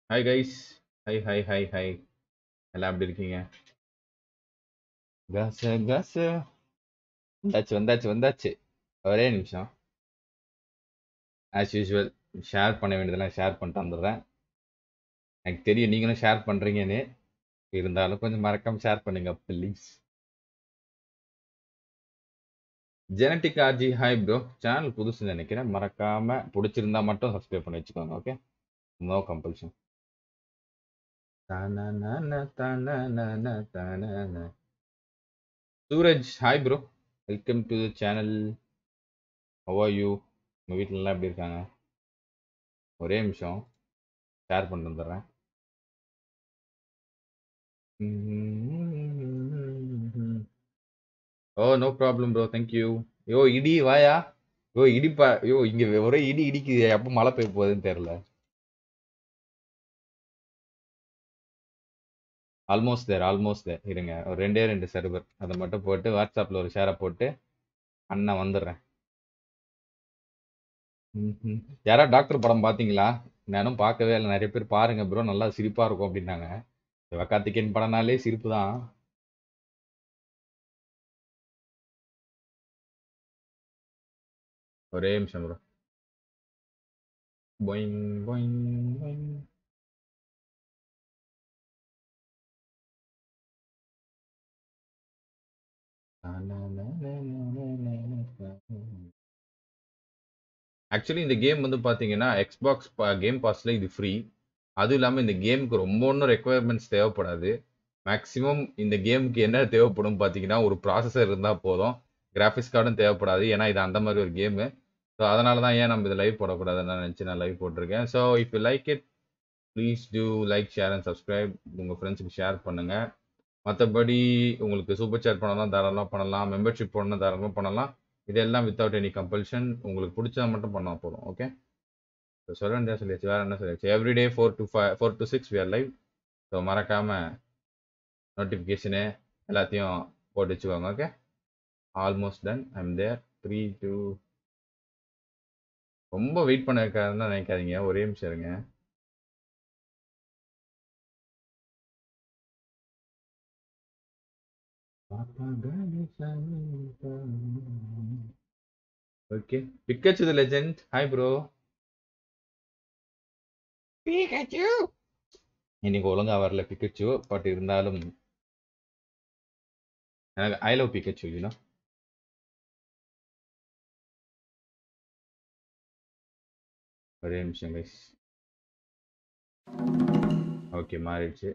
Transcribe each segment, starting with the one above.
Hi guys hi hi hi hi எல்லாம் எப்படி இருக்கீங்க கச கச வந்தாச்சு வந்தாச்சு வந்தாச்சு ஒரே நிமிஷம் ஆஸ் யூஸ்வல் ஷேர் பண்ண வேண்டியதெல்லாம் ஷேர் பண்ணிட்டு வந்துடுறேன் எனக்கு தெரியும் நீங்களும் ஷேர் பண்ணுறீங்கன்னு இருந்தாலும் கொஞ்சம் மறக்காம ஷேர் பண்ணுங்க please Genetic RG hi bro channel புதுசு நினைக்கிறேன் மறக்காம பிடிச்சிருந்தா மட்டும் சப்ஸ்கிரைப் பண்ணி வச்சுக்கோங்க okay no compulsion Suraj hi bro welcome to the channel how you உங்கள் வீட்டிலலாம் எப்படி இருக்காங்க ஒரே நிமிஷம் ஷேர் பண்ணிட்டு வந்துடுறேன் oh no problem bro thank you yo இடி வாயா யோ இடிப்பா யோ இங்க ஒரே இடி இடிக்குது எப்போ மழை பெய்ய போகுதுன்னு தெரியல ஆல்மோஸ்ட் தேர் ஆல்மோஸ்ட் தேர் இருங்க ஒரு ரெண்டே ரெண்டு சர்வர் அதை மட்டும் போட்டு வாட்ஸ்அப்பில் ஒரு ஷேரை போட்டு அண்ணன் வந்துடுறேன் ம்ஹும். யாரா டாக்டர் படம் பார்த்தீங்களா நானும் பார்க்கவே இல்லை நிறைய பேர் பாருங்க ப்ரோ நல்லா சிரிப்பாக இருக்கும் அப்படின்னாங்க சிவகார்த்திகேயன் படம்னாலே சிரிப்பு தான் ஒரே நிமிஷம் bro boing boing boing actually இந்த கேம் வந்து பார்த்தீங்கன்னா எக்ஸ்பாக்ஸ் கேம் பாஸில் இது ஃப்ரீ அதுவும் இல்லாமல் இந்த கேமுக்கு ரொம்ப ஒன்றும் ரெக்குவயர்மெண்ட்ஸ் தேவைப்படாது மேக்ஸிமம் இந்த கேமுக்கு என்ன தேவைப்படும் பார்த்தீங்கன்னா ஒரு ப்ராசஸர் இருந்தால் போதும் கிராஃபிக்ஸ் கார்டும் தேவைப்படாது ஏன்னா இது அந்த மாதிரி ஒரு கேமு ஸோ அதனால தான் ஏன் நம்ம இது லைவ் போடக்கூடாதுன்னு நான் நினச்சி நான் லைவ் போட்டிருக்கேன் so if you like it please do like share and subscribe உங்கள் ஃப்ரெண்ட்ஸுக்கு ஷேர் பண்ணுங்கள் மற்றபடி உங்களுக்கு சூப்பர் சேட் பண்ணலாம் தாராளமாக பண்ணலாம் மெம்பர்ஷிப் பண்ணணும் தாராளமாக பண்ணலாம் இதெல்லாம் வித்தவுட் எனி கம்பல்ஷன் உங்களுக்கு பிடிச்சா மட்டும் பண்ணால் போதும் ஓகே ஸோ சொல்ல வேண்டிய சொல்லியாச்சு வேறு என்ன சொல்லியாச்சு everyday four to five four to six we're live so மறக்காமல் நோட்டிஃபிகேஷனு எல்லாத்தையும் போட்டு வச்சுக்கோங்க okay almost done I'm there three two ரொம்ப வெயிட் பண்ண இருக்காருன்னு நினைக்காதீங்க ஒரே நிமிஷம் இருங்க okay Pikachu the legend hi bro Pikachu இன்னைக்கு ஒழுங்கா வரல பிக்கச்சு பட் இருந்தாலும் எனக்கு ஐ லவ் பிக்கச்சு யூனோ ஒரே நிமிஷம் கைஸ் ஓகே மாறிடுச்சு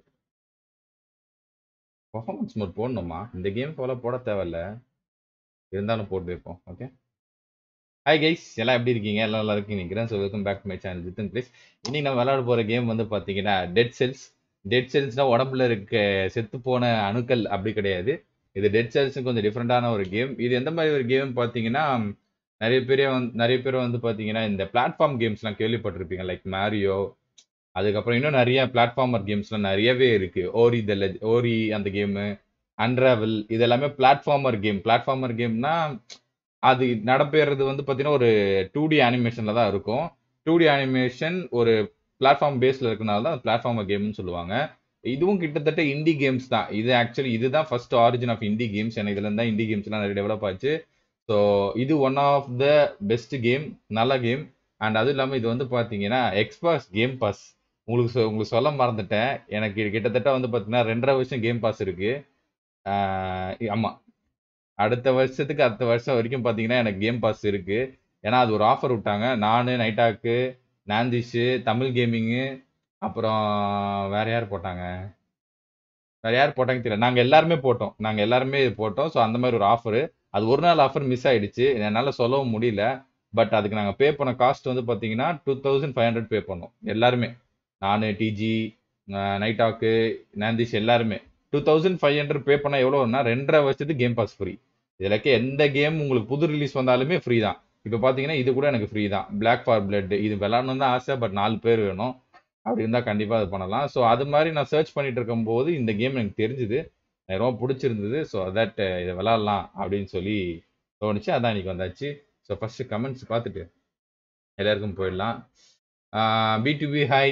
பர்ஃபார்மன்ஸ் மோட் போடணுமா இந்த கேம் போல போட தேவையில்ல இருந்தாலும் போட்டு வைப்போம் ஓகே ஹாய் கைஸ் எல்லாம் எப்படி இருக்கீங்க எல்லாம் நல்லா இருக்கீங்க நினைக்கிறேன் so welcome back to my channel Jithan please இன்னைக்கு நம்ம விளையாட போகிற கேம் வந்து பார்த்தீங்கன்னா டெட் செல்ஸ் டெட் செல்ஸ்னா உடம்புல இருக்க செத்து போன அணுக்கள் அப்படி கிடையாது இது டெட் செல்ஸ் கொஞ்சம் டிஃப்ரெண்டான ஒரு கேம் இது எந்த மாதிரி ஒரு கேம் பார்த்தீங்கன்னா நிறைய பேரே வந்து நிறைய பேர் வந்து பார்த்தீங்கன்னா இந்த பிளாட்ஃபார்ம் கேம்ஸ்லாம் கேள்விப்பட்டிருப்பீங்க லைக் மேரியோ அதுக்கப்புறம் இன்னும் நிறைய பிளாட்ஃபார்மர் கேம்ஸ்லாம் நிறையவே இருக்கு ஓரி த லெஜ் ஓரி அந்த கேமு அன்ராவல் இது எல்லாமே பிளாட்ஃபார்மர் கேம் பிளாட்ஃபார்மர் கேம்னா அது நடப்பேறது வந்து பார்த்தீங்கன்னா ஒரு டூ டி அனிமேஷனில் தான் இருக்கும் டூ டி அனிமேஷன் ஒரு பிளாட்ஃபார்ம் பேஸில் இருக்கனால தான் பிளாட்ஃபார்மர் கேம்னு சொல்லுவாங்க இதுவும் கிட்டத்தட்ட இண்டி கேம்ஸ் தான் இது ஆக்சுவலி இதுதான் first origin of indie games எனக்கு இதுல இருந்தா இண்டி கேம்ஸ்லாம் நிறைய டெவலப் ஆச்சு ஸோ இது one of the best game நல்ல கேம் அண்ட் அதுவும் இல்லாமல் இது வந்து பார்த்தீங்கன்னா எக்ஸ்பாஸ் கேம் பாஸ் உங்களுக்கு சொ- உங்களுக்கு சொல்ல மறந்துட்டேன் எனக்கு இது கிட்டத்தட்ட வந்து பார்த்தீங்கன்னா ரெண்டரை வருஷம் கேம் பாஸ் இருக்கு ஆஹ் ஆமா அடுத்த வருஷத்துக்கு அடுத்த வருஷம் வரைக்கும் பார்த்தீங்கன்னா எனக்கு கேம் பாஸ் இருக்கு ஏன்னா அது ஒரு ஆஃபர் விட்டாங்க நானு நைட்டாக்கு நாந்திஷு தமிழ் கேமிங்கு அப்புறம் வேற யார் போட்டாங்க வேற யார் போட்டாங்க தெரியல நாங்க எல்லாருமே போட்டோம் நாங்க எல்லாருமே இது போட்டோம் ஸோ அந்த மாதிரி ஒரு ஆஃபர் அது ஒரு நாள் ஆஃபர் மிஸ் ஆயிடுச்சு என்னால சொல்லவும் முடியல பட் அதுக்கு நாங்க பே பண்ண காஸ்ட் வந்து பாத்தீங்கன்னா two thousand five hundred pay பண்ணோம் எல்லாருமே நானு டிஜி நைட்டாக்கு நாந்திஷ் எல்லாருமே two thousand five hundred pay பண்ணா எவ்வளோன்னா ரெண்டரை வருஷத்துக்கு கேம் பாஸ் ஃப்ரீ இதுல இருக்க எந்த கேம் உங்களுக்கு புது ரிலீஸ் வந்தாலுமே ஃப்ரீ தான் இப்போ பாத்தீங்கன்னா இது கூட எனக்கு ஃப்ரீ தான் பிளாக் ஃபார் பிளட் இது விளாடணும் தான் ஆசை பட் நாலு பேர் வேணும் அப்படி இருந்தால் கண்டிப்பாக அது பண்ணலாம் ஸோ அது மாதிரி நான் சர்ச் பண்ணிட்டு இருக்கும்போது இந்த கேம் எனக்கு தெரிஞ்சுது எனக்கு ரொம்ப பிடிச்சிருந்தது ஸோ தட் இதை விளாட்லாம் அப்படின்னு சொல்லி தோணுச்சு அதான் இன்னைக்கு வந்தாச்சு ஸோ ஃபர்ஸ்ட் கமெண்ட்ஸ் பார்த்துட்டு எல்லாருக்கும் போயிடலாம் பி டு பி ஹாய்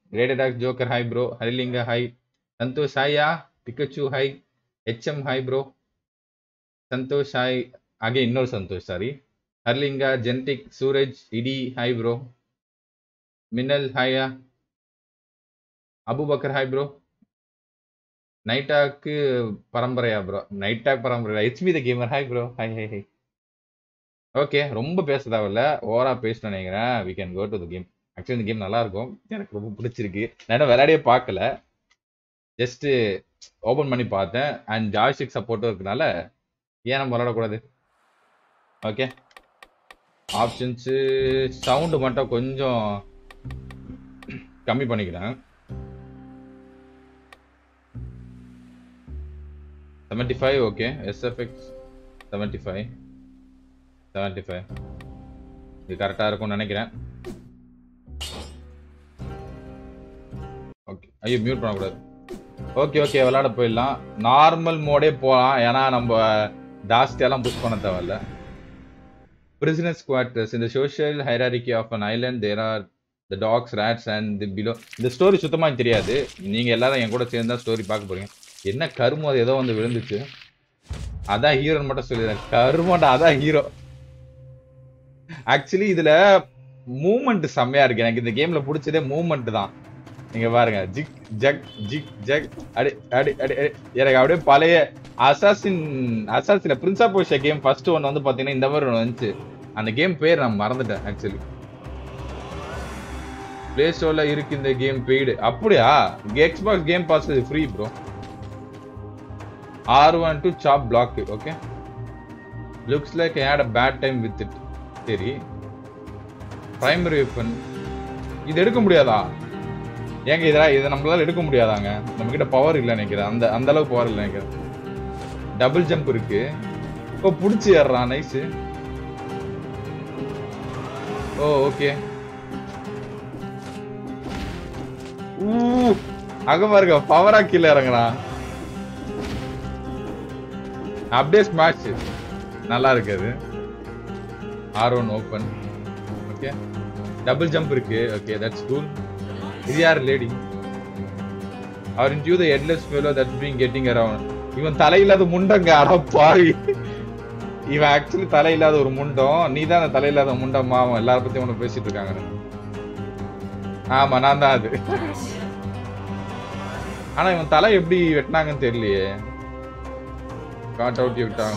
ரேடடாக் ஜோக்கர் ஹாய் ப்ரோ ஹரிலிங்க ஹாய் சந்தோஷ் ஹாயா Pikachu hi HM hi bro Santhosh hi அகே இன்னொரு சந்தோஷ் சாரி ஹர்லிங்கா ஜென்டிக் சூரஜ் இடி ஹாய் ப்ரோ மின்னல் ஹாயா அபுபக்கர் ஹாய் ப்ரோ நைட்டாக்கு பரம்பரையா ப்ரோ நைட்டாக் பரம்பரையா HP the gamer hi bro hi hi hi okay ரொம்ப பேச தேவையில்ல ஓவரா பேசணும் நினைக்கிறேன் we can go to the game actually இந்த கேம் நல்லா இருக்கும் எனக்கு ரொம்ப பிடிச்சிருக்கு நான் இன்னும் விளையாடியே பார்க்கல ஜஸ்ட் ஓபன் பண்ணி பார்த்தேன் அண்ட் ஜாய்ஸ்டிக் சப்போர்ட்டும் இருக்கனால ஏன் நம்ம விளையாடக்கூடாது ஓகே ஆப்ஷன்ஸு சவுண்டு மட்டும் கொஞ்சம் கம்மி பண்ணிக்கிறேன் seventy five okay SFX seventy five seventy five இது கரெக்டாக இருக்கும்னு நினைக்கிறேன் ஓகே ஐயோ மியூட் பண்ணக்கூடாது ஓகே ஓகே விளையாட போயிடலாம் நார்மல் மோடே போகலாம் ஏன்னா நம்ம ஜாஸ்தியெல்லாம் புஷ் பண்ண தேவையில்ல பிரிசினஸ் குவார்டர்ஸ் இந்த social hierarchy of an island there are the dogs rats and the below இந்த ஸ்டோரி சுத்தமாக எனக்கு தெரியாது நீங்கள் எல்லாரும் என் கூட சேர்ந்து தான் ஸ்டோரி பார்க்க போறீங்க என்ன கருமம் அது ஏதோ வந்து விழுந்துச்சு அதான் ஹீரோன்னு மட்டும் சொல்லிடுறேன் கருமண்டா அதான் ஹீரோ ஆக்சுவலி இதுல மூமெண்ட் செம்மையா இருக்கு எனக்கு இந்த கேம்ல பிடிச்சதே மூமெண்ட் தான் நீங்க பாருங்க ஜிக் ஜக் ஜிக் ஜக் அடி அடி அடி அடி. எனக்கு அப்படியே பழைய assassin assassin prince of Persia game first one வந்து பாத்தீங்கன்னா இந்த மாதிரி ஒன்று வந்துச்சு அந்த கேம் பேர் நான் மறந்துட்டேன் ஆக்சுவலி பிளே ஸ்டோர்ல இருக்கு இந்த கேம் பெய்டு அப்படியா Xbox game pass free bro R one to chop block okay looks like had a bad time with it சரி பிரைமரி வெப்பன் இது எடுக்க முடியாதா ஏங்க இதா இதை நம்மளால எடுக்க முடியாதாங்க நம்ம கிட்ட பவர் இல்லை நினைக்கிறேன் அந்த அந்த அளவுக்கு பவர் இல்லை நினைக்கிறேன் டபுள் ஜம்ப் இருக்கு இப்போ புடிச்சு ஏறான் நைஸ் ஓ ஓகே ஊ அங்க பாருங்க பவரா கீழே இறங்குறான் அப்படியே ஸ்மாஷ் நல்லா இருக்கு அது R one open okay double jump இருக்கு ஓகே தட்ஸ் கூல் இது யார் லேடி அவர் indeed the headless fellow that's being getting around இவன் தலையில்லாத முண்டங்க அட பாவி இவன் ஆக்சுவலி தலையில்லாத ஒரு முண்டம் நீ தான் அந்த தலையில்லாத முண்டமா அவன் எல்லார பத்தியும் உனக்கு பேசிட்டு இருக்காங்க ஆமா நான் தான் அது ஆனா இவன் தலை எப்படி வெட்டினாங்கன்னு தெரியலையே காட் அவுட் விட்டாங்க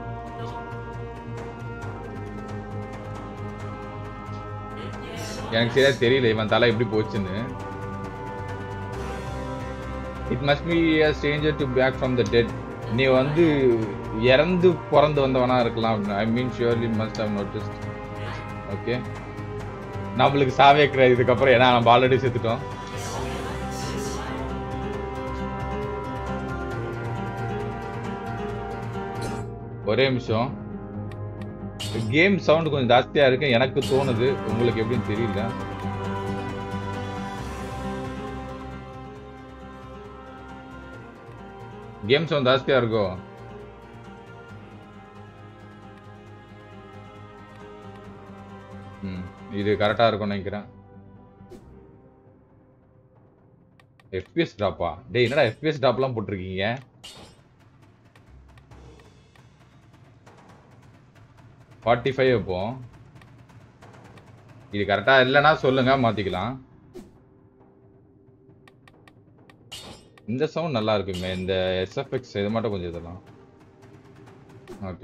எனக்கு சரியா தெரியல இவன் தலை எப்படி போச்சுன்னு it must be a stranger to back from the dead நீ வந்து இறந்து பிறந்து வந்தவனா இருக்கலாம் I mean surely must have noticed okay நம்மளுக்கு சாவே கிடையாது இதுக்கப்புறம் ஏன்னா நம்ம ஆல்ரெடி செத்துட்டோம் ஒரே நிமிஷம் கேம் சவுண்ட் கொஞ்சம் ஜாஸ்தியா இருக்கு எனக்கு தோணுது உங்களுக்கு எப்படின்னு தெரியல கேம் சவுண்ட் ஜாஸ்தியா இருக்கோ ம் இது கரெக்டா இருக்கும்னு நினைக்கிறேன் எஃபிஎஸ் ட்ராப்பா டேய் என்னடா எஃபிஎஸ் ட்ராப்லாம் போட்டிருக்கீங்க ஃபார்ட்டி ஃபைவ் இப்போ இது கரெக்டா இல்லைன்னா சொல்லுங்க மாத்திக்கலாம் இந்த சவுண்ட் நல்லா இருக்குமே இந்த எஸ்எஃப்எக்ஸ் இது மட்டும் கொஞ்சம் இதெல்லாம் ஓகே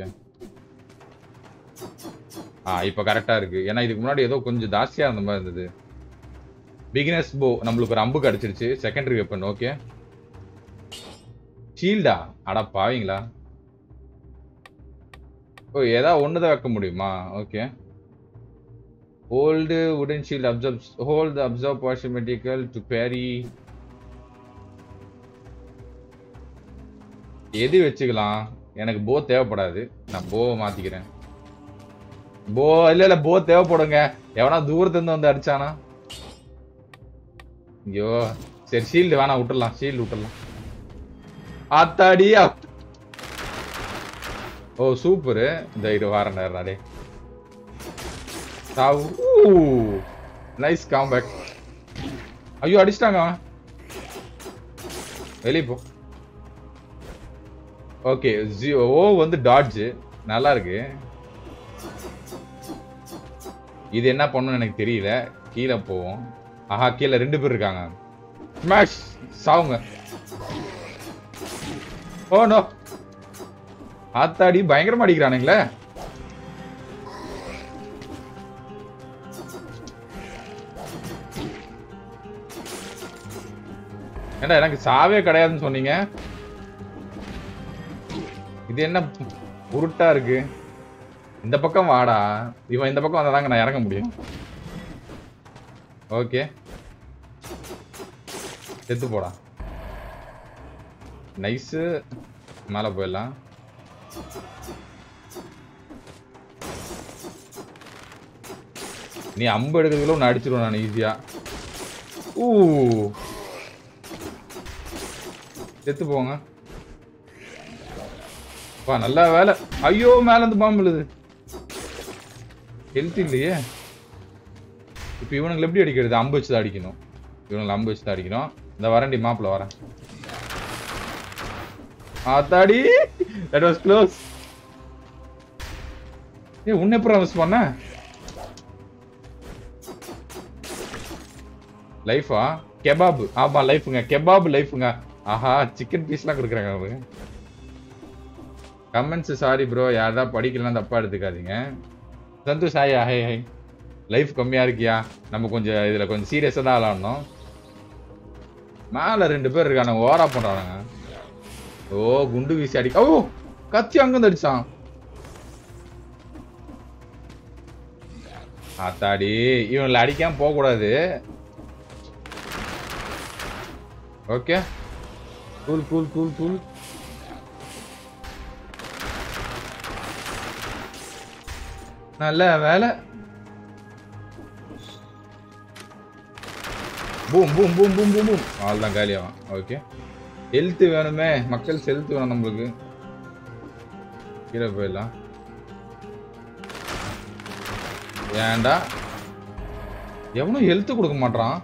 ஆ இப்போ கரெக்டா இருக்கு ஏன்னா இதுக்கு முன்னாடி ஏதோ கொஞ்சம் ஜாஸ்தியா இருந்த மாதிரி இருந்தது பிகினர்ஸ் போ நம்மளுக்கு ஒரு அம்பு கிடைச்சிருச்சு செகண்டரி வெப்பன் ஓகே ஷீல்டா அட பாவீங்களா ஓ ஏதாவது ஒன்று தான் வைக்க முடியுமா ஓகே ஹோல்டு உடன் shield observe hold observe partial material to parry எது வச்சுக்கலாம் எனக்கு போ தேவைப்படாது நான் போ மாத்திக்கிறேன் போ இல்ல இல்ல போ தேவைப்படுங்க எவனா தூரத்துல இருந்து வந்து அடிச்சானா ஐயோ சரி ஷீல்டு வேணாம் விட்டுறலாம் ஷீல்டு விட்டுறலாம் ஆத்தாடி அப்- ஓ சூப்பரு இந்த இரு வாரம் நேரம் டே நைஸ் காம்பேக் ஐயோ அடிச்சிட்டாங்க அவன் வெளியே போ ஓகே ஓ வந்து டாட்ஜ் நல்லா இருக்கு இது என்ன பண்ணணும்னு எனக்கு தெரியல கீழே போவோம் ஆஹா கீழே ரெண்டு பேர் இருக்காங்க ஸ்மாஷ் சாவுங்க ஓ நோ ஆத்தாடி பயங்கரமா அடிக்கிறானுங்களே ஏண்டா எனக்கு சாவே கிடையாதுன்னு சொன்னீங்க இது என்ன உருட்டா இருக்கு இந்த பக்கம் வாடா இவன் இந்த பக்கம் வந்தாதாங்க நான் இறங்க முடியும் ஓகே செத்து போடா நைஸு மேலே போயிடலாம் நீ அம்பு எடுக்கிறதுக்குள்ள ஒன்று அடிச்சிருவேன் நான் ஈஸியா ஊ செத்து போங்க பா நல்ல வேலை ஐயோ மேல இருந்து பாம்பு விழுது ஹெல்த் இல்லையே இப்போ இவனுங்களை எப்படி அடிக்கிறது அம்பு வச்சு தான் அடிக்கணும் இவனுங்களை அம்பு வச்சு தான் அடிக்கணும் இந்த வரண்டி மாப்பிள்ள வரேன் ஆத்தாடி தட் வாஸ் க்ளோஸ் ஏ உன்னை எப்படி மிஸ் பண்ண லைஃபா கெபாப் ஆமா லைஃபுங்க கெபாப் லைஃபுங்க ஆஹா சிக்கன் பீஸ்லாம் கொடுக்குறாங்க அவங்க கமெண்ட்ஸ் சாரி ப்ரோ யாரா படிக்கலாம் தப்பா எடுத்துக்காதீங்க Santhosh hi hi hi life கம்மியா இருக்கியா நம்ம கொஞ்சம் இதுல கொஞ்சம் சீரியஸா தான் விளாடணும் மேல ரெண்டு பேர் இருக்கானுங்க ஓரா பண்றானுங்க ஓ குண்டு வீசி அடிக்க ஓ கத்தி அங்கிருந்து அடிச்சான் ஆத்தாடி இவங்களை அடிக்காம போக கூடாது okay cool cool cool cool நல்ல வேலை boom boom boom boom boom boom அவ்வளோதான் காலியாகும் ஓகே ஹெல்த் வேணுமே மக்கள் ஹெல்த் வேணும் நம்மளுக்கு கீழே போயிடலாம் ஏன்டா எவனும் ஹெல்த் கொடுக்க மாட்டான்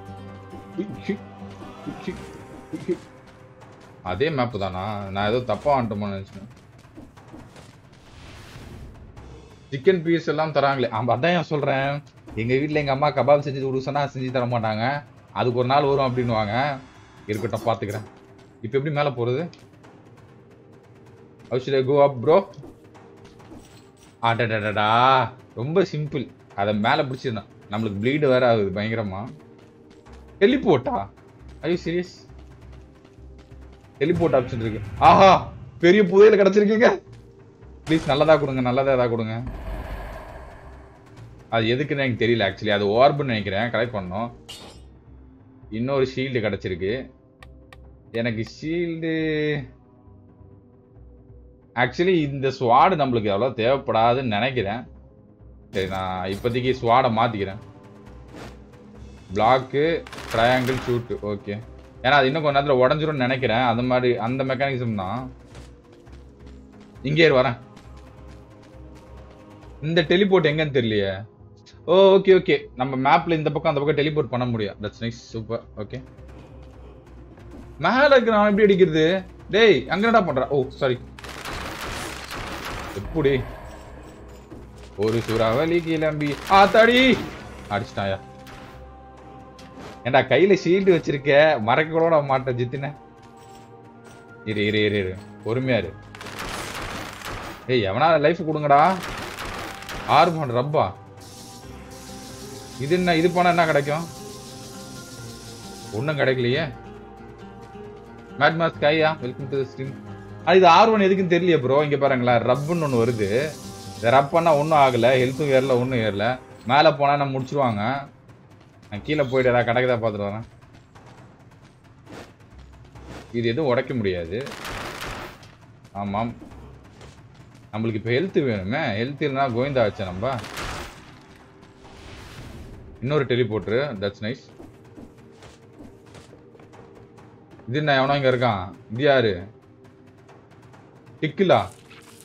அதே மேப் தானா நான் ஏதோ தப்பா வந்துட்டோமோ நினைச்சேன் சிக்கன் பீஸ் எல்லாம் தராங்களே ஆமா அதான் ஏன் சொல்றேன் எங்க வீட்ல எங்க அம்மா கபாப் செஞ்சு கொடுக்க சொன்னா செஞ்சு தர மாட்டாங்க அதுக்கு ஒரு நாள் வரும் அப்படின்னுவாங்க இருக்கட்டும் பாத்துக்கிறேன் இப்போ எப்படி மேல போறது ஹவு கோ அப் ப்ரோ அடடடடா ரொம்ப சிம்பிள் அதை மேலே பிடிச்சிருந்தான் நம்மளுக்கு ப்ளீடு வேற ஆகுது பயங்கரமா டெலிபோட்டா ஐயோ சீரியஸ் டெலிபோர்ட் ஆப்ஷன் இருக்கு ஆஹா பெரிய புதையல கிடைச்சிருக்கீங்க ப்ளீஸ் நல்லதா கொடுங்க நல்லதா ஏதா கொடுங்க அது எதுக்குன்னு எனக்கு தெரியல ஆக்சுவலி அது ஓர்புன்னு நினைக்கிறேன் கலெக்ட் பண்ணோம் இன்னொரு ஷீல்டு கிடைச்சிருக்கு எனக்கு ஷீல்டு ஆக்சுவலி இந்த ஸ்வாடு நம்மளுக்கு அவ்வளோ தேவைப்படாதுன்னு நினைக்கிறேன் சரி நான் இப்போதைக்கு ஸ்வாடை மாற்றிக்கிறேன் பிளாக்கு ட்ரையாங்கிள் ஷூட்டு ஓகே ஏன்னா அது இன்னும் கொஞ்ச நேரத்தில் உடஞ்சிரும்னு நினைக்கிறேன் அந்த மாதிரி அந்த மெக்கானிசம் தான் இங்கே இரு, வரேன் இந்த டெலிபோர்ட் எங்கன்னு தெரியலையே ஓ ஓகே ஓகே நம்ம மேப்ல இந்த பக்கம் அந்த பக்கம் டெலிபோர்ட் பண்ண முடியும் தட்ஸ் நைஸ் சூப்பர் ஓகே மேல இருக்கிற அவன் எப்படி அடிக்கிறது டேய் அங்க என்னடா பண்ற ஓ சாரி எப்படி ஒரு சுறாவளி கிளம்பி ஆத்தாடி அடிச்சிட்டாயா ஏண்டா கையில ஷீல்டு வச்சிருக்க மறக்க கூட விட மாட்டேன் ஜித்தின இரு இரு இரு இரு பொறுமையா இரு ஏய் எவனா லைஃப் கொடுங்கடா ஆறு பவுண்ட் ரப்பா இது என்ன இது போனா என்ன கிடைக்கும் ஒன்றும் கிடைக்கலையே மேட் மாஸ் கையா வெல்கம் டு ஸ்ட்ரீம் அது இது ஆர் ஒன் எதுக்குன்னு தெரியலையே ப்ரோ இங்க பாருங்களேன் ரப்புன்னு ஒன்று வருது இந்த ரப் பண்ணா ஒன்றும் ஆகல ஹெல்த்தும் ஏறல ஒன்றும் ஏறல மேலே போனா நான் முடிச்சிருவாங்க நான் கீழே போயிட்டு ஏதாவது கிடைக்குதா பார்த்துட்டு வரேன் இது எதுவும் உடைக்க முடியாது ஆமாம் நம்மளுக்கு இப்போ ஹெல்த் வேணுமே ஹெல்த் இல்லைனா கோவிந்தா வச்ச நம்ம இன்னொரு டெலிபோர்ட்ரு தட்ஸ் நைஸ் இது என்ன எவனோ இங்க இருக்கான் இது யாரு டிக்கிலா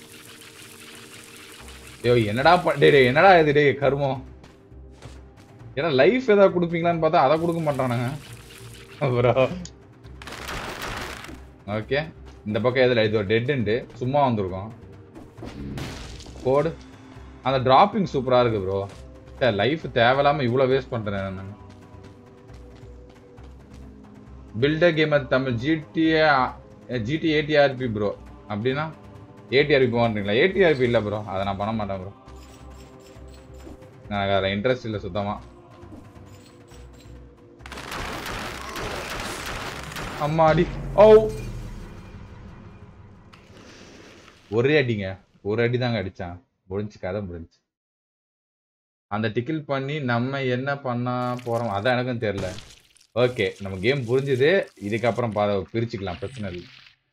ஐயோ என்னடா ப- டேய் டேய், என்னடா இது டேய் கருமம் ஏன்னா லைஃப் ஏதாவது கொடுப்பீங்களான்னு பார்த்தா அதை கொடுக்க மாட்டானுங்க ப்ரோ ஓகே இந்த பக்கம் எதில் இது ஒரு டெட்டுண்டு சும்மா வந்திருக்கோம் கோடு அந்த டிராப்பிங் சூப்பராக இருக்கு ப்ரோ லைஃப் தேவையில்லாமல் இவ்வளோ வேஸ்ட் பண்ணுறேன் நான் builder gamer Tamil GTA GT ADRP bro அப்படின்னா ஏடிஆர்பி போகிறீங்களா ஏடிஆர்பி இல்லை ப்ரோ அதை நான் பண்ண மாட்டேன் ப்ரோ எனக்கு அதில் இன்ட்ரெஸ்ட் இல்லை சுத்தமாக அம்மாடி ஓ ஒரே அடிங்க ஒரு அடி தாங்க அடிச்சான் முடிஞ்சு கதை முடிஞ்சு அந்த டிக்கிள் பண்ணி நம்ம என்ன பண்ண போறோம் அதான் எனக்கும் தெரியல ஓகே நம்ம கேம் புரிஞ்சுது இதுக்கப்புறம் பா பிரிச்சுக்கலாம் பிரச்சனை இல்லை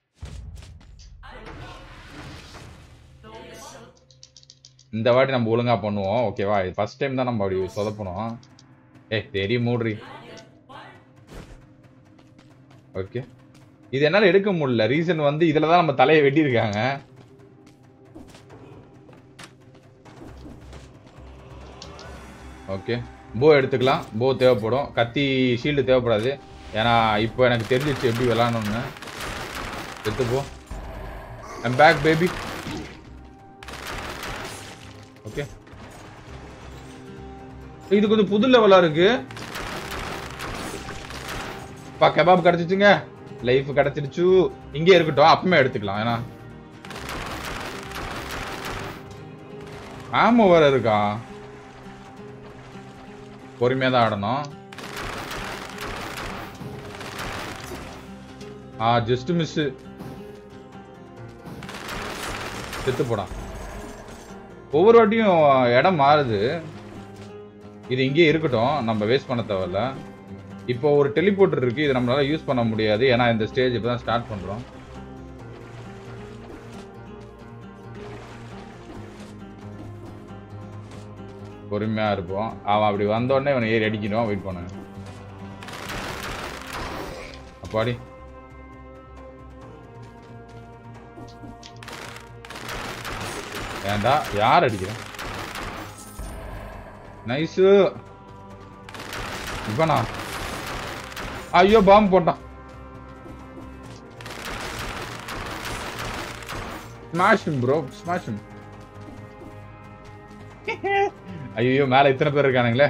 இந்த வாட்டி நம்ம ஒழுங்கா பண்ணுவோம் ஓகேவா இது ஃபர்ஸ்ட் டைம் தான் நம்ம அப்படி சொதப்பணும் ஏய் தெரிய மூடுறி ஓகே இது என்னால எடுக்க முடியல ரீசன் வந்து இதுல தான் நம்ம தலையை வெட்டியிருக்காங்க ஓகே போ எடுத்துக்கலாம் போ தேவைப்படும் கத்தி ஷீல்டு தேவைப்படாது ஏன்னா இப்போ எனக்கு தெரிஞ்சிச்சு எப்படி விளாடணும்னு எடுத்து போ ஐம் பேக் பேபி ஓகே இது கொஞ்சம் புது லெவலா இருக்கு பா கபாப் கிடைச்சிச்சுங்க லைஃப் கிடைச்சிடுச்சு இங்கே இருக்கட்டும் அப்பமே எடுத்துக்கலாம் ஏன்னா ஆமா வேற இருக்கா பொறுமையா தான் ஆடணும் ஆ ஜஸ்ட் மிஸ் செத்து போடா ஒவ்வொரு வாட்டியும் இடம் மாறுது இது இங்கே இருக்கட்டும் நம்ம வேஸ்ட் பண்ண தேவையில்ல இப்போ ஒரு டெலிபோர்ட்டர் இருக்கு இது நம்மளால யூஸ் பண்ண முடியாது ஏன்னா இந்த ஸ்டேஜ் இப்போ தான் ஸ்டார்ட் பண்றோம் பொறுமையா இருப்போம் அவன் அப்படி வந்த உடனே இவனை ஏறி அடிக்கணும் வெயிட் பண்ணுங்க அப்பாடி ஏண்டா யார் அடிக்கிறேன் நைஸு இவனா ஐயோ பாம்பு போட்டான் ஸ்மாஷ் ப்ரோ ஸ்மாஷ் ஐயோ மேல இத்தனை பேர் இருக்கானுங்களே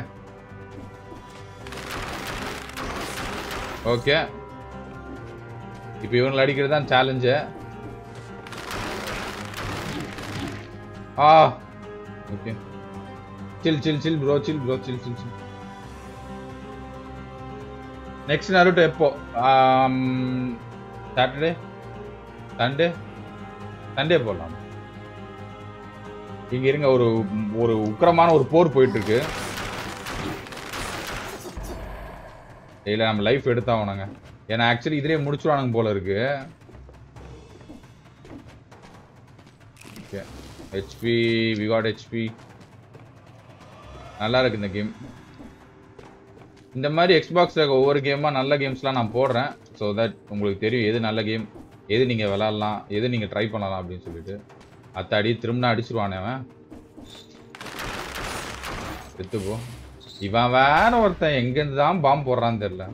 ஓகே இப்போ இவங்களை அடிக்கிறது தான் சேலஞ்சு ஆ okay chill chill chill bro chill bro chill chill chill next Naruto எப்போ சாட்டர்டே சண்டே சண்டே போடலாம் இங்க இருங்க ஒரு ஒரு உக்கிரமான ஒரு போர் போயிட்டு இருக்கு இல்ல நம்ம லைஃப் எடுத்தாகணுங்க ஏன்னா ஆக்சுவலி இதுலயே முடிச்சுடுவானுங்க போல இருக்கு okay HP we got HP நல்லா இருக்கு இந்த கேம் இந்த மாதிரி எக்ஸ்பாக்ஸில் ஒவ்வொரு கேமாக நல்ல கேம்ஸ்லாம் நான் போடுறேன் ஸோ தட் உங்களுக்கு தெரியும் எது நல்ல கேம் எது நீங்கள் விளாட்லாம் எது நீங்கள் ட்ரை பண்ணலாம் அப்படின்னு சொல்லிட்டு அத்தாடி திரும்ப அடிச்சிருவானே அவன் செத்துப்போ இவன் வேற ஒருத்தன் எங்கேருந்து தான் பாம்பு போடுறான்னு தெரியல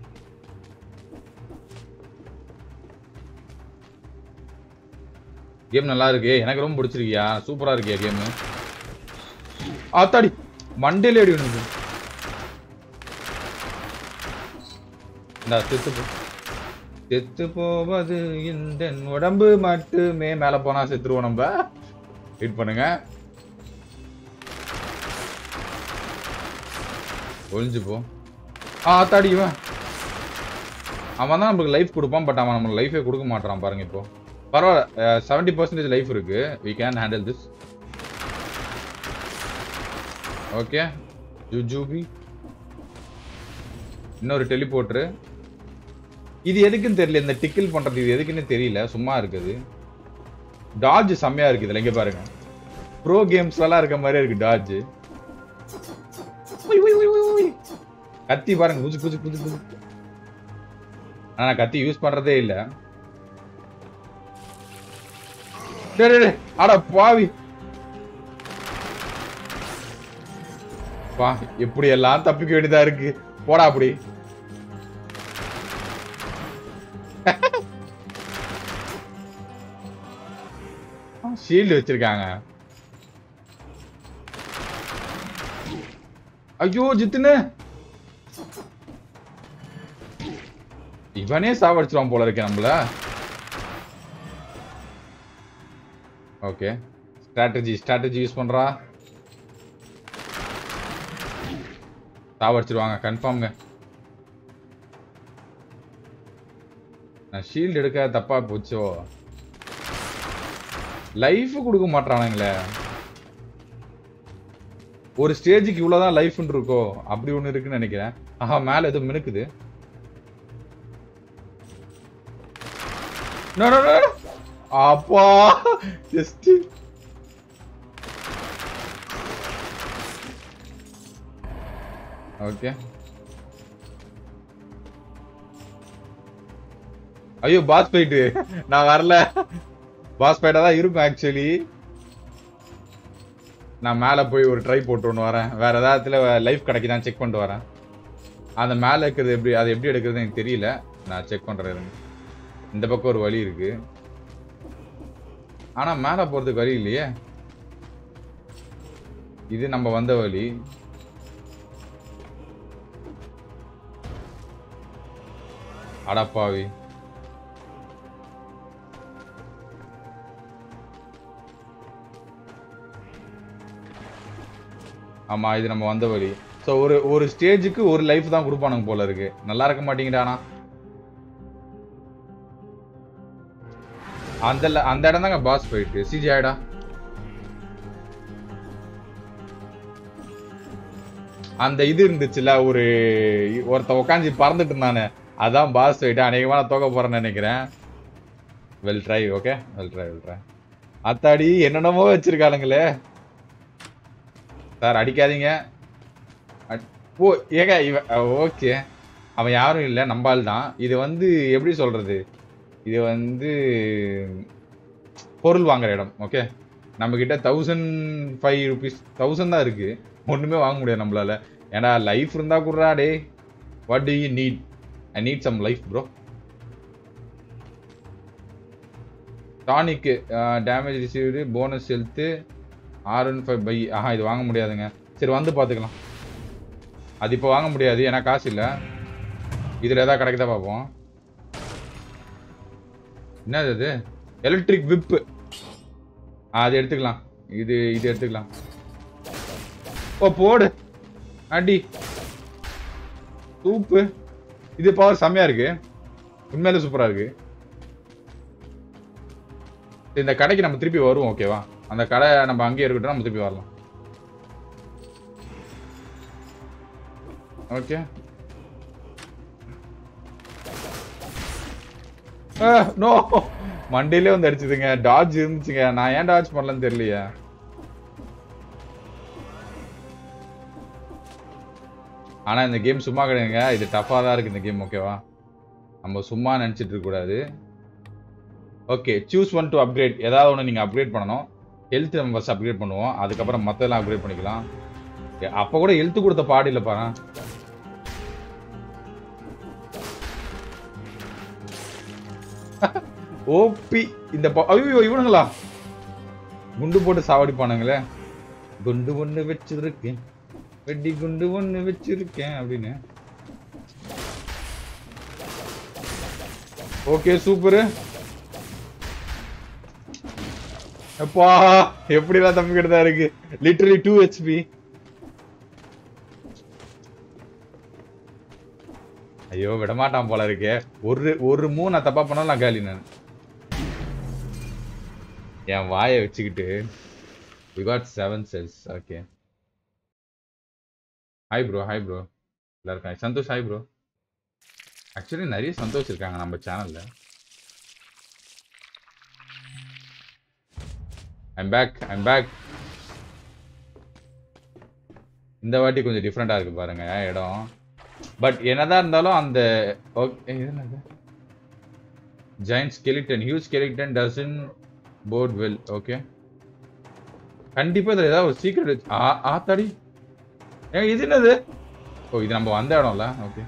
கேம் நல்லா இருக்கு எனக்கு ரொம்ப பிடிச்சிருக்கியா சூப்பரா இருக்கியா கேம் ஆத்தாடி மண்டேல அடி வேணும் இந்த செத்து போ செத்து போவது இந்த உடம்பு மட்டுமே மேல போனா செத்துருவோம் நம்ம வெயிட் பண்ணுங்க ஒளிஞ்சு போ ஆ ஆத்தாடி இவன் அவன் தான் நமக்கு லைஃப் கொடுப்பான் பட் அவன் நமக்கு லைஃபே கொடுக்க மாட்டான் பாருங்க இப்போ பரவாயில்ல செவன்டி பர்சன்டேஜ் லைஃப் இருக்கு we can handle this okay ஜுஜூபி இன்னொரு டெலிபோர்ட்ரு இது எதுக்குன்னு தெரியல இந்த டிக்கிள் பண்றது இது எதுக்குன்னு தெரியல சும்மா இருக்குது டாஜ் செம்மையா இருக்கு இதுல இங்க பாருங்க ப்ரோ கேம்ஸ்லாம் இருக்க மாதிரியே இருக்கு டாஜ் கத்தி பாருங்க புது புது புது புது ஆனா நான் கத்தி யூஸ் பண்றதே இல்ல டேய், டேய், டேய், அட பாவி வா எப்படி எல்லாம் தப்பிக்க வேண்டியதா இருக்கு போடா அப்படி ஷீல்டு வச்சிருக்காங்க ஐயோ ஜித்துன்னு இவனே சாவடிச்சிருவான் போல இருக்கே நம்மள ஓகே ஸ்ட்ராட்டஜி ஸ்ட்ராட்டஜி யூஸ் பண்றா சாவடிச்சிருவாங்க கன்ஃபார்ம்ங்க நான் ஷீல்டு எடுக்க தப்பா போச்சோ லைஃப் கொடுக்க மாட்டானுங்களே ஒரு ஸ்டேஜுக்கு இவ்வளவுதான் லைஃப்னு இருக்கோ அப்படி ஒண்ணு இருக்குன்னு நினைக்கிறேன் ஆஹா மேல ஏதோ மினுக்குது No, no, no, no. அப்பா ஜஸ்ட் ஓகே ஐயோ பாஸ் போயிட்டு நான் வரல பாஸ் ஃபைட்டா தான் இருக்கும் ஆக்சுவலி நான் மேலே போய் ஒரு ட்ரை போட்டு ஒன்று வரேன் வேற ஏதாவதுல லைஃப் கிடைக்குதான் செக் பண்ணிட்டு வரேன் அந்த மேலே இருக்கிறது எப்படி அது எப்படி எடுக்கிறது எனக்கு தெரியல நான் செக் பண்ணுறேன் இந்த பக்கம் ஒரு வழி இருக்கு ஆனா மேலே போறதுக்கு வழி இல்லையே இது நம்ம வந்த வழி அடப்பாவி ஆமா இது நம்ம வந்த வழி ஸோ ஒரு ஒரு ஸ்டேஜுக்கு ஒரு லைஃப் தான் கொடுப்பானுங்க போல இருக்கு நல்லா இருக்க மாட்டேங்கிறானா அந்த ல- அந்த இடம் தாங்க பாஸ் போயிட்டு சிஜி ஆயிடா அந்த இது இருந்துச்சுல ஒரு ஒருத்த உட்காந்து பறந்துட்டு இருந்தானே அதான் பாஸ் போயிட்டு அநேகமா நான் தோக்க போறேன்னு நினைக்கிறேன் well try okay well try well try அத்தாடி என்னென்னமோ வச்சிருக்காளுங்களே சார் அடிக்காதீங்க அட்- ஓ ஏங்க இவன் ஓகே அவன் யாரும் இல்லை நம்பால் தான் இது வந்து எப்படி சொல்றது இது வந்து பொருள் வாங்குற இடம் ஓகே நம்ம கிட்ட தௌசண்ட் ஃபைவ் ருபீஸ் தௌசண்ட் தான் இருக்கு ஒண்ணுமே வாங்க முடியாது நம்மளால ஏன்னா லைஃப் இருந்தா குடுறா டே what do you need I need some life bro tonic damage received bonus health R one five buy ஆஹா இது வாங்க முடியாதுங்க சரி வந்து பார்த்துக்கலாம் அது இப்போ வாங்க முடியாது ஏன்னா காசு இல்லை இதில் எதாவது கிடைக்குதா பார்ப்போம் என்னது அது எலக்ட்ரிக் விப்பு அது எடுத்துக்கலாம் இது இது எடுத்துக்கலாம் ஓ போடு அடி சூப்பு இது பவர் செம்மையா இருக்கு உண்மையிலே சூப்பரா இருக்கு இந்த கடைக்கு நம்ம திருப்பி வருவோம் ஓகேவா அந்த கடை நம்ம அங்கேயே இருக்கட்டும் நம்ம திருப்பி வரலாம் ஓகே நோ மண்டையிலே வந்து அடிச்சதுங்க டாட்ஜ் இருந்துச்சுங்க நான் ஏன் டாட்ஜ் பண்ணலன்னு தெரியலையே ஆனா இந்த கேம் சும்மா கிடையாதுங்க இது டஃபா தான் இருக்கு இந்த கேம் ஓகேவா நம்ம சும்மா நினைச்சிட்டு இருக்க கூடாது okay choose one to upgrade ஏதாவது ஒன்று நீங்கள் அப்கிரேட் பண்ணணும் ஹெல்த் நம்ம ஃபஸ்ட் அப்கிரேட் பண்ணுவோம் அதுக்கப்புறம் மற்றதெல்லாம் அப்கிரேட் பண்ணிக்கலாம் அப்போ கூட ஹெல்த் கொடுத்த பாடு இல்லை பாரு ஓபி இந்த ப- ஐயோ இவனுங்களா குண்டு போட்டு சாவடிப்பானுங்களே குண்டு ஒண்ணு வச்சிருக்கேன் வெடி குண்டு ஒண்ணு வச்சிருக்கேன் அப்படின்னு ஓகே சூப்பர் அப்பா எப்படிலாம் தம்பிக்கிட்டு தான் இருக்கு லிட்டரலி டூ ஹெச்பி ஐயோ விடமாட்டான் போல இருக்கே ஒரு ஒரு மூணு நான் தப்பா பண்ணாலும் நான் காலி நான் என் வாயை வச்சுக்கிட்டு we got seven cells okay hi bro hi bro எல்லாருக்கும் hi. Santhosh hi bro actually நிறைய சந்தோஷ் இருக்காங்க நம்ம சேனல்ல ஐம் பேக் ஐம் பேக் இந்த வாட்டி கொஞ்சம் டிஃப்ரெண்டா இருக்கு பாருங்க இடம் பட் என்னதான் இருந்தாலும் அந்த giant skeleton huge skeleton doesn't bode well okay கண்டிப்பா இதுல ஏதாவது ஒரு சீக்ரெட் ஆத்தாடி ஏ இது என்னது ஓ இது நம்ம வந்த இடம்ல ஓகே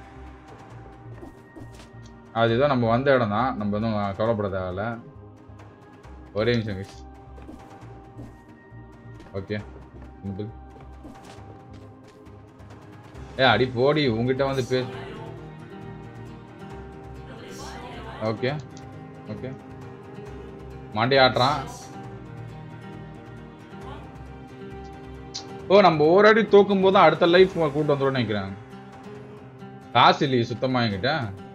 அது ஏதோ நம்ம வந்த இடம் தான் நம்ம ஒன்றும் கவலைப்பட தேவையில்ல ஒரே நிமிஷம் guys. ஓகே சிம்பிள் ஏ அடி போடி உங்ககிட்ட வந்து பே ஓகே ஓகே மண்டி ஆட்டுறான் ஓ நம்ம ஒரு அடி தூக்கும் போது அடுத்த லைஃப் கூட்டு வந்துடும் நினைக்கிறேன் காசு இல்லையே சுத்தமா என்கிட்ட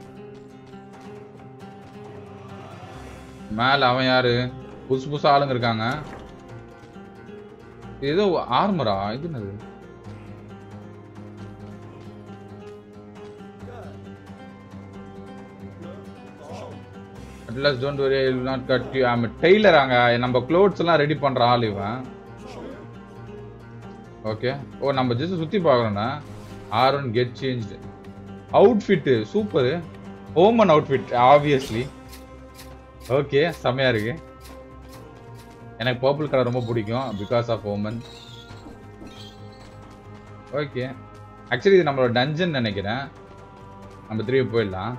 மேல அவன் யாரு புதுசு புதுசு ஆளுங்க இருக்காங்க இது ஏதோ ஆர்மரா இது என்னது Atlas don't worry I will not cut you I'm tailor அங்க நம்ம க்ளோத்ஸ் எல்லாம் ரெடி பண்ற ஆள் இவன் ஓகே ஓ நம்ம ஜஸ்ட் சுத்தி பார்க்கறோம்னா R one get change outfit super women outfit obviously okay செம்மையா இருக்கு எனக்கு பர்பிள் கலர் ரொம்ப பிடிக்கும் because of women okay actually இது நம்மளோட டஞ்சன் நினைக்கிறேன் நம்ம திரும்பி போயிடலாம்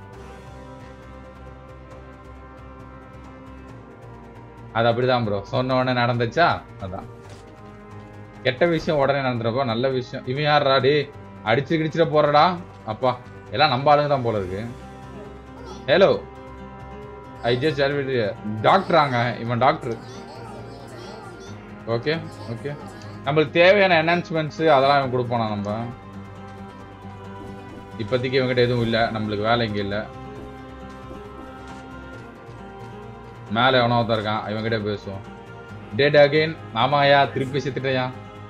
அது அப்படிதான் ப்ரோ சொன்ன உடனே நடந்துச்சா அதான் கெட்ட விஷயம் உடனே நடந்துறப்போ நல்ல விஷயம் இவன் யாருடா டே அடிச்சு கிடிச்சிட போறடா அப்பா எல்லாம் நம்ம ஆளுங்க தான் போல இருக்கு ஹலோ ஐ ஜஸ்ட் டாக்டராங்க இவன் டாக்டர் ஓகே ஓகே நம்மளுக்கு தேவையான என்ஹான்ஸ்மெண்ட்ஸ் அதெல்லாம் இவன் கொடுப்பானா நம்ம இப்போதைக்கு இவங்ககிட்ட எதுவும் இல்லை நம்மளுக்கு வேலை இங்கே இல்லை மேலே எவனோ ஒருத்தன் இருக்கான் இவன்கிட்ட பேசுவோம் டேட் அகைன் ஆமாயா திருப்பி செத்துட்டயா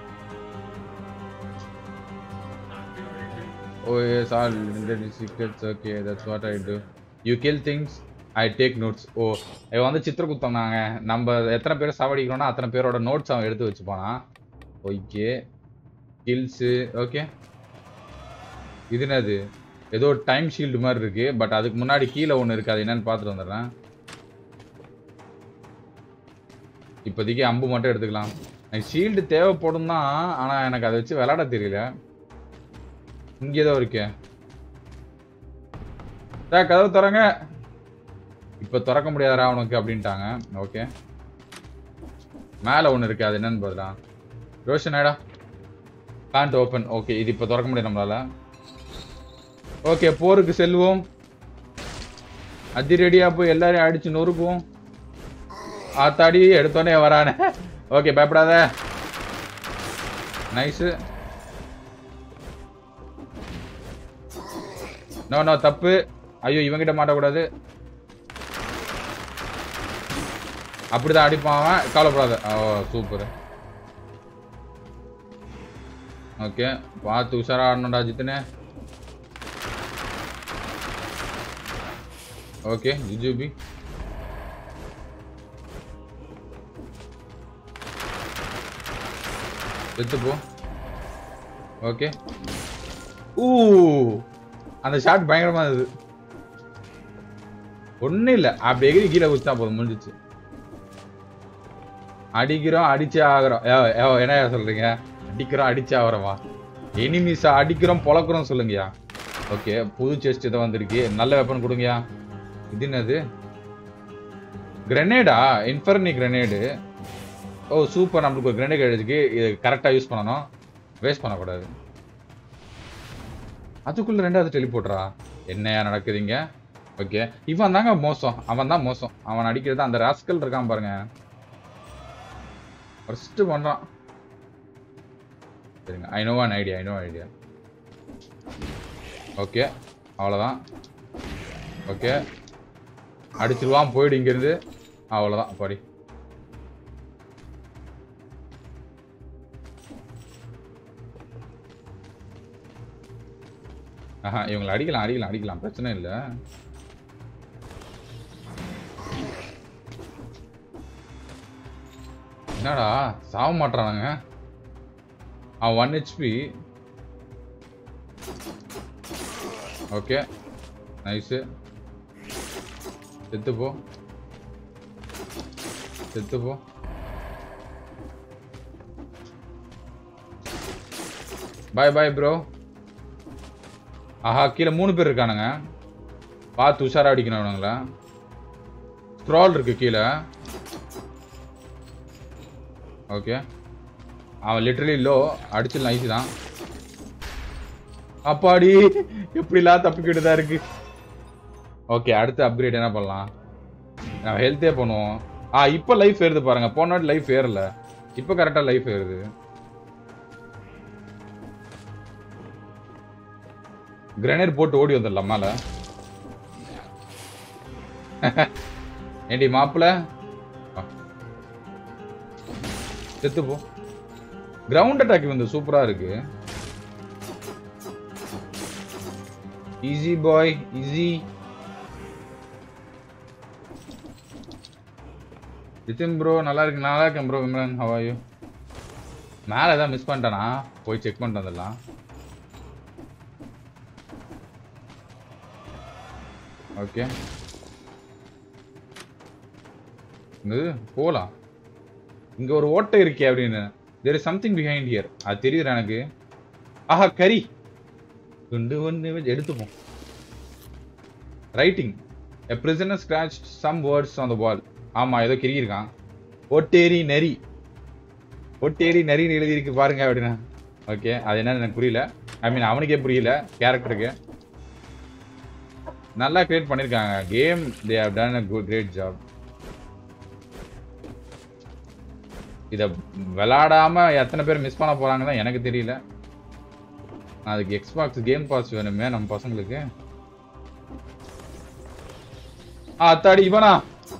oh yes all secrets okay that's what I do you kill things I take notes ஓ இவன் வந்து சித்திரகுப்தம் நாங்க நம்ம எத்தனை பேர் சாவடிக்கிறோம்னா அத்தனை பேரோட நோட்ஸ் அவன் எடுத்து வச்சுப்பானா ஓகே கில்ஸு ஓகே இது என்னது ஏதோ டைம் ஷீல்டு மாதிரி இருக்கு பட் அதுக்கு முன்னாடி கீழே ஒன்று இருக்கு அது என்னன்னு பார்த்துட்டு வந்துடுறேன் இப்போதைக்கு அம்பு மட்டும் எடுத்துக்கலாம் எனக்கு ஷீல்டு தேவைப்படும் தான் ஆனால் எனக்கு அதை வச்சு விளையாட தெரியல இங்கே ஏதோ இருக்கே சார் கதவு திறங்க இப்போ திறக்க முடியாதா உனக்கு அப்படின்ட்டாங்க ஓகே மேலே ஒன்று இருக்கு அது என்னன்னு பதிலா ரோஷன் ஆடா காண்ட் ஓப்பன் ஓகே இது இப்போ திறக்க முடியும் நம்மளால ஓகே போருக்கு செல்வோம் அதிரடியாக போய் எல்லாரையும் அடிச்சு நொறுக்குவோம் ஆத்தாடி எடுத்தோடனே வரானே ஓகே பயப்படாத நைஸு நோ நோ தப்பு ஐயோ இவங்கிட்ட மாட்டக்கூடாது அப்படிதான் அடிப்பான் அவன் கவலைப்படாத ஓ சூப்பர் ஓகே பார்த்து உஷாரா ஆடணும்டா ஜித்துனே ஓகே ஜிஜுபி செத்து போ ஓகே ஊ அந்த ஷாட் பயங்கரமா இருந்தது ஒண்ணும் இல்ல அப்படி எகிரி கீழே குதிச்சா போதும் முடிஞ்சிச்சு அடிக்கிறோம் அடிச்சே ஆகுறோம் ஏ ஏ என்ன சொல்றீங்க அடிக்கிறோம் அடிச்சே ஆகுறோமா எனிமீஸ் அடிக்கிறோம் பொழக்கிறோம் சொல்லுங்கயா ஓகே புது செஸ்ட் இதை வந்திருக்கு நல்ல வெப்பன் கொடுங்கயா இது என்னது கிரெனேடா இன்ஃபர்னி கிரெனேடு ஓ சூப்பர் நம்மளுக்கு ஒரு கிரெனேட் கிடைச்சிருக்கு இது கரெக்டாக யூஸ் பண்ணணும் வேஸ்ட் பண்ணக்கூடாது அதுக்குள்ள ரெண்டாவது டெலிபோட்ரா என்னையா நடக்குதுங்க ஓகே இவன் தாங்க மோசம் அவன் தான் மோசம் அவன் அடிக்கிறது அந்த ராஸ்கல் இருக்கான் பாருங்க ஃபர்ஸ்ட் பண்றான் சரிங்க I know an idea I know idea okay அவ்வளோதான் ஓகே அடிச்சிருவான் போயிடு இங்கேருந்து அவ்வளோதான் படி ஆஹா இவங்களை அடிக்கலாம் அடிக்கலாம் அடிக்கலாம் பிரச்சனை இல்லை என்னடா சாவ மாட்டானுங்க அவன் ஒன் ஹெச்பி ஓகே நைஸு செத்து போ செத்து போ பாய் பாய் ப்ரோ ஆஹா கீழே மூணு பேர் இருக்கானுங்க பார்த்து உஷாரா அடிக்கணும் அவனுங்களா ஸ்க்ரால் இருக்கு கீழே ஓகே அவன் லிட்டரலி லோ அடிச்சிடலாம் ஈஸி தான் அப்பாடி எப்படிலாம் தப்பிக்கிட்டு தான் இருக்கு ஓகே அடுத்த அப்கிரேட் என்ன பண்ணலாம் நம்ம ஹெல்த்தே பண்ணுவோம் ஆ இப்போ லைஃப் ஏறுது பாருங்க போன வாட்டி லைஃப் ஏறல இப்போ கரெக்டாக லைஃப் ஏறுது கிரனேட் போட்டு ஓடி வந்துடலாம் மேல ஏண்டி மாப்பிள செத்து போ கிரவுண்ட் அட்டாக் வந்து சூப்பரா இருக்கு easy boy easy Jithin bro நல்லா இருக்கு நல்லா இருக்கேன் ப்ரோ விம்ரன் ஹவாயு மேலே ஏதாவது மிஸ் பண்ணிட்டானா போய் செக் பண்ணிட்டு வந்துடலாம் ஓகே இது போகலாம் இங்க ஒரு ஓட்டை இருக்கே அப்படின்னு there is something behind here அது தெரியுது எனக்கு ஆஹா கறி துண்டு ஒன்று வச்சு எடுத்துப்போம் writing a prisoner scratched some words on the wall ஆமா ஏதோ கிரி இருக்கான் ஒட்டேரி நரி ஒட்டேரி நரின்னு எழுதியிருக்கு பாருங்க அப்படின்னா ஓகே அது என்னன்னு எனக்கு புரியல ஐ மீன் அவனுக்கே புரியல கேரக்டருக்கு நல்லா கிரியேட் பண்ணிருக்காங்க game they have done a good great job இத விளையாடாம எத்தனை பேர் மிஸ் பண்ண போறாங்க தான் எனக்கு தெரியல அதுக்கு எக்ஸ்பாக்ஸ் கேம் பாஸ் வேணுமே நம்ம பசங்களுக்கு ஆ அத்தாடி இவனா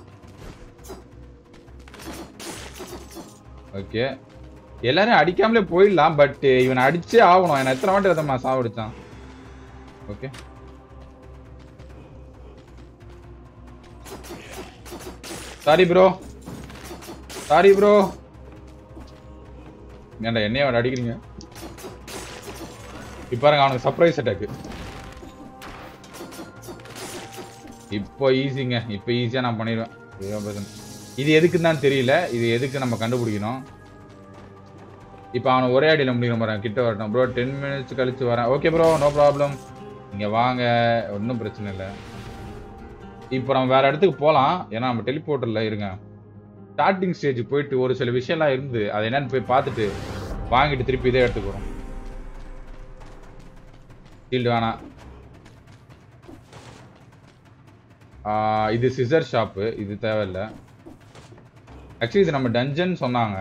ஓகே எல்லாரும் அடிக்காமலே போயிடலாம் பட் இவனை அடிச்சே ஆகணும் என்ன எத்தனை வாட்டி ரத்தமா சாவடிச்சான் okay sorry bro sorry bro ஏன்டா என்னைய அவன் அடிக்கிறீங்க இப்ப பாருங்க அவனுக்கு சர்ப்ரைஸ் அட்டாக் இப்போ ஈஸிங்க இப்போ ஈஸியா நான் பண்ணிடுவேன் இதுதான் பிரச்சனை. இது எதுக்குன்னு தான் தெரியல இது எதுக்கு நம்ம கண்டுபிடிக்கணும் இப்போ அவனை ஒரே அடியில் முடிக்கிற மாதிரி கிட்ட வரட்டும் ப்ரோ டென் மினிட்ஸ் கழிச்சு வரேன் ஓகே ப்ரோ நோ ப்ராப்ளம் இங்கே வாங்க ஒன்றும் பிரச்சனை இல்லை இப்போ நம்ம வேற இடத்துக்கு போகலாம் ஏன்னா நம்ம டெலிபோர்ட்டரில் இருங்க ஸ்டார்டிங் ஸ்டேஜ் போயிட்டு ஒரு சில விஷயம்லாம் இருந்து அது என்னன்னு போய் பார்த்துட்டு வாங்கிட்டு திருப்பி இதே இடத்துக்கு வரும் ஷீல்டு வேணாம் ஆஹ் இது சிசர் ஷாப்பு இது தேவையில்லை ஆக்சுவலி இது நம்ம டஞ்சன் சொன்னாங்க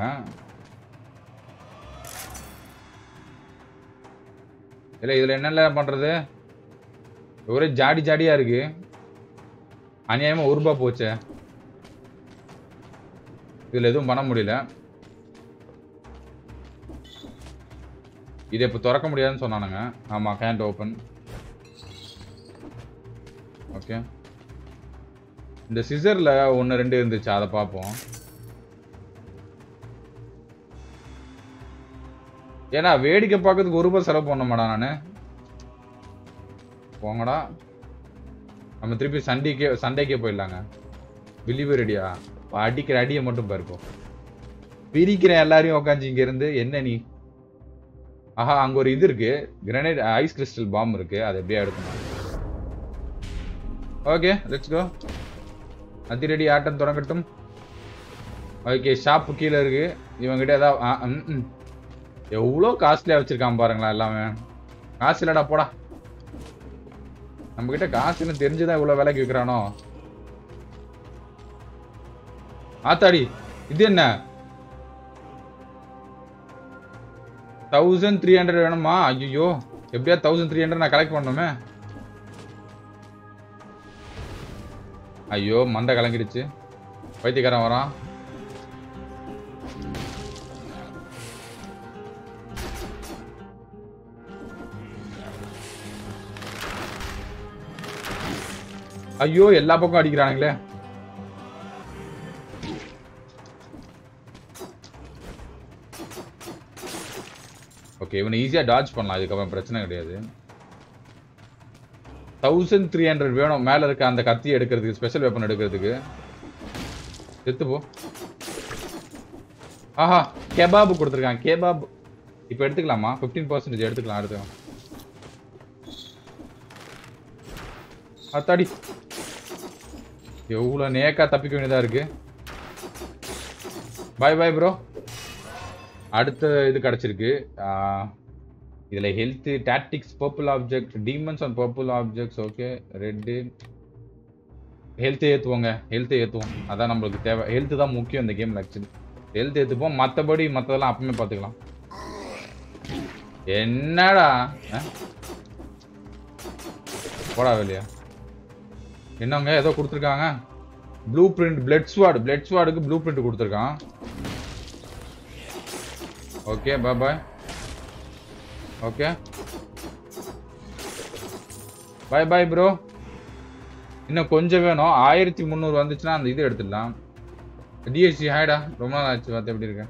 இல்லை இதில் என்னென்ன பண்ணுறது ஒரே ஜாடி ஜாடியா இருக்கு அநியாயமா ஒரு ரூபா போச்சே இதுல எதுவும் பண்ண முடியல இதை இப்போ திறக்க முடியாதுன்னு சொன்னானுங்க ஆமா கேண்ட் ஓப்பன் ஓகே இந்த சிசர்ல ஒன்று ரெண்டு இருந்துச்சு அதை பார்ப்போம் ஏன்னா வேடிக்கை பார்க்கறதுக்கு ஒரு ரூபாய் செலவு பண்ண மாடா நான் போங்கடா நம்ம திருப்பி சண்டேக்கே சண்டேக்கே போயிடலாங்க பிலிவர் ரெடியா அடிக்கிற அடியை மட்டும் பாருப்போம் பிரிக்கிறேன் எல்லாரையும் உட்காந்து இங்க இருந்து என்ன நீ ஆஹா அங்க ஒரு இது இருக்கு கிரனைட் ஐஸ் கிறிஸ்டல் பாம் இருக்கு அதை எப்படியா எடுக்கணும் ஓகே லெட்ஸ் கோ அதிரடி ஆட்டம் தொடங்கட்டும் ஓகே ஷாப்பு கீழே இருக்கு இவங்கிட்ட ஏதாவது ஆ, ம், ம். எவ்வளோ காஸ்ட்லியா வச்சிருக்கான் பாருங்களேன் எல்லாமே காசு இல்லடா போடா நம்ம கிட்ட காசுன்னு தெரிஞ்சுதான் இவ்வளவு விலைக்கு விற்கிறானோ ஆத்தாடி இது என்ன தௌசண்ட் த்ரீ ஹண்ட்ரட் வேணுமா ஐயோ எப்படியா தௌசண்ட் த்ரீ ஹண்ட்ரட் நான் கலெக்ட் பண்ணணுமே ஐயோ மண்டை கலங்கிடுச்சு பைத்தியக்காரன் வரான் ஐயோ எல்லா பக்கம் அடிக்கிறானுங்களே ஓகே இவனை ஈஸியா டாட்ஜ் பண்ணலாம் இதுக்கப்புறம் பிரச்சனை கிடையாது தௌசண்ட் த்ரீ ஹண்ட்ரட் வேணும் மேல இருக்க அந்த கத்தி எடுக்கிறதுக்கு ஸ்பெஷல் வெப்பன் எடுக்கிறதுக்கு செத்து போ ஆஹா கெபாப் கொடுத்துருக்கான் கெபாப் இப்போ எடுத்துக்கலாமா ஃபிஃப்டீன் பர்சன்டேஜ் எடுத்துக்கலாம் எடுத்துக்கலாம் அத்தாடி எவ்வளோ நேக்கா தப்பிக்க வேண்டியதா இருக்கு பாய் பாய் ப்ரோ அடுத்த இது கிடச்சிருக்கு இதில் health tactics purple object demons and purple objects okay red ஹெல்த்தை ஏற்றுவோங்க ஹெல்த்தை ஏற்றுவோம் அதான் நம்மளுக்கு தேவை ஹெல்த்து தான் முக்கியம் இந்த கேமில் ஆக்சுவலி ஹெல்த் ஏற்றுப்போம் மற்றபடி மற்றதெல்லாம் அப்பவுமே பார்த்துக்கலாம் என்னடா ஆ? போடா வெளியா என்னங்க ஏதோ கொடுத்துருக்காங்க blueprint blood sword blood ஸ்வாடுக்கு ப்ளூ பிரிண்ட் கொடுத்துருக்கான் okay bye bye okay bye bye bro இன்னும் கொஞ்சம் வேணும் ஆயிரத்தி முந்நூறு வந்துச்சுன்னா அந்த இது எடுத்துடலாம் டிஎஸ்சி ஹாய்டா ரொம்ப நாள் ஆச்சு பார்த்து எப்படி இருக்கேன்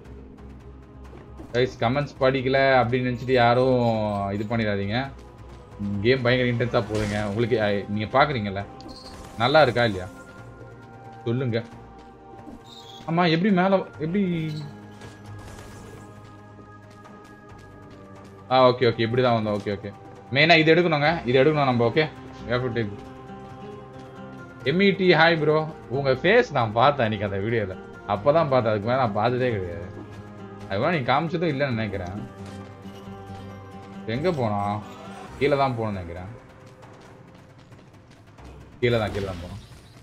கைஸ் கமெண்ட்ஸ் படிக்கல அப்படின்னு நினச்சிட்டு யாரும் இது பண்ணிடாதீங்க கேம் பயங்கர இன்டென்ஸாக போகுதுங்க உங்களுக்கு அஹ், நீங்க பார்க்குறீங்கல்ல நல்லா இருக்கா இல்லையா சொல்லுங்க ஆமா எப்படி மேலே எப்படி ஆ ஓகே ஓகே இப்படி தான் வந்தோம் ஓகே ஓகே மெயினாக இது எடுக்கணுங்க இது எடுக்கணும் நம்ம ஓகே எம்இடி ஹாய் ப்ரோ உங்க ஃபேஸ் நான் பார்த்தேன் அன்னைக்கு அந்த வீடியோவில் அப்போ தான் பார்த்தேன் அதுக்கு மேலே நான் பார்த்ததே கிடையாது அதுதான் நீ காமிச்சதும் இல்லைன்னு நினைக்கிறேன் எங்கே போனோம் கீழே தான் போகணும்னு நினைக்கிறேன் கீழே தான் கீழே தான் போனோம்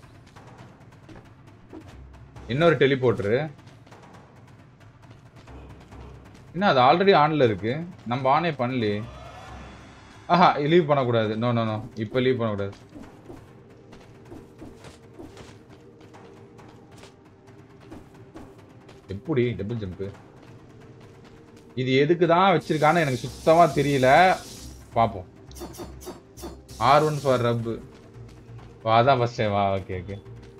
இன்னொரு டெலிபோர்ட்ரு என்ன அது ஆல்ரெடி ஆன்ல இருக்கு நம்ம ஆனே பண்ணலையே ஆஹா லீவ் பண்ணக்கூடாது நோ நோ நோ இப்போ லீவ் பண்ணக்கூடாது எப்படி டபுள் ஜம்ப் இது எதுக்கு தான் வச்சிருக்கான்னு எனக்கு சுத்தமா தெரியல பார்ப்போம் ஆர் ஒன் ஃபார் ரப் வா அதான் ஃபர்ஸ்ட் வா ஓகே ஓகே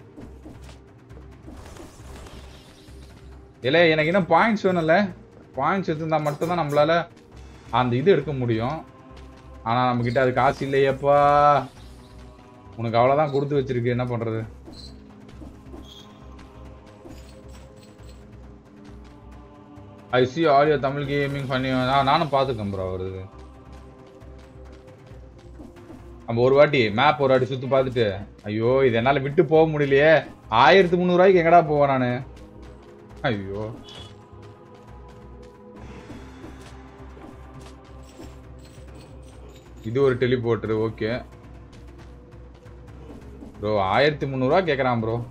இல்லை எனக்கு இன்னும் பாயிண்ட்ஸ் வேணும்ல பாயிண்ட்ஸ் எடுத்திருந்தா மட்டும்தான் நம்மளால அந்த இது எடுக்க முடியும் ஆனா நம்ம கிட்ட அது காசு இல்லையேப்பா உனக்கு அவ்வளவுதான் கொடுத்து வச்சிருக்கு என்ன பண்றது I C audio Tamil gaming பண்ணி நானும் பார்த்துக்கேன் ப்ரோ வருது நம்ம ஒரு வாட்டி மேப் ஒரு வாட்டி சுத்தி பார்த்துட்டு ஐயோ இது என்னால விட்டு போக முடியலையே ஆயிரத்தி முந்நூறுவாய்க்கு எங்கடா போவேன் நானு ஐயோ இது ஒரு டெலிபோர்ட்டர் ஓகே ப்ரோ ஆயிரத்தி முந்நூறுவா கேட்குறான் ப்ரோ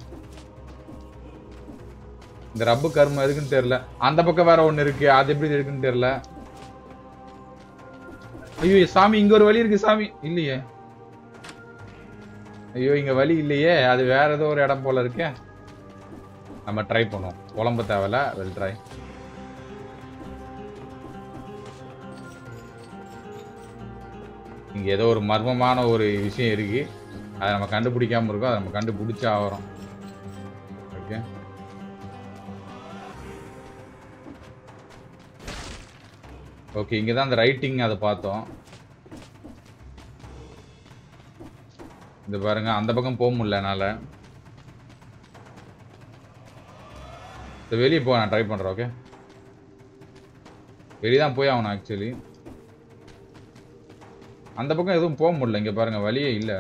இந்த ரப்பு கருமம் எதுக்குன்னு தெரியல அந்த பக்கம் வேற ஒண்ணு இருக்கு அது எப்படி இருக்குன்னு தெரியல ஐயோ சாமி இங்க ஒரு வழி இருக்கு சாமி இல்லையே ஐயோ இங்க வழி இல்லையே அது வேற ஏதோ ஒரு இடம் போல இருக்கே நம்ம ட்ரை பண்ணுவோம் குழம்ப தேவையில்ல வெல் ட்ரை இங்க ஏதோ ஒரு மர்மமான ஒரு விஷயம் இருக்கு அதை நம்ம கண்டுபிடிக்காம இருக்கோம் அதை நம்ம கண்டுபிடிச்சா ஆகிறோம் ஓகே ஓகே இங்க தான் அந்த ரைட்டிங் அதை பார்த்தோம் இந்த பாருங்க அந்த பக்கம் போக முடியல என்னால இந்த வெளியே போ நான் ட்ரை பண்றேன் ஓகே வெளியே தான் போய் ஆகணும் ஆக்சுவலி அந்த பக்கம் எதுவும் போக முடியல இங்க பாருங்க வழியே இல்ல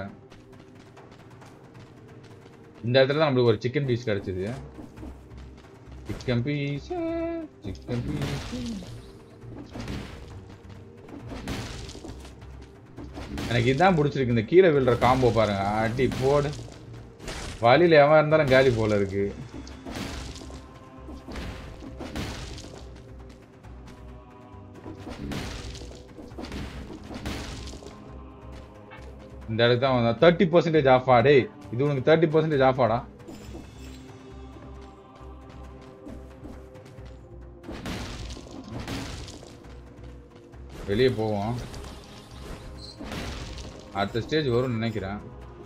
இந்த இடத்துல தான் நம்மளுக்கு ஒரு சிக்கன் பீஸ் கிடைச்சது சிக்கன் பீஸ் சிக்கன் பீஸ் எனக்கு இதான் பிடிச்சிருக்கு இந்த கீழே விழுற காம்போ பாருங்க அடி போடு வழியில எவன் இருந்தாலும் காலி போல இருக்கு இந்த இடத்துக்கு தான் வந்தா தேர்ட்டி பர்சன்டேஜ் ஆஃப் ஆடே இது உனக்கு தேர்ட்டி பர்சன்டேஜ் ஆஃப் ஆடா வெளியே போவோம் அடுத்த ஸ்டேஜ் வரும்னு நினைக்கிறேன்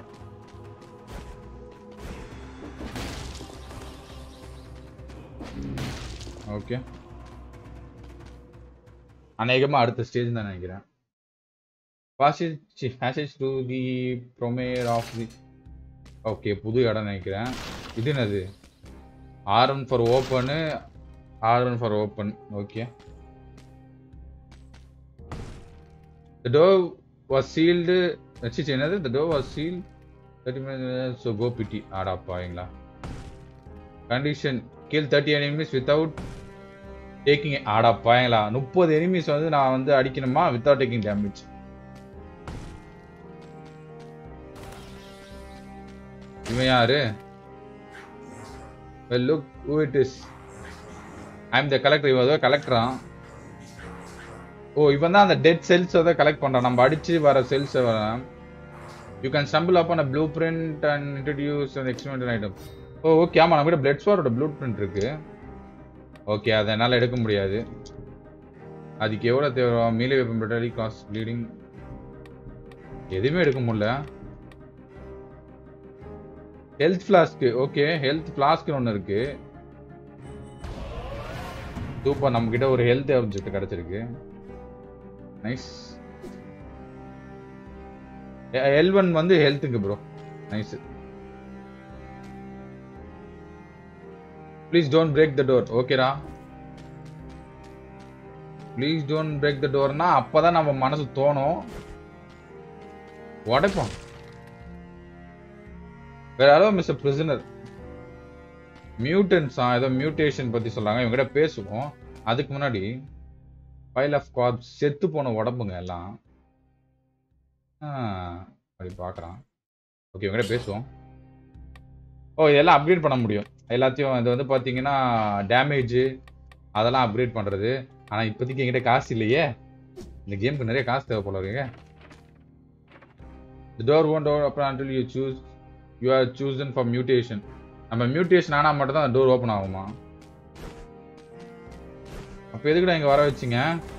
ஓகே அநேகமா அடுத்த ஸ்டேஜ் தான் நினைக்கிறேன் passage passage to the promenade of the okay புது இடம் நினைக்கிறேன் இது என்னது R one for open R one for open okay The door was sealed. அச்சிச்சு என்னது the door was sealed. 30 minutes so go pity. ஆடா பாவீங்களா condition kill 30 enemies without taking ஆடா பாவீங்களா முப்பது எனிமீஸ் வந்து நான் வந்து அடிக்கணுமா without taking damage இவன் யாரு well look who it is i'm the collector இவன் ஏதோ கலெக்டரான் ஓ இவன் தான் அந்த டெட் செல்ஸ் அதை கலெக்ட் பண்றான் நம்ம அடிச்சு வர cells you can stumble upon blueprint and introduce அந்த எக்ஸ்பெரிமெண்டல் ஐட்டம் ஓ ஓகே ஆமா நம்ம கிட்ட பிளட் ஸ்வாரோட ப்ளூ பிரிண்ட் இருக்கு ஓகே அதை என்னால் எடுக்க முடியாது அதுக்கு எவ்வளோ தேவை மீலே வெப்பன் பெட்டாலி காஸ் ப்ளீடிங் எதுவுமே எடுக்க முடியல ஹெல்த் ஃப்ளாஸ்க்கு ஓகே ஹெல்த் ஃப்ளாஸ்க்னு ஒன்று இருக்கு சூப்பர் நம்ம கிட்ட ஒரு ஹெல்த் ஆப்ஜெக்ட் கிடைச்சிருக்கு நைஸ் எல் ஒன் வந்து ஹெல்த்துக்கு bro nice please don't break the door ஓகேடா ப்ளீஸ் டோன்ட் பிரேக் த டோர்னா அப்பதான் நம்ம மனசு தோணும் உடைப்போம் வேற யாரோ மிஸ் பிரிசனர் மியூட்டன்ஸா ஏதோ மியூட்டேஷன் பத்தி சொல்றாங்க இவங்ககிட்ட பேசுவோம் அதுக்கு முன்னாடி பைல் ஆஃப் கார்ப்ஸ் செத்து போன உடம்புங்க எல்லாம் ஆ, அப்படி பார்க்குறான் ஓகே இவங்ககிட்ட பேசுவோம் ஓ இதெல்லாம் அப்கிரேட் பண்ண முடியும் எல்லாத்தையும் இது வந்து பார்த்தீங்கன்னா டேமேஜ் அதெல்லாம் அப்கிரேட் பண்ணுறது ஆனால் இப்போதைக்கு என்கிட்ட காசு இல்லையே இந்த கேமுக்கு நிறைய காசு தேவை போல இருக்குங்க The door won't open until you choose you are chosen for mutation நம்ம மியூட்டேஷன் ஆனால் மட்டும் தான் டோர் ஓப்பன் ஆகுமா அப்போ எதுக்குடா இங்கே வர வச்சிங்க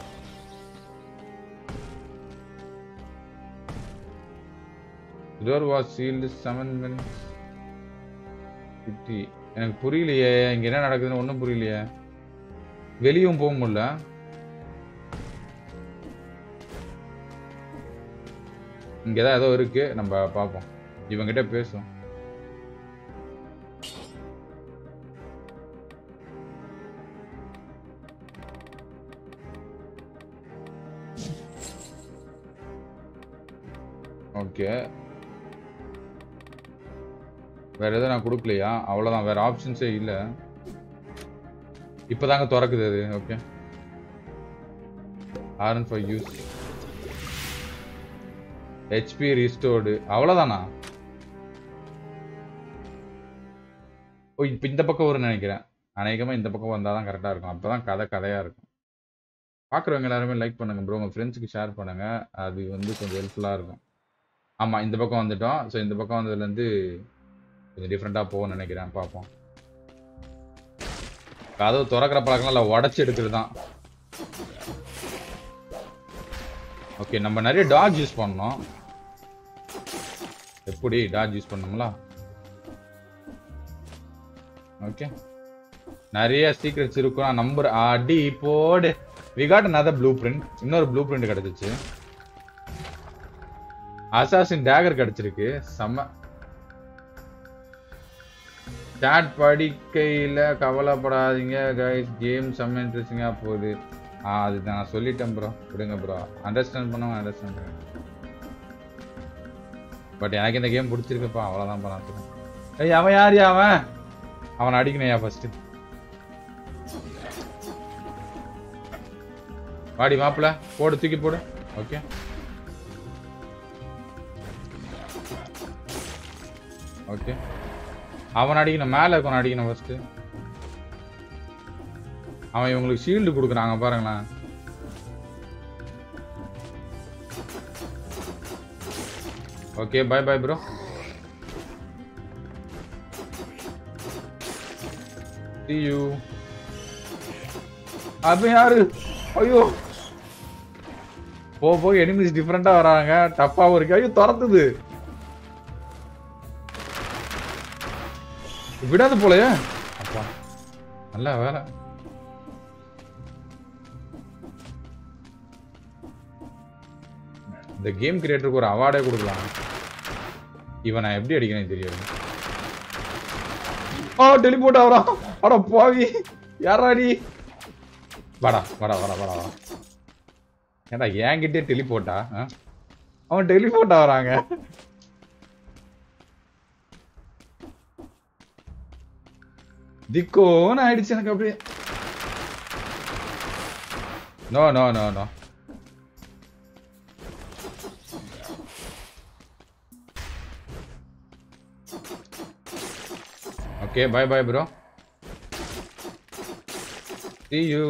door was sealed seven minutes fifty எனக்கு புரியலையே இங்கே என்ன நடக்குதுன்னு ஒன்றும் புரியலையே வெளியும் போக முடியல இங்கே தான் ஏதோ இருக்கு நம்ம பார்ப்போம் இவங்கிட்ட பேசுவோம் ஓகே வேற எதுவும் நான் கொடுக்கலையா அவ்வளோதான் வேற ஆப்ஷன்ஸே இல்லை இப்போதாங்க திறக்குது அது okay RN for use HP restored அவ்வளோதானா ஓ இப்போ இந்த பக்கம் வரும்னு நினைக்கிறேன் அநேகமாக இந்த பக்கம் வந்தால் தான் கரெக்டாக இருக்கும் அப்போ தான் கதை கதையாக இருக்கும் பார்க்குறவங்க எல்லாருமே லைக் பண்ணுங்க ப்ரோ உங்கள் ஃப்ரெண்ட்ஸுக்கு ஷேர் பண்ணுங்க அது வந்து கொஞ்சம் ஹெல்ப்ஃபுல்லாக இருக்கும் ஆமாம் இந்த பக்கம் வந்துட்டோம் ஸோ இந்த பக்கம் வந்ததுலேருந்து கொஞ்சம் டிஃப்ரெண்ட்டாக போகும்னு நினைக்கிறேன் பார்ப்போம் கதவு திறக்கிற பழக்கம் இல்லை உடச்சி எடுக்கிறது தான் ஓகே நம்ம நிறைய டாக் யூஸ் பண்ணோம் எப்படி டாக் யூஸ் பண்ணோம்ல ஓகே நிறைய சீக்ரெட்ஸ் இருக்கும் நான் நம்பர் அடி போடு we got another blueprint இன்னொரு ப்ளூ பிரிண்ட் கிடைச்சிச்சு அசாசின் டேகர் கிடைச்சிருக்கு செம்ம சாட் படிக்கையில் கவலைப்படாதீங்க கைஸ் கேம் செம்ம இன்ட்ரெஸ்டிங்காக போகுது ஆ அது நான் சொல்லிட்டேன் ப்ரோ விடுங்க ப்ரோ அண்டர்ஸ்டாண்ட் பண்ணவங்க அண்டர்ஸ்டாண்ட் பண்ணுங்க பட் எனக்கு இந்த கேம் பிடிச்சிருக்குப்பா அவ்வளோதான் நான் சொல்லுவேன் ஏய் அவன் யார் அவன் அவனை அடிக்கணையா ஃபர்ஸ்ட் வாடி மாப்பிள போடு தூக்கி போடு ஓகே ஓகே அவன் அடிக்கணும் மேலே இருக்கவன் அடிக்கணும் ஃபர்ஸ்ட் அவன் இவங்களுக்கு ஷீல்டு கொடுக்குறாங்க பாருங்களேன் okay bye bye bro see you அது யாரு ஐயோ போ போய் எனிமிஸ் டிஃப்ரெண்டா வராங்க டப்பாவும் இருக்கு ஐயோ துரத்துது விடாது போலயே அப்பா நல்ல வேலை இந்த கேம் கிரியேட்டருக்கு ஒரு அவார்டே கொடுக்கலாம் இவன் நான் எப்படி அடிக்கிறேன்னு தெரியாது ஓ டெலிபோர்ட் ஆவரா அட பாவி யாராடி வாடா வாடா வாடா வாடா வாடா ஏடா என்கிட்டே டெலிபோட்டா அவன் டெலிபோட்டா வராங்க திக்கோன்னு ஆயிடுச்சு எனக்கு அப்படியே no no no no okay bye bye bro see you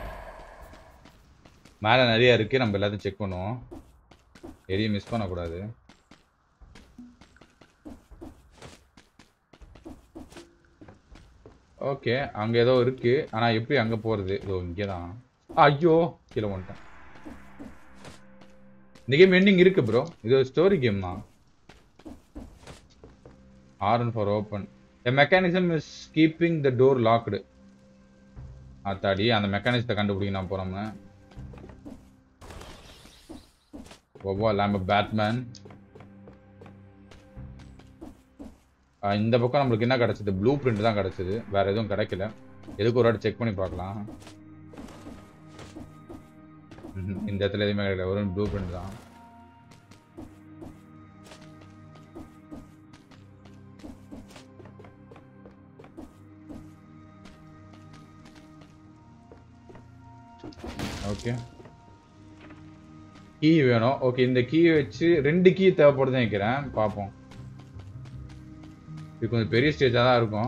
மேலே நிறைய இருக்கு நம்ம எல்லாத்தையும் செக் பண்ணுவோம் எதையும் மிஸ் பண்ணக்கூடாது ஓகே அங்க ஏதோ இருக்கு ஆனா எப்படி அங்க போறது இதோ இங்கே தான் ஐயோ கீழே வந்துட்டேன் இந்த கேம் எண்டிங் இருக்கு ப்ரோ இது ஒரு ஸ்டோரி கேம் தான் R for open a mechanism is keeping the door locked ஆத்தாடி அந்த மெக்கானிசத்தை கண்டுபிடிக்கணும் போறோம் ஒவ்வொரு லேம்ப பேட்மேன் இந்த பக்கம் நம்மளுக்கு என்ன கிடைச்சது ப்ளூ பிரிண்ட் தான் கிடைச்சது வேற எதுவும் கிடைக்கல எதுக்கு ஒரு வாட்டி செக் பண்ணி பார்க்கலாம் ம்ஹும். இந்த இடத்துல எதுவுமே கிடைக்கல வெறும் ப்ளூ பிரிண்ட் தான் ஓகே கீ வேணும் ஓகே இந்த கீ வச்சு ரெண்டு கீ தேவைப்படுதுன்னு நினைக்கிறேன் பார்ப்போம் இது கொஞ்சம் பெரிய ஸ்டேஜாக தான் இருக்கும்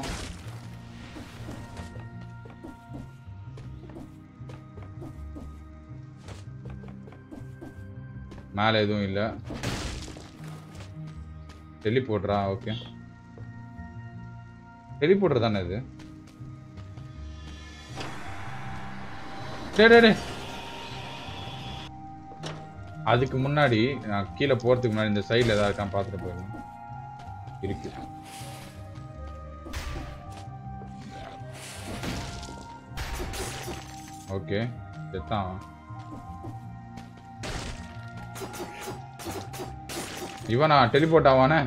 மேலே எதுவும் இல்லை டெலி போடுறா ஓகே டெலி போடுற தானே இது டேய், டேய், டேய். அதுக்கு முன்னாடி நான் கீழே போறதுக்கு முன்னாடி இந்த சைடுல ஏதாவது இருக்கான்னு பார்த்துட்டு போயிருந்தேன் இருக்கு ஓகே செத்தான் அவன். இவனா டெலிபோர்ட் ஆவானே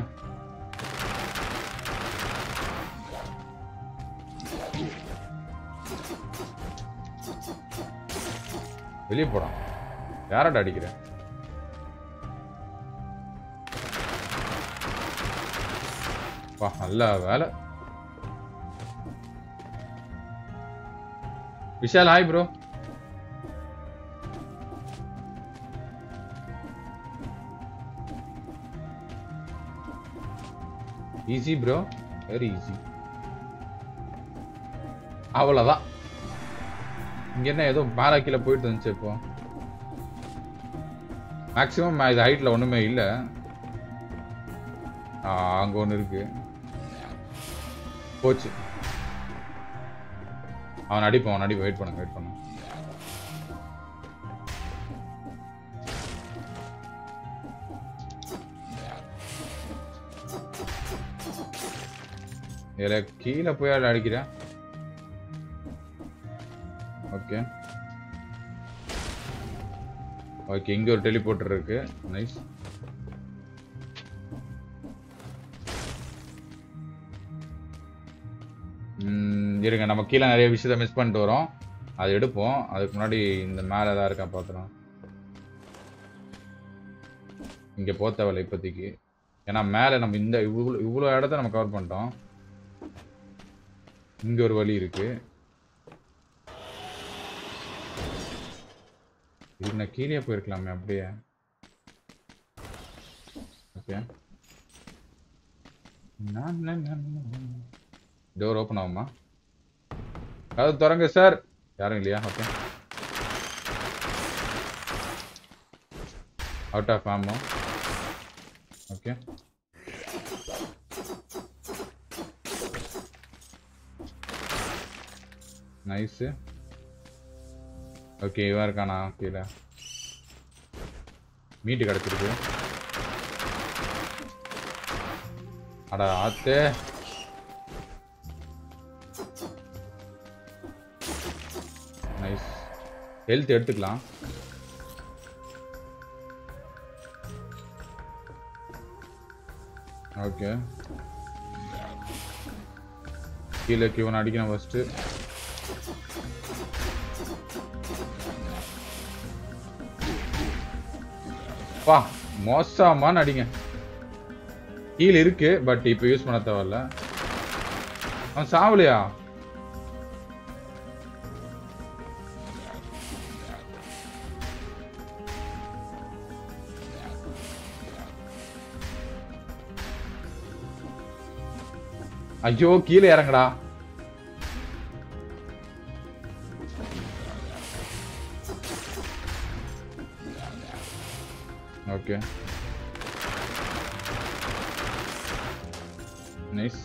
வெளியே போடான் யாரடா அடிக்கிற வா நல்ல வேலை Vishal hi bro easy bro very easy அவ்வளோதான் இங்க என்ன ஏதோ மேலே கீழே போயிட்டு இருந்துச்சு இப்போ மேக்ஸிமம் இது ஹைட்ல ஒண்ணுமே இல்ல ஆ, அங்க ஒண்ணு இருக்கு போச்சு அவன் அடிப்பான் அவன் அடிப்பான் வெயிட் பண்ணுங்க வெயிட் பண்ணுங்க இதுல கீழே போய் ஆள் அடிக்கிறேன் ஓகே ஓகே இங்க ஒரு டெலிபோர்ட்டர் இருக்கு நைஸ் இருங்க நம்ம கீழே நிறைய விஷயத்த மிஸ் பண்ணிட்டு வரோம் அதை எடுப்போம் அதுக்கு முன்னாடி இந்த மேலே ஏதாவது இருக்கா பார்த்துறோம் இங்கே போக தேவையில்ல இப்போதைக்கு ஏன்னா மேலே நம்ம இந்த இவ்வளோ இவ்வளோ இடத்த நம்ம கவர் பண்ணிட்டோம் இங்கே ஒரு வழி இருக்கு இதுக்கு நான் கீழே போயிருக்கலாமே அப்படியே ஓகே டோர் ஓப்பன் ஆகுமா அது திறங்க சார் யாரும் இல்லையா okay out of ammo okay nice okay இவன் இருக்கானா கீழே மீட்டு கிடச்சிருக்கு அட ஆத்தே நைஸ் ஹெல்த் எடுத்துக்கலாம் ஓகே கீழே கிவன் அடிக்கணும் ஃபஸ்ட்டு பா மோசமா அடிங்க ஹீல் இருக்கு பட் இப்போ யூஸ் பண்ண தேவையில்ல அவன் சாவலையா ஐயோ கீழே இறங்குடா ஓகே நைஸ்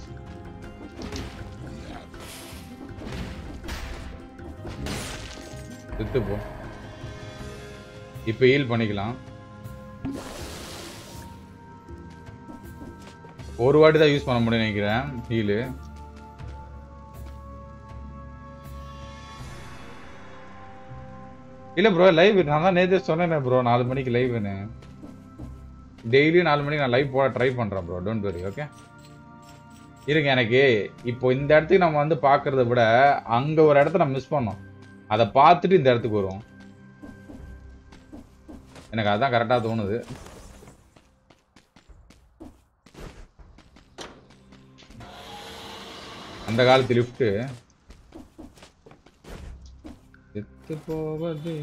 செத்து போ இப்போ ஹீல் பண்ணிக்கலாம் ஒரு வாட்டி தான் யூஸ் பண்ண முடியும் நினைக்கிறேன் ஹீலு இல்ல ப்ரோ லைவ் நான் தான் நேத்தே சொன்னேனே ப்ரோ நாலு மணிக்கு லைவ்னு டெய்லியும் நாலு மணிக்கு நான் லைவ் போட ட்ரை பண்றேன் ப்ரோ டோன்ட் வரி ஓகே இருங்க எனக்கு இப்போ இந்த இடத்துக்கு நம்ம வந்து பார்க்கறத விட அங்க ஒரு இடத்த நம்ம மிஸ் பண்ணோம் அதை பார்த்துட்டு இந்த இடத்துக்கு வருவோம் எனக்கு அதான் கரெக்டா தோணுது அந்த காலத்து லிஃப்ட் செத்து போவது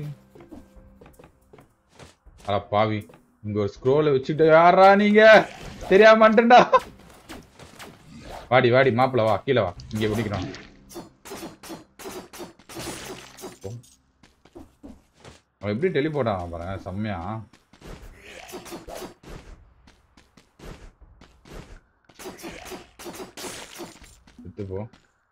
அட பாவி இங்க ஒரு ஸ்க்ரோல வச்சுட்டு யாரா நீங்க தெரியாம மாட்டேன்டா வாடி வாடி மாப்பிள வா கீழே வா இங்க பிடிக்கிறோம் அவன் எப்படி டெலிபோர்ட் ஆகான் பாருங்க செம்மையா செத்து போ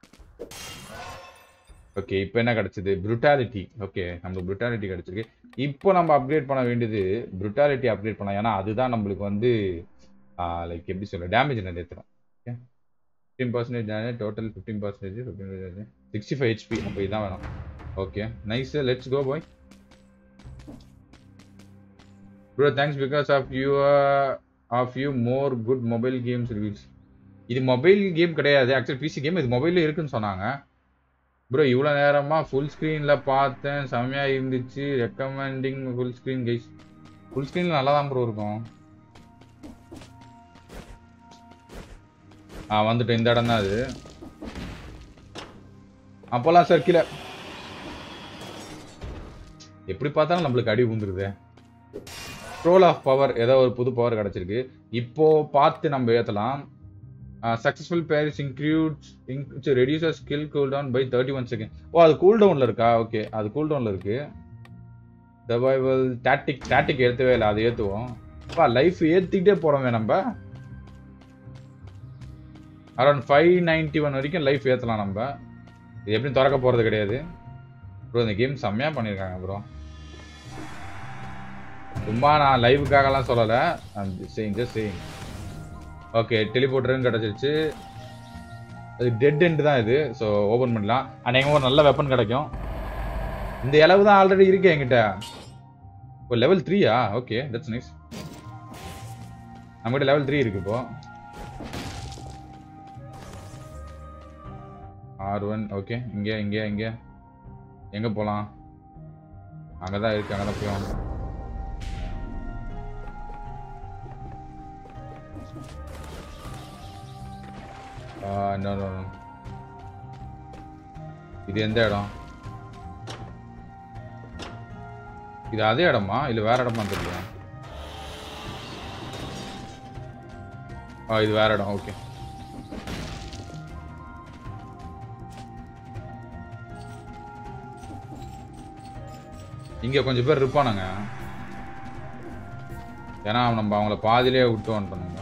ஓகே இப்போ என்ன கிடைச்சது brutality ஓகே நமக்கு brutality கிடைச்சிருக்கு இப்போ நம்ம அப்கிரேட் பண்ண வேண்டியது brutality அப்கிரேட் பண்ணலாம் ஏன்னா அதுதான் நம்மளுக்கு வந்து லைக் எப்படி சொல்ல டேமேஜ் நிறைய தரும் okay fifteen percentage total fifteen percentage fifteen sixty five HP அப்போ இதான் வேணும் okay nice let's go bye bro thanks because of you of you more good mobile games reviews இது மொபைல் கேம் கிடையாது actually PC game இது மொபைலில் இருக்குன்னு சொன்னாங்க bro இவ்வளோ நேரமாக ஃபுல் ஸ்க்ரீனில் பார்த்தேன் செம்மையாக இருந்துச்சு recommending full screen guys full ஸ்க்ரீனில் நல்லா தான் ப்ரோ இருக்கும் ஆ வந்துட்டேன் இந்த இடம் தான் அது அப்போல்லாம் சார் கீழே எப்படி பார்த்தாலும் நம்மளுக்கு அடி விழுந்துருது ரோல் ஆஃப் பவர் ஏதோ ஒரு புது பவர் கிடைச்சிருக்கு இப்போ பார்த்து நம்ம ஏற்றலாம் successful parries includes reducer skill cooldown by thirty one second ஓ அது கூல் டவுனில் இருக்கா ஓகே அது கூல் டவுனில் இருக்கு சர்வைவல் டாட்டிக் டாட்டிக் ஏற்றவே இல்லை அதை ஏற்றுவோம் அப்பா லைஃப் ஏற்றிக்கிட்டே போகிறோமே நம்ம அரௌண்ட் ஃபைவ் நைன்டி ஒன் வரைக்கும் லைஃப் ஏற்றலாம் நம்ம இது எப்படியும் திறக்க போகிறது கிடையாது ப்ரோ இந்த கேம் செம்மையாக பண்ணியிருக்காங்க ப்ரோ சும்மா நான் லைவுக்காகலாம் சொல்லலை சேயிங் ஜஸ்ட் சேயிங் ஓகே டெலிபோர்ட்டரும் கிடச்சிருச்சு அது டெட் எண்ட் தான் இது ஸோ ஓப்பன் பண்ணலாம் அநேகமாக ஒரு நல்ல வெப்பன் கிடைக்கும் இந்த அளவு தான் ஆல்ரெடி இருக்கு என்கிட்ட இப்போ லெவல் த்ரீயா ஓகே தட்ஸ் நைஸ் நம்மகிட்ட லெவல் த்ரீ இருக்கு இப்போ ஆர் ஒன் ஓகே இங்கே இங்கே இங்கே எங்கே போகலாம் அங்கே தான் இருக்கு அங்கே தான் போயும் நோ நோ நோ இது எந்த இடம் இது அதே இடமா இல்ல வேற இடமா தெரியல ஆ இது வேற இடம் ஓகே இங்க கொஞ்சம் பேர் இருப்பானுங்க ஏன்னா நம்ம அவங்கள பாதியிலே விட்டு வந்துட்டோம் நம்ம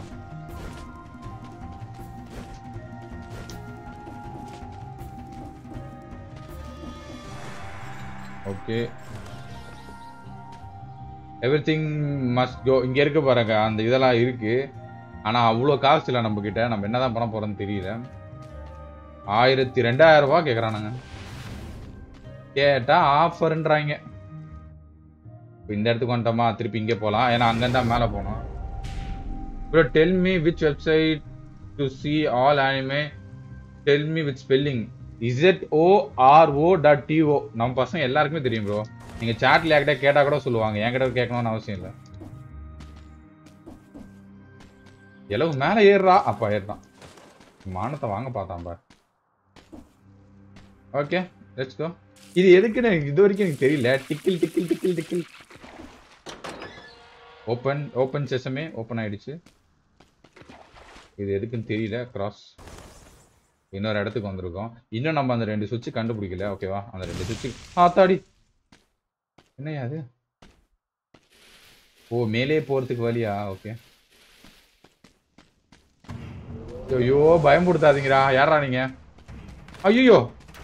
okay everything must go இங்கே இருக்க பாருங்க அந்த இதெல்லாம் இருக்கு ஆனால் அவ்வளோ காசு இல்லை நம்ம கிட்ட நம்ம என்னதான் பண்ண போறோம்னு தெரியல ஆயிரத்தி ரெண்டாயிரம் ரூபாய் கேட்குறானுங்க கேட்டா ஆஃபர்ன்றாங்க இப்போ இந்த இடத்துக்கு வந்துட்டோமா திருப்பி இங்கே போகலாம் ஏன்னா அங்கேருந்தா மேலே போனோம் bro tell me which website to see all anime tell me with spelling Z O R O dot to நம்ம பசங்க எல்லாருக்குமே தெரியும் ப்ரோ நீங்க சாட்ல யார்கிட்ட கேட்டா கூட சொல்லுவாங்க என்கிட்ட கேட்கணும்னு அவசியம் இல்லை எலவு மேல ஏறுறா அப்பா ஏறுறான் மானத்தை வாங்க பார்த்தான் பார் ஓகே லெட்ஸ் கோ இது எதுக்குன்னு எனக்கு இது வரைக்கும் எனக்கு தெரியல tickle tickle tickle tickle open open sesame open ஆயிடுச்சு இது எதுக்குன்னு தெரியல கிராஸ் இன்னொரு இடத்துக்கு வந்திருக்கோம் இன்னும் நம்ம அந்த ரெண்டு சுவிட்ச் கண்டுபிடிக்கல ஓகேவா அந்த ரெண்டு சுவிட்ச் ஆத்தாடி என்னையா அது ஓ மேலே போறதுக்கு வழியா ஓகே ஐயோ பயமுடுத்தாதீங்கடா யாரா நீங்க ஐயோ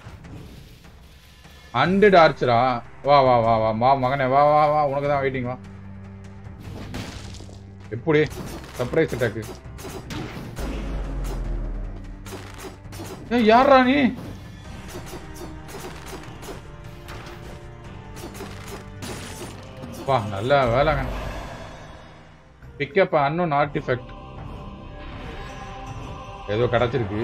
ஹண்ட்ரட் ஆர்ச்சரா வா வா வா வா வா மகனே வா வா வா உனக்கு தான் வெயிட்டிங் வா எப்படி சர்ப்ரைஸ் அட்டாக்கு ஏய் யாரா நீ வா நல்ல வேலைங்க பிக்கப் அன்னோன் ஆர்டிஃபெக்ட் ஏதோ கிடைச்சிருக்கு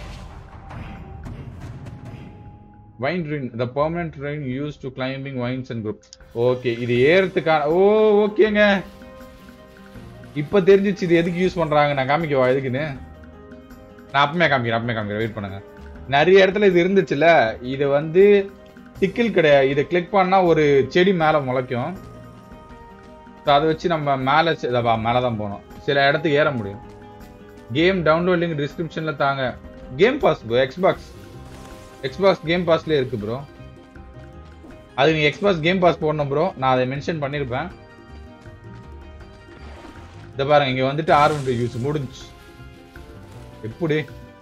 vine ring the permanent ring use to climbing vines and group okay இது ஏறதுக்கான ஓ ஓகேங்க இப்ப தெரிஞ்சிச்சு இது எதுக்கு யூஸ் பண்றாங்க நான் காமிக்கவா எதுக்குன்னு நான் அப்பமே காமிக்கிறேன் அப்பமே காமிக்கிறேன் வெயிட் பண்ணுங்க நிறைய இடத்துல இது இருந்துச்சுல்ல இது வந்து டிக்கில் கிடையாது இதை கிளிக் பண்ணா ஒரு செடி மேல முளைக்கும் ஸோ அதை வச்சு நம்ம மேலே மேலே தான் போகணும் சில இடத்துக்கு ஏற முடியும் கேம் டவுன்லோட் லிங்க் டிஸ்கிரிப்ஷன்ல தாங்க game pass bro Xbox Xbox game பாஸ்லேயே இருக்கு ப்ரோ அது நீங்க எக்ஸ்பாக்ஸ் கேம் பாஸ் போடணும் ப்ரோ நான் அதை மென்ஷன் பண்ணியிருப்பேன் இதை பாருங்க இங்க வந்துட்டு ஆர்வம் யூஸ் முடிஞ்சு எப்படி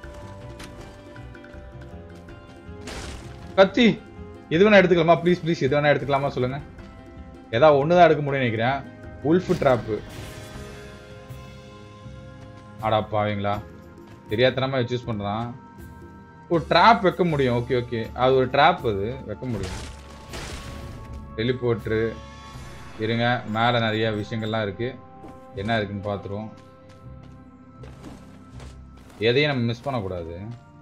கத்தி எது வேணா எடுத்துக்கலாமா ப்ளீஸ் ப்ளீஸ் எது வேணா எடுத்துக்கலாமா சொல்லுங்க ஏதாவது ஒன்று தான் எடுக்க முடியும் நினைக்கிறேன் உல்ஃபு ட்ராப்பு ஆடா பாவீங்களா தெரியாதனமா சூஸ் பண்றான் ஒரு ட்ராப் வைக்க முடியும் ஓகே ஓகே அது ஒரு ட்ராப் அது வைக்க முடியும் டெலிபோட்ரு இருங்க மேலே நிறைய விஷயங்கள்லாம் இருக்கு என்ன இருக்குன்னு பார்த்துருவோம் எதையும் நம்ம மிஸ் பண்ணக்கூடாது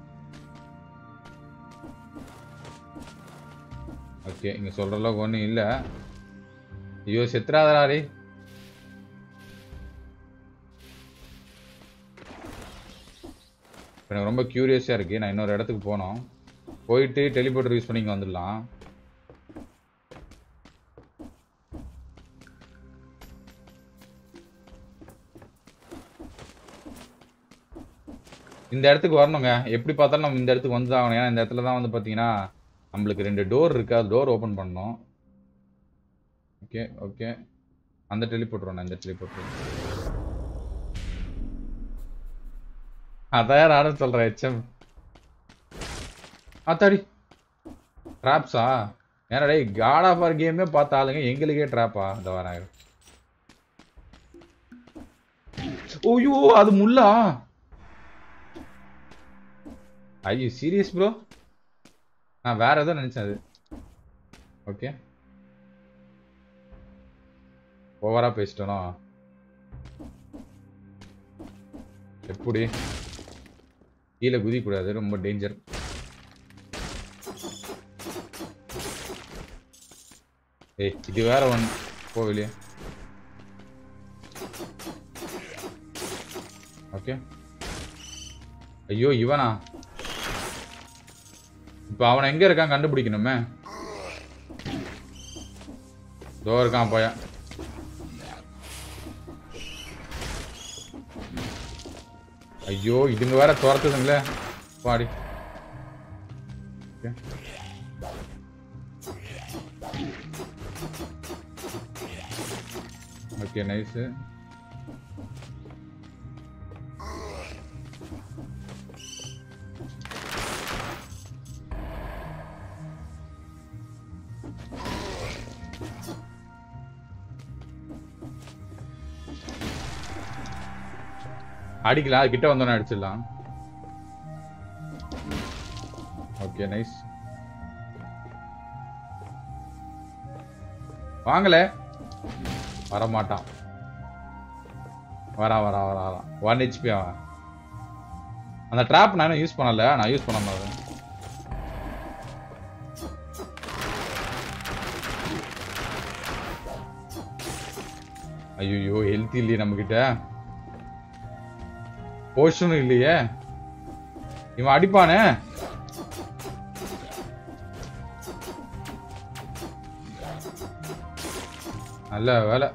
ஓகே இங்க சொல்ற அளவுக்கு ஒன்றும் இல்லை ஐயோ செத்துறாதராரி எனக்கு ரொம்ப கியூரியஸாக இருக்கு நான் இன்னொரு இடத்துக்கு போனோம் போயிட்டு டெலிபோர்ட்டர் யூஸ் பண்ணி இங்கே வந்துடலாம் இந்த இடத்துக்கு வரணுங்க எப்படி பார்த்தாலும் நம்ம இந்த இடத்துக்கு வந்து ஆகணும் ஏன்னா இந்த இடத்துல தான் வந்து பார்த்தீங்கன்னா நம்மளுக்கு ரெண்டு டோர் இருக்கு அது டோர் ஓப்பன் பண்ணணும் ஓகே ஓகே அந்த டெலிபோர்ட் நான் இந்த டெலிபோர்ட் அதான் யாரும் சொல்றேன் ஹெச்எம் ஆத்தாடி ட்ராப்ஸா ஏன்னா டேய் காட் ஆஃப் ஆர் கேமே பார்த்த ஆளுங்க எங்களுக்கே ட்ராப்பா இந்த வராங்க ஓய்யோ அது முள்ளா ஐயோ சீரியஸ் ப்ரோ நான் வேற ஏதோ நினைச்சேன் அது ஓகே ஓவரா பேசிட்டனோ எப்படி கீழே குதிக்கூடாது ரொம்ப டேஞ்சர் ஏய் இது வேற ஒன் போ வெளியே ஓகே ஐயோ இவனா இப்ப அவன் எங்க இருக்கான் கண்டுபிடிக்கணுமே இதோ இருக்கான் பையன் ஐயோ இதுங்க வேற துரத்துதுங்களே பாடி ஓகே நைஸ் அடிக்கலாம் அது கிட்ட வந்தோன்னே அடிச்சிடலாம் ஓகே நைஸ் வாங்கல வரமாட்டான் வரா வரா வரா வரா ஒன் ஹெச்பி அவன் அந்த ட்ராப் நான் யூஸ் பண்ணல நான் யூஸ் பண்ண மாதிரி ஐயோ ஹெல்த் இல்லையே நம்ம கிட்ட போஷனும் இல்லையே இவன் அடிப்பானே நல்ல வேலை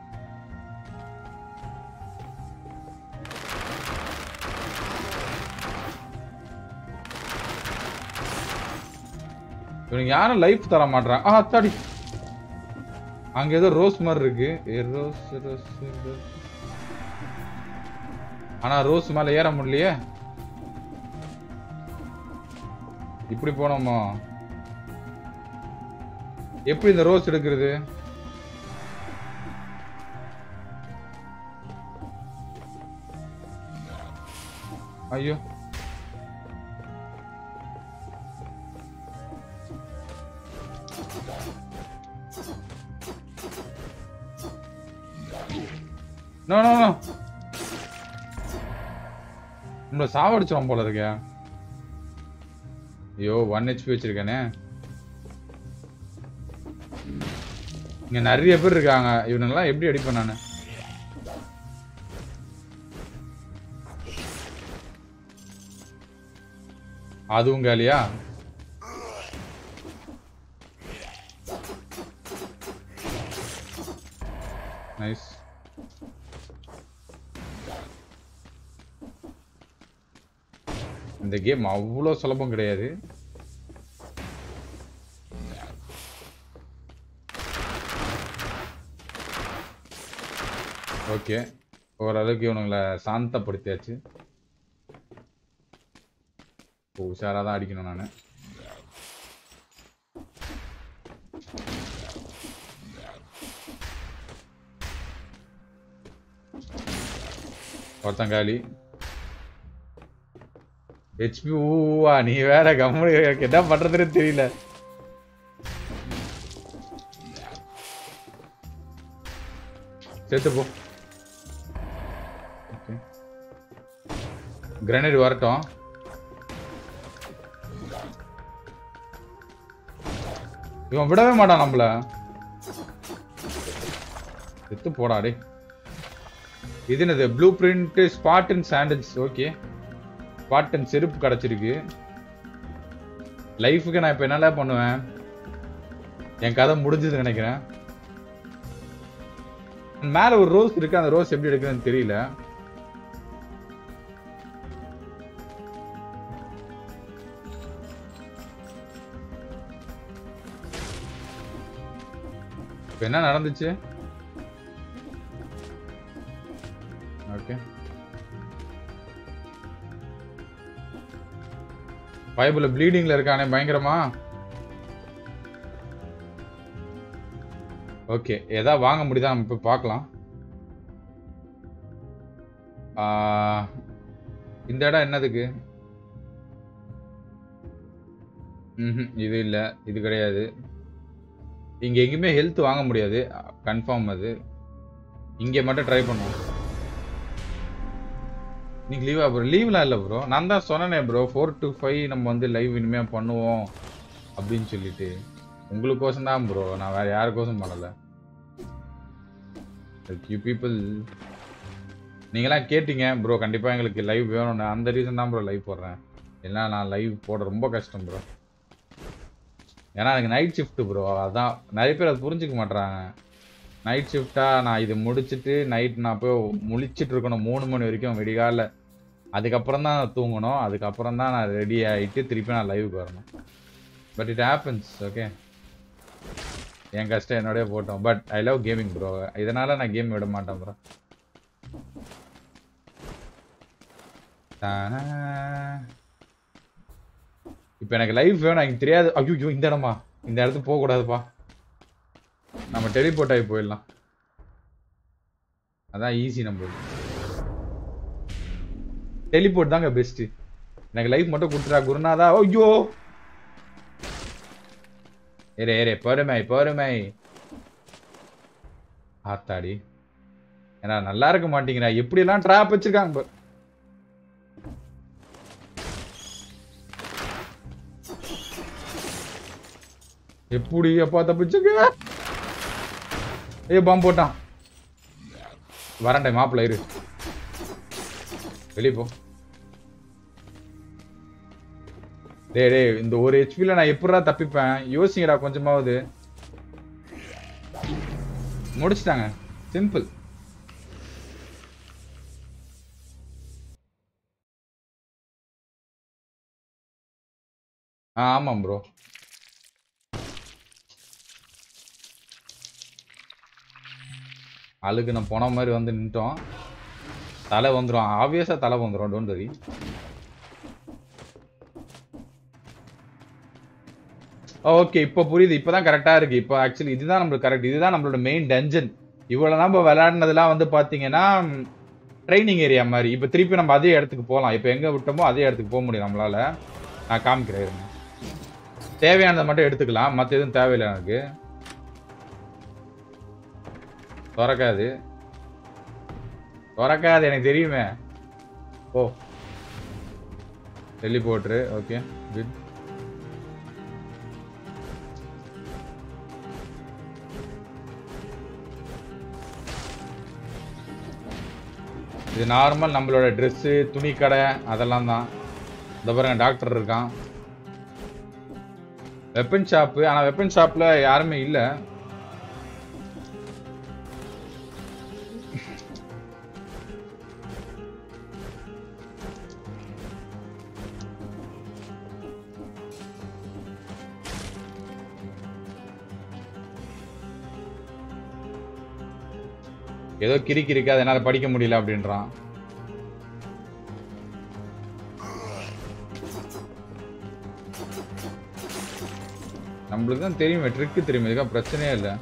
இவனுக்கு யாரும் லைஃப் தர மாட்றான் ஆ அத்தாடி அங்க ஏதோ ரோஸ் மாதிரி இருக்கு ஏ, ரோஸ் ரோஸ் ரோஸ் ஆனா ரோஸ் மேல ஏற முடியலையே இப்படி போனோமா எப்படி இந்த ரோஸ் எடுக்கிறது ஐயோ நோ நோ நோ நம்மள சாவடிச்சிடும் போல இருக்க ஐயோ ஒன் ஹெச்பி வச்சிருக்கேனே இங்க நிறைய பேர் இருக்காங்க இவனுங்கெல்லாம் எப்படி அடிப்பேன் நானு அதுவும் காலியா நைஸ் இந்த கேம் அவ்வளோ சுலபம் கிடையாது ஓகே ஓரளவுக்கு இவனுங்களை சாந்தப்படுத்தியாச்சு இப்போ உஷாராக தான் அடிக்கணும் நான் ஒருத்தங்காலி ஹெச்பி ஊவா நீ வேற கம்முனு எனக்கு என்ன பண்றதுன்னு தெரியல சேர்த்து போ கிரனேட் வரட்டும் இவன் விடவே மாட்டான் நம்மள செத்து போடா டேய் இது என்னது blue print spot and sandals okay spot and செருப்பு கிடச்சிருக்கு லைஃபுக்கு நான் இப்போ என்னல பண்ணுவேன் என் கதை முடிஞ்சது நினைக்கிறேன் மேல ஒரு ரோஸ் இருக்கு அந்த ரோஸ் எப்படி எடுக்குதுன்னு தெரியல இப்போ என்ன நடந்துச்சு ஓகே பைபிள் ப்ளீடிங்ல இருக்கானே பயங்கரமா ஓகே எதா வாங்க முடியுதா நம்ம போய் பார்க்கலாம் ஆ, இந்த இடம் என்னதுக்கு ம்ஹும், இது இல்ல இது கிடையாது இங்க எங்கேயுமே ஹெல்த் வாங்க முடியாது கன்ஃபார்ம் அது இங்க மட்டும் ட்ரை பண்ணுவோம் நீங்க லீவா ப்ரோ லீவ்லாம் இல்லை ப்ரோ நான் தான் சொன்னேனே ப்ரோ ஃபோர் டு ஃபைவ் நம்ம வந்து லைவ் இனிமே பண்ணுவோம் அப்படின்னு சொல்லிட்டு உங்களுக்கோசம் தான் ப்ரோ நான் வேற யாருக்கோசம் பண்ணல யூ பீப்புள் நீங்களாம் கேட்டீங்க ப்ரோ கண்டிப்பா எங்களுக்கு லைவ் வேணும்னு அந்த ரீசன் தான் ப்ரோ லைவ் போடுறேன் இல்லைன்னா நான் லைவ் போட ரொம்ப கஷ்டம் ப்ரோ ஏன்னா எனக்கு நைட் ஷிஃப்ட் ப்ரோ அதான் நிறைய பேர் அது புரிஞ்சுக்க மாட்றாங்க நைட் ஷிஃப்டா நான் இது முடிச்சிட்டு நைட் நான் போய் முழிச்சிட்டு இருக்கணும் மூணு மணி வரைக்கும் விடிகால அதுக்கப்புறம் தான் நான் தூங்கணும் அதுக்கப்புறம் தான் நான் ரெடி ஆகிட்டு திருப்பி நான் லைவுக்கு வரணும் பட் இட் ஹேப்பன்ஸ் ஓகே என் கஷ்டம் என்னோடய போட்டோம் but I love gaming bro இதனால நான் கேம் விட மாட்டேன் ப்ரோ இப்போ எனக்கு லைஃப் வேணும் எனக்கு தெரியாது ஐயோ இந்த இடமா இந்த இடத்துக்கு போகக்கூடாதுப்பா நம்ம டெலிபோர்ட் ஆகி போயிடலாம் அதான் ஈஸி நம்மளுக்கு டெலிபோர்ட் தாங்க பெஸ்ட் எனக்கு லைஃப் மட்டும் கொடுத்துட்டா குருநாதா ஐயோ ஏரே ஏரே பொறுமை பொறுமை ஆத்தாடி ஏன்னா நல்லா இருக்க மாட்டேங்கிறா எப்படியெல்லாம் ட்ராப் வச்சிருக்காங்க பாரு. எப்படி அப்பா தப்பிச்சுக்க ஏ பாம்பு போட்டான் வரண்டே மாப்பிள்ள இரு வெளியே போ டேய் டேய் இந்த ஒரு ஹெச்பில நான் எப்படிடா தப்பிப்பேன் யோசிங்கடா கொஞ்சமாவது முடிச்சிட்டாங்க சிம்பிள் ஆ ஆமாம் ப்ரோ அழுக்கு நான் போன மாதிரி வந்து நின்ட்டோம் தலை வந்துடும் ஆப்வியஸாக தலை வந்துடும் டோன்ட் வரி ஓகே இப்போ புரியுது இப்போதான் கரெக்டாக இருக்கு இப்போ ஆக்சுவலி இதுதான் நம்மளுக்கு கரெக்ட் இதுதான் நம்மளோட மெயின் டஞ்சன் இவ்வளோ நம்ம விளையாடினதெல்லாம் வந்து பார்த்தீங்கன்னா ட்ரைனிங் ஏரியா மாதிரி இப்போ திருப்பி நம்ம அதே இடத்துக்கு போகலாம் இப்போ எங்கே விட்டோமோ அதே இடத்துக்கு போக முடியும் நம்மளால நான் காமிக்கிறேன் இருங்க. தேவையானதை மட்டும் எடுத்துக்கலாம் மற்ற எதுவும் தேவையில்லை எனக்கு திறக்காது திறக்காது எனக்கு தெரியுமே ஓ டெல்லி போட்ரு ஓகே குட் இது நார்மல் நம்மளோட ட்ரெஸ்ஸு துணி கடை அதெல்லாம் தான் இந்த பாருங்க டாக்டர் இருக்கான் வெப்பன் ஷாப்பு ஆனால் வெப்பன் ஷாப்பில் யாருமே இல்லை ஏதோ கிறுக்கி இருக்கு அதனால படிக்க முடியல அப்படின்றான் நம்மளுக்கு தான் தெரியுமே ட்ரிக்கு தெரியுமே இதுக்காக பிரச்சனையே இல்லை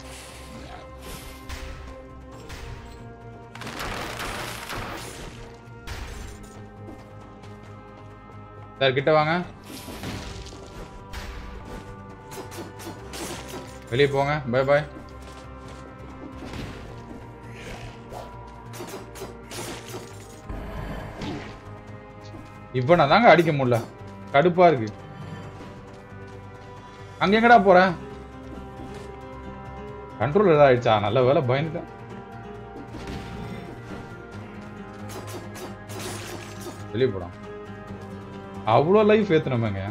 சார் கிட்ட வாங்க வெளியே போங்க பை பாய் இவனை தாங்க அடிக்க முடியல கடுப்பா இருக்கு அங்க எங்கடா போற கண்ட்ரோல் ஏதாயிடுச்சா நல்ல வேலை பயந்துட்டேன் வெளியே போடான் அவ்வளோ லைஃப் ஏத்துனமேங்க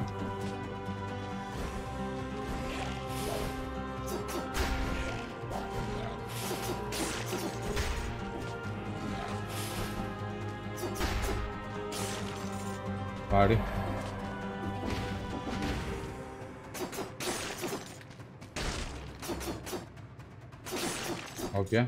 பாடு ஓகே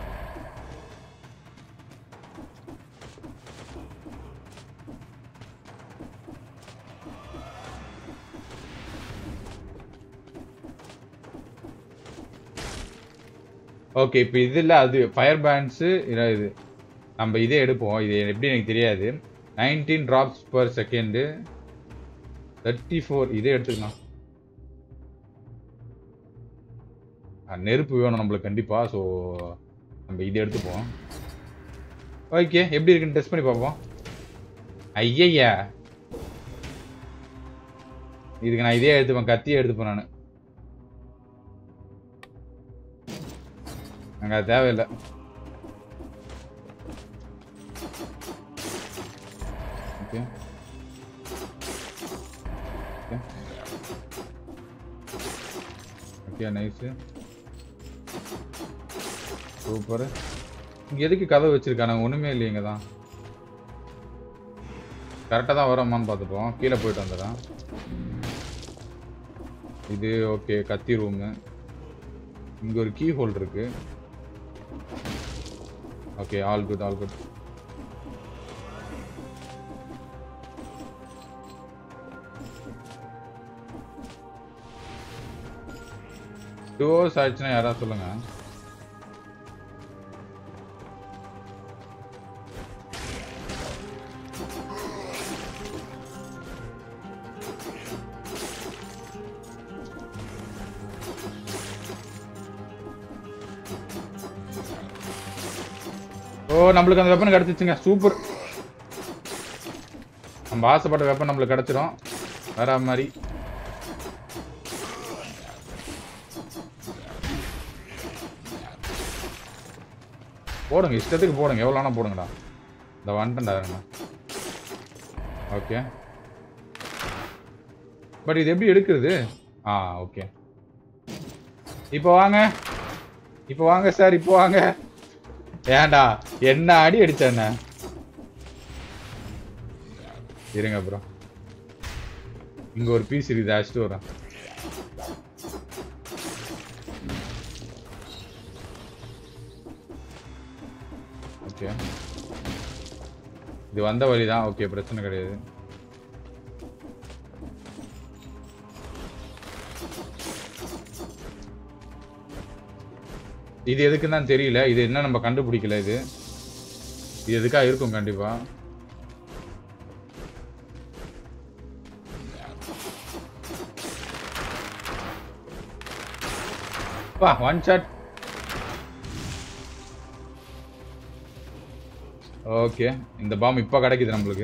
ஓகே இப்போ இது இல்லை அது ஃபயர் பேண்ட்ஸு இது நம்ம இதே எடுப்போம் இது எப்படி எனக்கு தெரியாது nineteen drops per second thirty four இதே எடுத்துக்கலாம் ஆ, நெருப்பு வேணும் நம்மளுக்கு கண்டிப்பாக ஸோ நம்ம இதை எடுத்துப்போம் ஓகே எப்படி இருக்குன்னு டெஸ்ட் பண்ணி பார்ப்போம் ஐயய்யா இதுக்கு நான் இதே எடுத்துப்பேன் கத்தியே எடுத்துப்பேன் நான் அங்கே அது தேவையில்லை okay okay okay nice super இங்கே எதுக்கு கதவு வச்சிருக்கானுங்க ஒன்றுமே இல்லைங்க தான் கரெக்டாக தான் வரோமான்னு பார்த்துப்போம் கீழே போயிட்டு வந்துடுறேன் இது ஓகே கத்தி ரூமு இங்கே ஒரு கீ ஹோல் இருக்கு okay all good all good two hours ஆயிடுச்சுன்னா யாராவது சொல்லுங்க ஓ நம்மளுக்கு அந்த வெப்பன் கிடைச்சிச்சுங்க சூப்பர் நம்ம ஆசைப்பட்ட வெப்பன் நம்மளுக்கு கிடைச்சிடும் வேற மாதிரி போடுங்க இஷ்டத்துக்கு போடுங்க எவ்வளோ வேணா போடுங்கடா இந்த வந்துட்டேன்டா இருங்க ஓகே பட் இது எப்படி எடுக்கிறது ஆ ஓகே இப்போ வாங்க இப்போ வாங்க சார் இப்போ வாங்க ஏன்டா என்ன அடி அடிச்ச என்ன இருங்க அப்புறம் இங்க ஒரு பீஸ் இருக்குது அடிச்சுட்டு வரேன் ஓகே இது வந்த வழி தான் ஓகே பிரச்சனை கிடையாது இது எதுக்குன்னு தான் தெரியல இது என்ன நம்ம கண்டுபிடிக்கல இது இது எதுக்கா இருக்கும் கண்டிப்பா வா ஒன் ஷாட் ஓகே இந்த பாம் இப்போ கிடைக்குது நம்மளுக்கு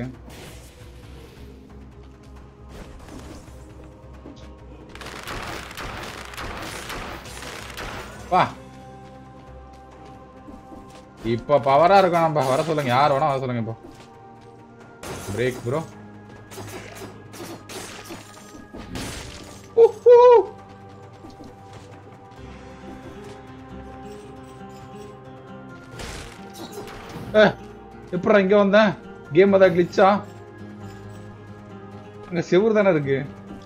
வா இப்போ பவரா இருக்கும் நம்ம வர சொல்லுங்க யார் வேணா வர சொல்லுங்க இப்போ பிரேக் ப்ரோ எப்படா இங்க வந்தேன் கேம் அதான் கிளிச்சா அங்க செவுரு தானே இருக்கு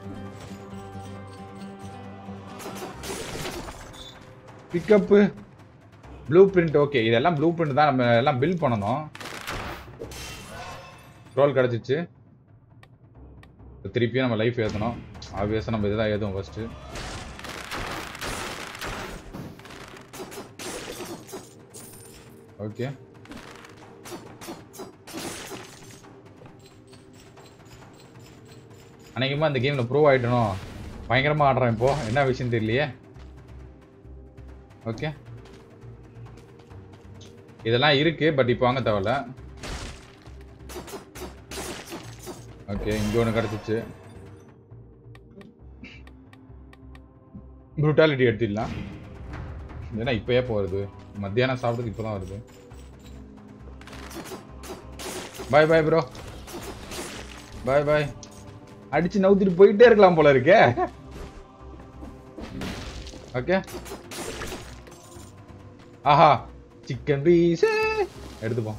பிக்கப்பு ப்ளூ பிரிண்ட் ஓகே இதெல்லாம் ப்ளூ பிரிண்ட் தான் நம்ம எல்லாம் பில் பண்ணணும் ரோல் கிடச்சிச்சு திருப்பியும் நம்ம லைஃப் ஏற்றணும் ஆப்வியஸாக நம்ம இதுதான் ஏதும் ஃபஸ்ட்டு ஓகே அன்னைக்குமா இந்த கேமில் ப்ரூவ் ஆகிட்டணும் பயங்கரமாக ஆடுறேன் இப்போ என்ன விஷயம் தெரியலையே ஓகே இதெல்லாம் இருக்கு பட் இப்போ வாங்க தேவையில்ல ஓகே இங்க ஒன்று கிடச்சிச்சு ப்ரூட்டாலிட்டி எடுத்துடலாம் ஏன்னா இப்போயே போகிறது மத்தியானம் சாப்பிட்டது இப்போ தான் வருது பாய் பாய் ப்ரோ பாய் பாய் அடிச்சு நவுத்திட்டு போயிட்டே இருக்கலாம் போல இருக்கே ஓகே ஆஹா சிக்கன் பீஸ் எடுத்துப்போம்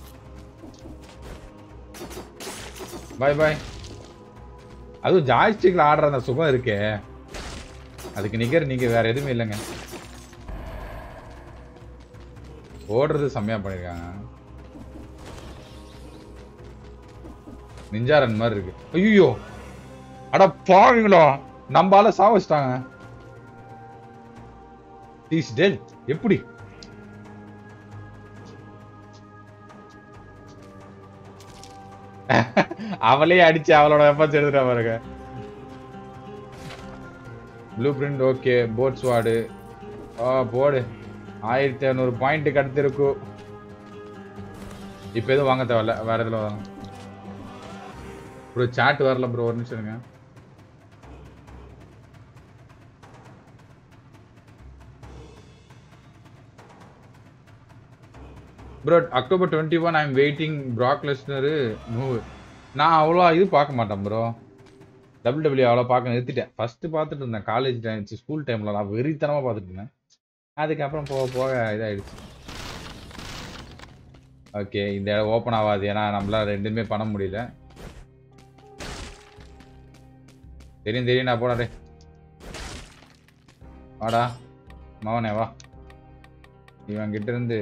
பாய் பாய் அதுவும் ஜாய்ஸ்டிக்ல ஆடுற அந்த சுகம் இருக்கே அதுக்கு நிகர் நீங்க வேற எதுவுமே இல்லைங்க ஓடுறது செம்மையா பண்ணிருக்காங்க நிஞ்சா ரன் மாதிரி இருக்கு ஐயோ அட பாவீங்களா நம்ம ஆள சாவச்சிட்டாங்க இஸ் டெட் எப்படி அவளே அடிச்சு அவளோட வெப்பன்ஸ் எடுத்துட்டா பாருங்க ப்ளூ பிரிண்ட் ஓகே போட் ஸ்வாடு ஆ போடு ஆயிரத்தி இரநூறு பாயிண்ட் கடத்திருக்கும் இப்போ எதுவும் வாங்க தேவையில்ல வேற எதுல வாங்க ப்ரோ சாட் வரல ப்ரோ ஒரு நிமிஷம் இருங்க bro October twenty one I am waiting Brock Lesnar move நான் அவ்வளோ இது பார்க்க மாட்டேன் ப்ரோ டபுள் டபிள்யூ அவ்வளோ பார்க்க நிறுத்திட்டேன் ஃபஸ்ட்டு பார்த்துட்டு இருந்தேன் காலேஜ் டைம் ஸ்கூல் டைமில் நான் வெறித்தனமாக பார்த்துட்டு இருந்தேன் அதுக்கப்புறம் போக போக இதாகிடுச்சு ஓகே இந்த இடம் ஓப்பன் ஆகாது ஏன்னா நம்மளால ரெண்டுமே பண்ண முடியல தெரியும் தெரியும் நான் போடாடே வாடா மவனே வா இவன் கிட்ட இருந்து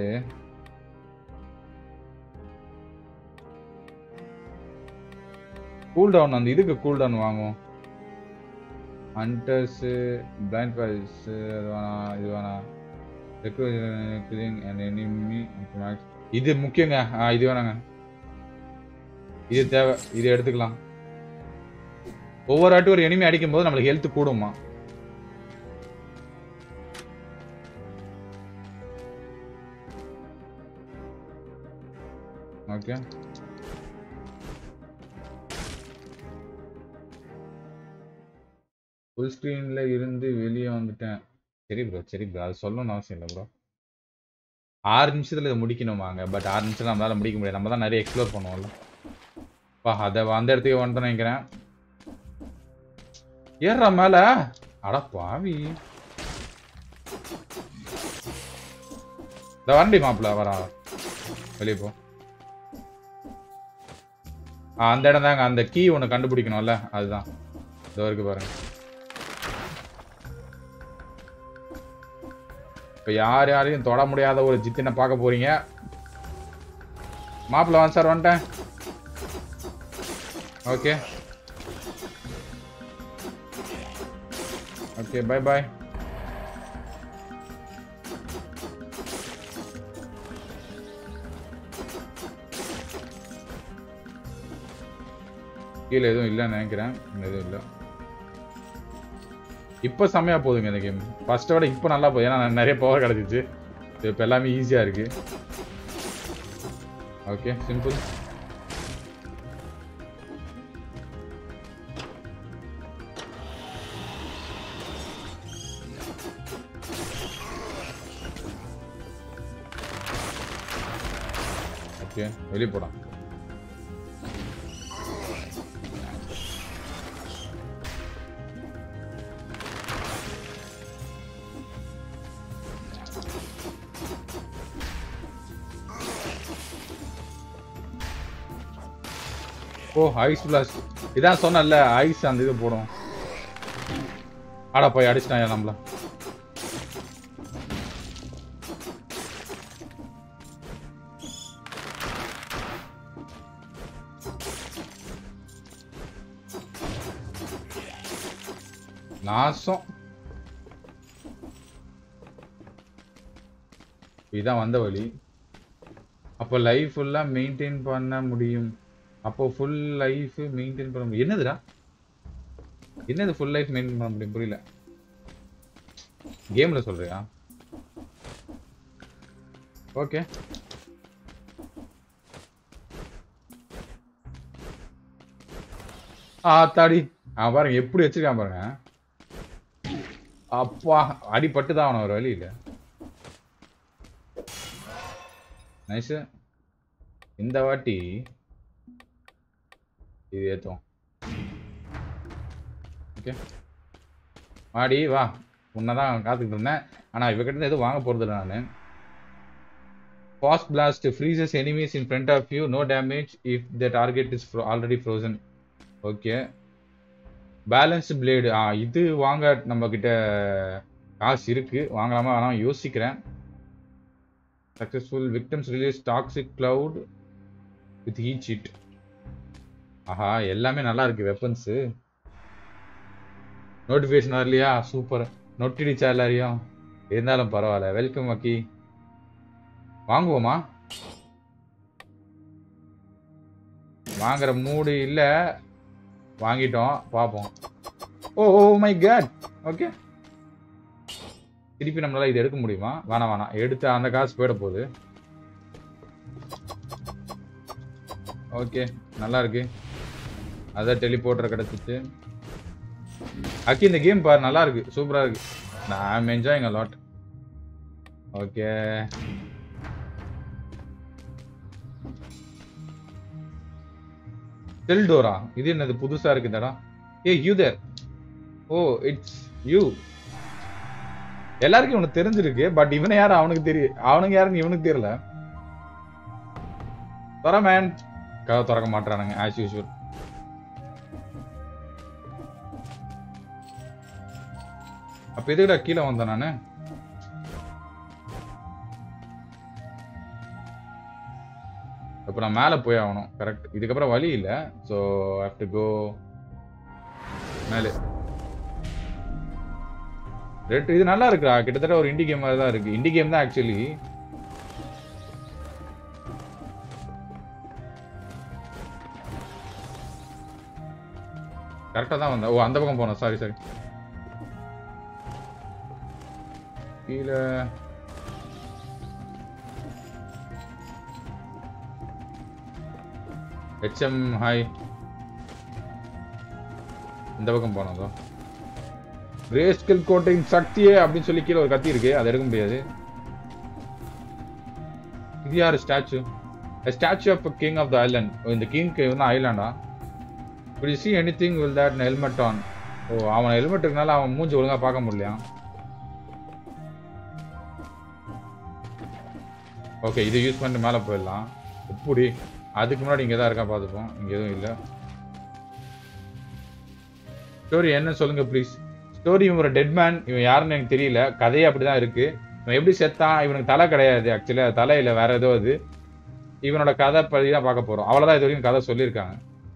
கூல் டவுன் அந்த இதுக்கு கூல் டவுன் வாங்குவோம் ஹண்டர்ஸ் பிளைண்ட் பாய்ஸ் அது வேணாம் இது வேணாம் அண்ட் எனிமி இது முக்கியங்க ஆ இது வேணாங்க இது தேவை இது எடுத்துக்கலாம் ஒவ்வொரு ஆட்டும் ஒரு எனிமி அடிக்கும் போது நம்மளுக்கு ஹெல்த் கூடுமா ஓகே ஃபுல் ஸ்க்ரீனில் இருந்து வெளியே வந்துட்டேன் சரி ப்ரோ சரி ப்ரோ அது சொல்லணும்னு அவசியம் இல்லை ப்ரோ ஆறு நிமிஷத்தில் இதை முடிக்கணுமாங்க பட் ஆறு நிமிஷம் நம்மளால முடிக்க முடியாது நம்ம தான் நிறைய எக்ஸ்ப்ளோர் பண்ணுவோம்ல பா அத அந்த இடத்துக்கு வந்துட்டு நினைக்கிறேன் ஏறுறா மேல அட பாவி இந்த வண்டி மாப்பிள்ள வரா வெளியே போ ஆ, அந்த இடம் தாங்க அந்த கீ ஒன்று கண்டுபிடிக்கணும்ல அதுதான் இதோ இருக்கு பாருங்க இப்போ யார் யாரையும் தொட முடியாத ஒரு ஜித்தினை பார்க்க போறீங்க மாப்பிள்ள வாங்க சார் வந்துட்டேன் ஓகே ஓகே பை பாய் கீழே எதுவும் இல்லைன்னு நினைக்கிறேன் இங்க எதுவும் இல்லை இப்போ செம்மையா போகுதுங்க இந்த கேம் ஃபர்ஸ்ட்டை விட இப்போ நல்லா போகுது ஏன்னா நிறைய பவர் கிடச்சிச்சு இப்போ எல்லாமே ஈஸியாக இருக்கு ஓகே சிம்பிள் ஓகே வெளியே போடா ஓ ஐஸ் பிளாஸ்ட் இதான் சொன்னேன்ல ஐஸ் அந்த இது போடும் ஆடா போய் அடிச்சிட்டான் நம்மள நாசம் இதான் வந்த வழி அப்போ லைஃப் ஃபுல்லாக மெயின்டைன் பண்ண முடியும் அப்போ ஃபுல் லைஃப் மெயின்டைன் பண்ண முடியும் என்னதுடா என்னது ஃபுல் லைஃப் மெயின்டைன் பண்ண முடியும் புரியல கேம்ல சொல்றியா ஓகே ஆ தாடி ஆ பாருங்க எப்படி வச்சிருக்கான் பாருங்க அப்பா அடிபட்டு தான் அவன ஒரு வழி இல்ல நைஸ் இந்த வாட்டி இது ஏத்துவோம் ஓகே வாடி வா உன்னை தான் காத்துக்கிட்டு இருந்தேன் ஆனால் இவகிட்ட இருந்து எதுவும் வாங்க போகிறது இல்லை நான் fast blast freezes enemies in front of you no damage if the target is already frozen okay balance blade ஆ இது வாங்க நம்ம கிட்ட காசு இருக்கு வாங்கலாமா வேணாம் யோசிக்கிறேன் successful victims release toxic cloud with heat sheet ஆஹா எல்லாமே நல்லா இருக்கு வெப்பன்ஸு நோட்டிஃபிகேஷன் வரலையா சூப்பர் நொட்டிடுச்சா எல்லாரையும் இருந்தாலும் பரவாயில்ல வெல்கம் மக்கி வாங்குவோமா வாங்குற மூடு இல்ல வாங்கிட்டோம் பார்ப்போம் oh oh my god okay திருப்பி நம்மளால இது எடுக்க முடியுமா வேணாம் வேணாம் எடுத்து அந்த காசு போயிட போகுது ஓகே நல்லா இருக்கு அதான் டெலிபோர்ட்டர் கிடைச்சிச்சு அக்கி இந்த கேம் பாரு நல்லா இருக்கு சூப்பரா இருக்கு நான் என்ஜாயிங் அ லாட் ஓகே டெல்டோரா இது என்னது புதுசா இருக்கு தடா hey you there oh it's you எல்லாருக்கும் இவனுக்கு தெரிஞ்சிருக்கு பட் இவனை யாரு அவனுக்கு தெரியும் அவனுக்கு யாருன்னு இவனுக்கு தெரியல தர மேன் கதை திறக்க மாட்டானுங்க ஆஸ் யூஸ்வல் அப்ப எதுக்குடா கீழே வந்தேன் நானு அப்ப நான் மேல போய் ஆகணும் கரெக்ட் இதுக்கப்புறம் வழி இல்ல ஸோ ஹேவ் டு கோ மேலே ரெட் இது நல்லா இருக்குடா கிட்டத்தட்ட ஒரு இண்டி கேம் மாதிரி தான் இருக்கு இண்டி கேம் தான் ஆக்சுவலி கரெக்டா தான் வந்தேன் ஓ அந்த பக்கம் போனோம் சாரி சாரி கீழே ஹெச்எம் ஹாய் இந்த பக்கம் போனதோ ரேஸ்கல் கோட்டையின் சக்தியே அப்படின்னு சொல்லி கீழே ஒரு கத்தி இருக்கு அதை எடுக்க முடியாது இது யாரு statue statue of king of the island இந்த கிங்க்கு வந்து ஐலாண்டா இப்படி see anything will that helmet on ஓ அவன் ஹெல்மெட் இருக்கனால அவன் மூஞ்சி ஒழுங்கா பார்க்க முடியலையா ஓகே இதை யூஸ் பண்ணிட்டு மேலே போயிடலாம் எப்படி அதுக்கு முன்னாடி இங்கே தான் இருக்கா பார்த்துப்போம் இங்கே எதுவும் இல்லை ஸ்டோரி என்ன சொல்லுங்க ப்ளீஸ் ஸ்டோரி இவன் ஒரு டெட் மேன் இவன் யாருன்னு எனக்கு தெரியல கதையே அப்படிதான் இருக்கு இவன் எப்படி செத்தான் இவனுக்கு தலை கிடையாது ஆக்சுவலி தலை இல்லை வேற ஏதோ அது இவனோட கதை பற்றி தான் பார்க்க போறோம் அவ்வளவுதான் இது வரைக்கும் கதை சொல்லியிருக்காங்க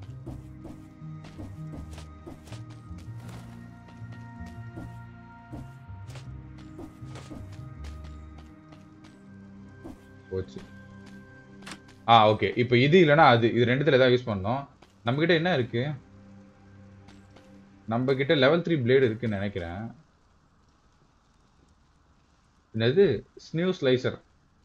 போச்சு ஆ ஓகே இப்போ இது இல்லைன்னா அது இது ரெண்டுத்துல ஏதாவது யூஸ் பண்ணோம் நம்ம கிட்ட என்ன இருக்கு நம்ம கிட்ட லெவல் த்ரீ பிளேடு இருக்குன்னு நினைக்கிறேன் என்னது ஸ்னியூ ஸ்லைசர்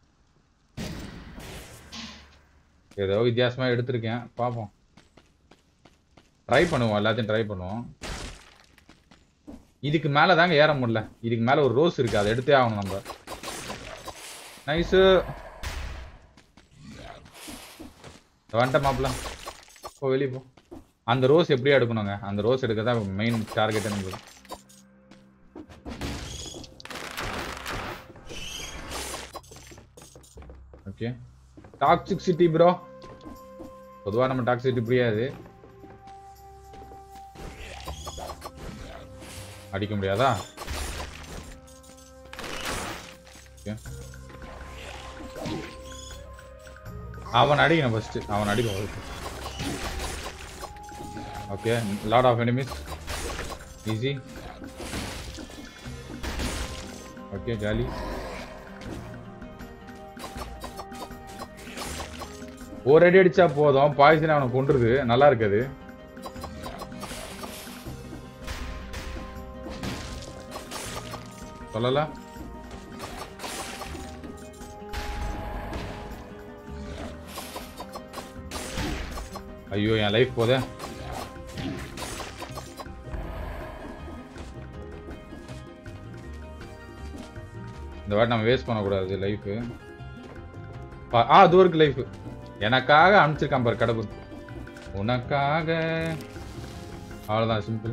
ஏதோ வித்தியாசமா எடுத்திருக்கேன் பார்ப்போம் ட்ரை பண்ணுவோம் எல்லாத்தையும் ட்ரை பண்ணுவோம் இதுக்கு மேல தாங்க ஏற முடியல இதுக்கு மேல ஒரு ரோஸ் இருக்கு அதை எடுத்தே ஆகணும் நம்ம நைஸு வந்துட்ட மாப்பிள்ள போ வெளியே போ அந்த ரோஸ் எப்படியா எடுக்கணுங்க அந்த ரோஸ் எடுக்க தான் மெயின் டார்கெட் நம்மளுக்கு ஓகே டாக்ஸிசிட்டி ப்ரோ பொதுவா நம்ம டாக்ஸிசிட்டி புரியாது அடிக்க முடியாதா Okay. அவன் அடிக்கணும் ஃபர்ஸ்ட் அவன் அடிக்கும் okay lot of enemies easy okay jolly ஒரு அடி அடிச்சா போதும் பாய்சன் அவனை கொண்டுருது நல்லா இருக்குது சொல்லல ஐயோ என் லைஃப் போதே இந்த வாட்டி நம்ம வேஸ்ட் பண்ணக்கூடாது லைஃபு ஆ அது இருக்கு லைஃப் எனக்காக அனுப்பிச்சிருக்கான் பாரு கடவுள் உனக்காக அவ்வளோதான் சிம்பிள்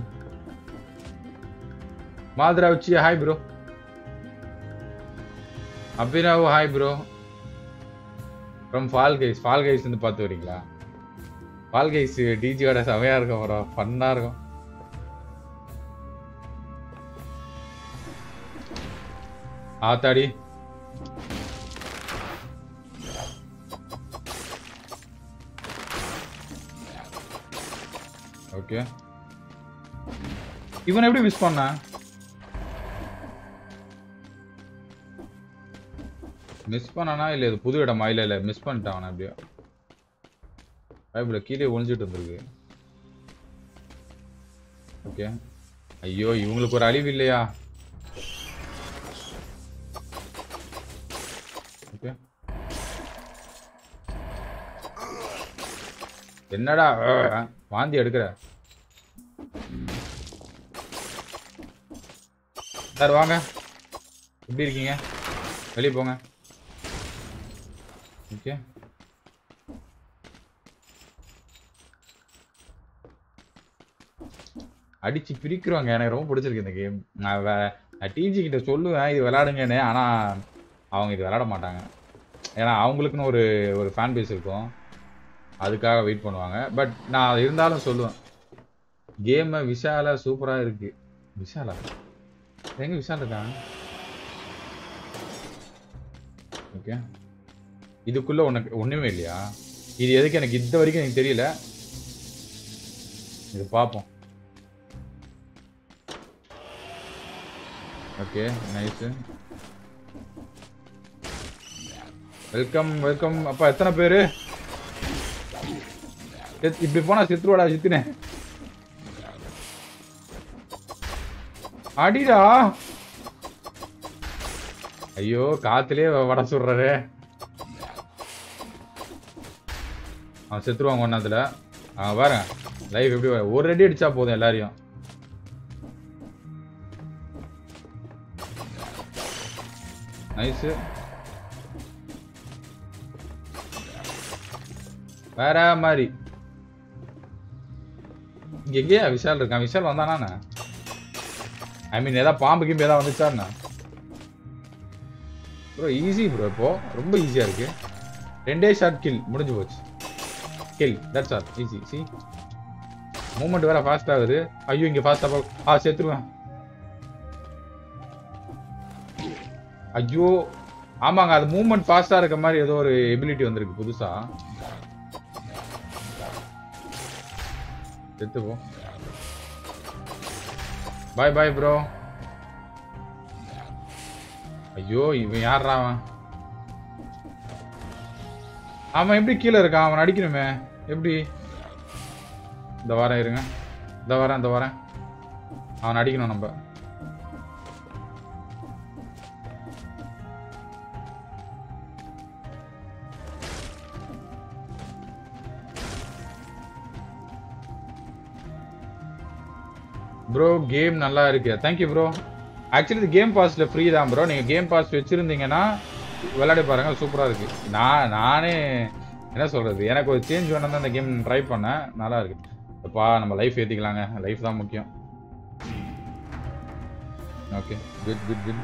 மாதிரா வச்சு hi bro Abhinav hi bro from fall guys fall guys வந்து பார்த்து வரீங்களா ஃபால் கைஸ் டிஜியோட செமையா இருக்கும் ப்ரோ ஃபன்னா இருக்கும் ஆத்தாடி ஓகே இவன் எப்படி மிஸ் பண்ண மிஸ் பண்ணானா இல்ல இது புது இடமா இல்ல இல்ல மிஸ் பண்ணிட்டான் அவனை எப்படியோ பைபிள கீழே ஒளிஞ்சிட்டு இருந்திருக்கு ஓகே ஐயோ இவங்களுக்கு ஒரு அழிவு இல்லையா ஓகே என்னடா அஹ், வாந்தி எடுக்கிற சார் வாங்க எப்படி இருக்கீங்க வெளியே போங்க ஓகே அடிச்சு பிரிக்கிறவங்க எனக்கு ரொம்ப பிடிச்சிருக்கு இந்த கேம் நான் வே- நான் டிஜி கிட்ட சொல்லுவேன் இது விளையாடுங்கன்னு ஆனா அவங்க இது விளையாட மாட்டாங்க ஏன்னா அவங்களுக்குன்னு ஒரு ஒரு ஃபேன் பேஸ் இருக்கும் அதுக்காக வெயிட் பண்ணுவாங்க பட் நான் இருந்தாலும் சொல்லுவேன் கேமு விஷாலா சூப்பரா இருக்கு விஷாலா எங்க விஷால் இருக்கான் ஓகே இதுக்குள்ள உனக்கு ஒண்ணுமே இல்லையா இது எதுக்கு எனக்கு இந்த வரைக்கும் எனக்கு தெரியல இது பார்ப்போம் ஓகே நைஸ் வெல்கம் வெல்கம் அப்பா எத்தனை பேரு செத்- இப்படி போனா சித்துருவாடா சித்துனே அடிடா ஐயோ காத்துலயே வட சுடுறாரு அவன் செத்துருவாங்க ஒன்னாத்துல அவன் பாருங்க லைஃப் எப்படி வ- ஒரு அடி அடிச்சா போதும் எல்லாரையும் நைஸ் வேற மாதிரி இங்க எங்கேயா விஷால் இருக்கான் விஷால் வந்தானா ஐ மீன் ஏதாவது பாம்பு கிம்பு ஏதாவது வந்துச்சாண்ணா ப்ரோ ஈஸி ப்ரோ இப்போ ரொம்ப ஈஸியா இருக்கு ரெண்டே ஷாட் கில் முடிஞ்சு போச்சு kill that's all easy see moment வேற ஃபாஸ்ட் ஆகுது ஐயோ இங்க ஃபாஸ்டா போ ஆ செத்துருவேன் ஐயோ ஆமாங்க அது மூவ்மெண்ட் ஃபாஸ்டா இருக்க மாதிரி ஏதோ ஒரு எபிலிட்டி வந்திருக்கு புதுசா செத்து போ பாய் பாய் ப்ரோ ஐயோ இவன் யாரா அவன் அவன் எப்படி கீழே இருக்கான் அவன் அடிக்கணுமே எப்படி இந்த வாரம் இருங்க இந்த வரேன் இந்த வரேன் அவன் அடிக்கணும் நம்ம ப்ரோ கேம் நல்லா இருக்கு தேங்க்யூ ப்ரோ ஆக்சுவலி இது கேம் பாஸ்ல ஃப்ரீ தான் ப்ரோ நீங்க கேம் பாஸ் வச்சிருந்தீங்கன்னா விளையாடி பாருங்க சூப்பரா இருக்கு நான் நானே என்ன சொல்றது எனக்கு ஒரு சேஞ்ச் வேணும் தான் இந்த கேம் ட்ரை பண்ணேன் நல்லா இருக்கு அப்பா நம்ம லைஃப் ஏத்திக்கலாங்க லைஃப் தான் முக்கியம் ஓகே குட் குட் குட்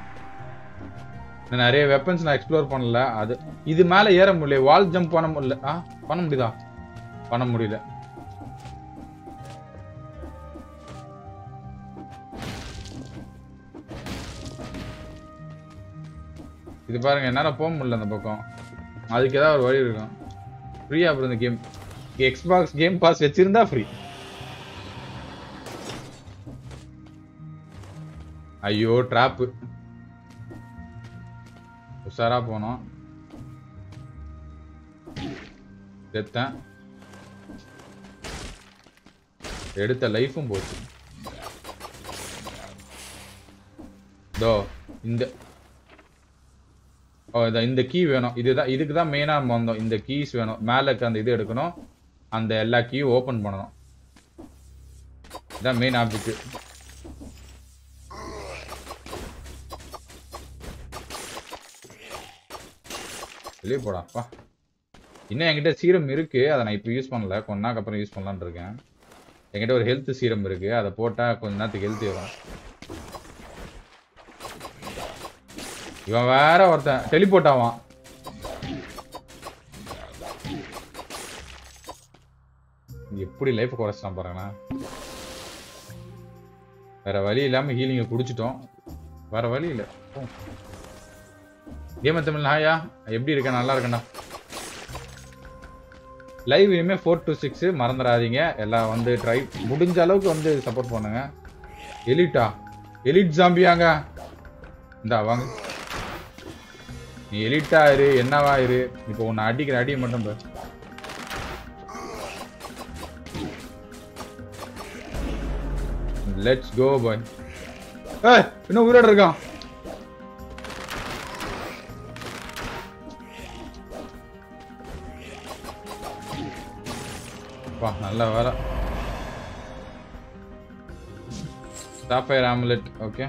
நிறைய வெப்பன்ஸ் நான் எக்ஸ்ப்ளோர் பண்ணல அது இது மேல ஏற முடியல வால் ஜம்ப் பண்ண முடியல ஆ பண்ண முடியுதா பண்ண முடியல இது பாருங்க என்னால போக முடியல அந்த பக்கம் அதுக்கு ஏதாவது ஒரு வழி இருக்கும் ஃப்ரீயா அப்புறம் இந்த கேம் எக்ஸ்பாக்ஸ் கேம் பாஸ் வச்சிருந்தா ஃப்ரீ ஐயோ ட்ராப்பு உஷாரா போனோம் செத்தேன் எடுத்த லைஃபும் போச்சு தோ இந்த ஓ இதான் இந்த கீ வேணும் இதுதான் இதுக்கு தான் மெயினாக நம்ம வந்தோம் இந்த கீஸ் வேணும் மேலே இருக்க அந்த இது எடுக்கணும் அந்த எல்லா கீயும் ஓப்பன் பண்ணணும் இதான் மெயின் ஆப்ஜெக்ட் வெளியே போடாப்பா இன்னும் என்கிட்ட சீரம் இருக்கு அதை நான் இப்போ யூஸ் பண்ணல கொஞ்ச நாளுக்கு அப்புறம் யூஸ் பண்ணலான்னு இருக்கேன் என்கிட்ட ஒரு ஹெல்த் சீரம் இருக்கு அதை போட்டால் கொஞ்ச நேரத்துக்கு ஹெல்த் வரும் இவன் வேற ஒருத்தன் டெலிபோர்ட் ஆவான் எப்படி லைஃப் குறைச்சிட்டான் பாருங்களா வேற வழி இல்லாம ஹீலிங்க குடிச்சிட்டோம் வேற வழி இல்ல கேம தமிழ் ஹாயா எப்படி இருக்க நல்லா இருக்கேன்டா லைவ் இனிமே ஃபோர் டு சிக்ஸ் மறந்துடாதீங்க எல்லாம் வந்து ட்ரை முடிஞ்ச அளவுக்கு வந்து சப்போர்ட் பண்ணுங்க எலிட்டா எலிட் ஜாம்பியாங்க இந்தா வாங்க நீ எலிட்டா இரு என்னவா இரு இப்போ உன்னை அடிக்கிற அடியை மட்டும் பாரு லெட்ஸ் கோ பாய் ஏய் இன்னும் உயிரோட இருக்கான் வா நல்ல வேலை சாஃபயர் ஆம்லெட் ஓகே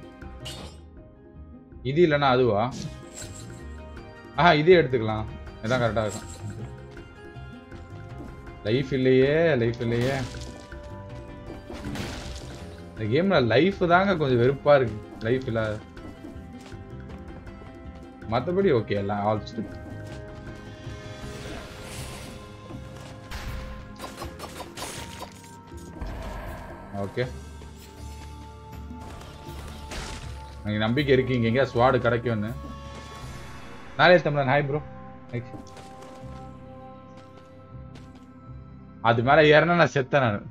இது இல்லைன்னா அதுவா ஆஹா இதே எடுத்துக்கலாம் இதான் கரெக்டாக இருக்கும் லைஃப் இல்லையே லைஃப் இல்லையே இந்த கேம்ல லைஃப் தாங்க கொஞ்சம் வெறுப்பா இருக்கு லைஃப் இல்லாத மற்றபடி ஓகே எல்லாம் ஆல் ஸ்டிக் ஓகே எனக்கு நம்பிக்கை இருக்கீங்க எங்கேயா ஸ்வாடு கிடைக்கும்னு நாளே தமிழன் ஹாய் ப்ரோ அது மேல ஏறினா நான் செத்தேன் நான்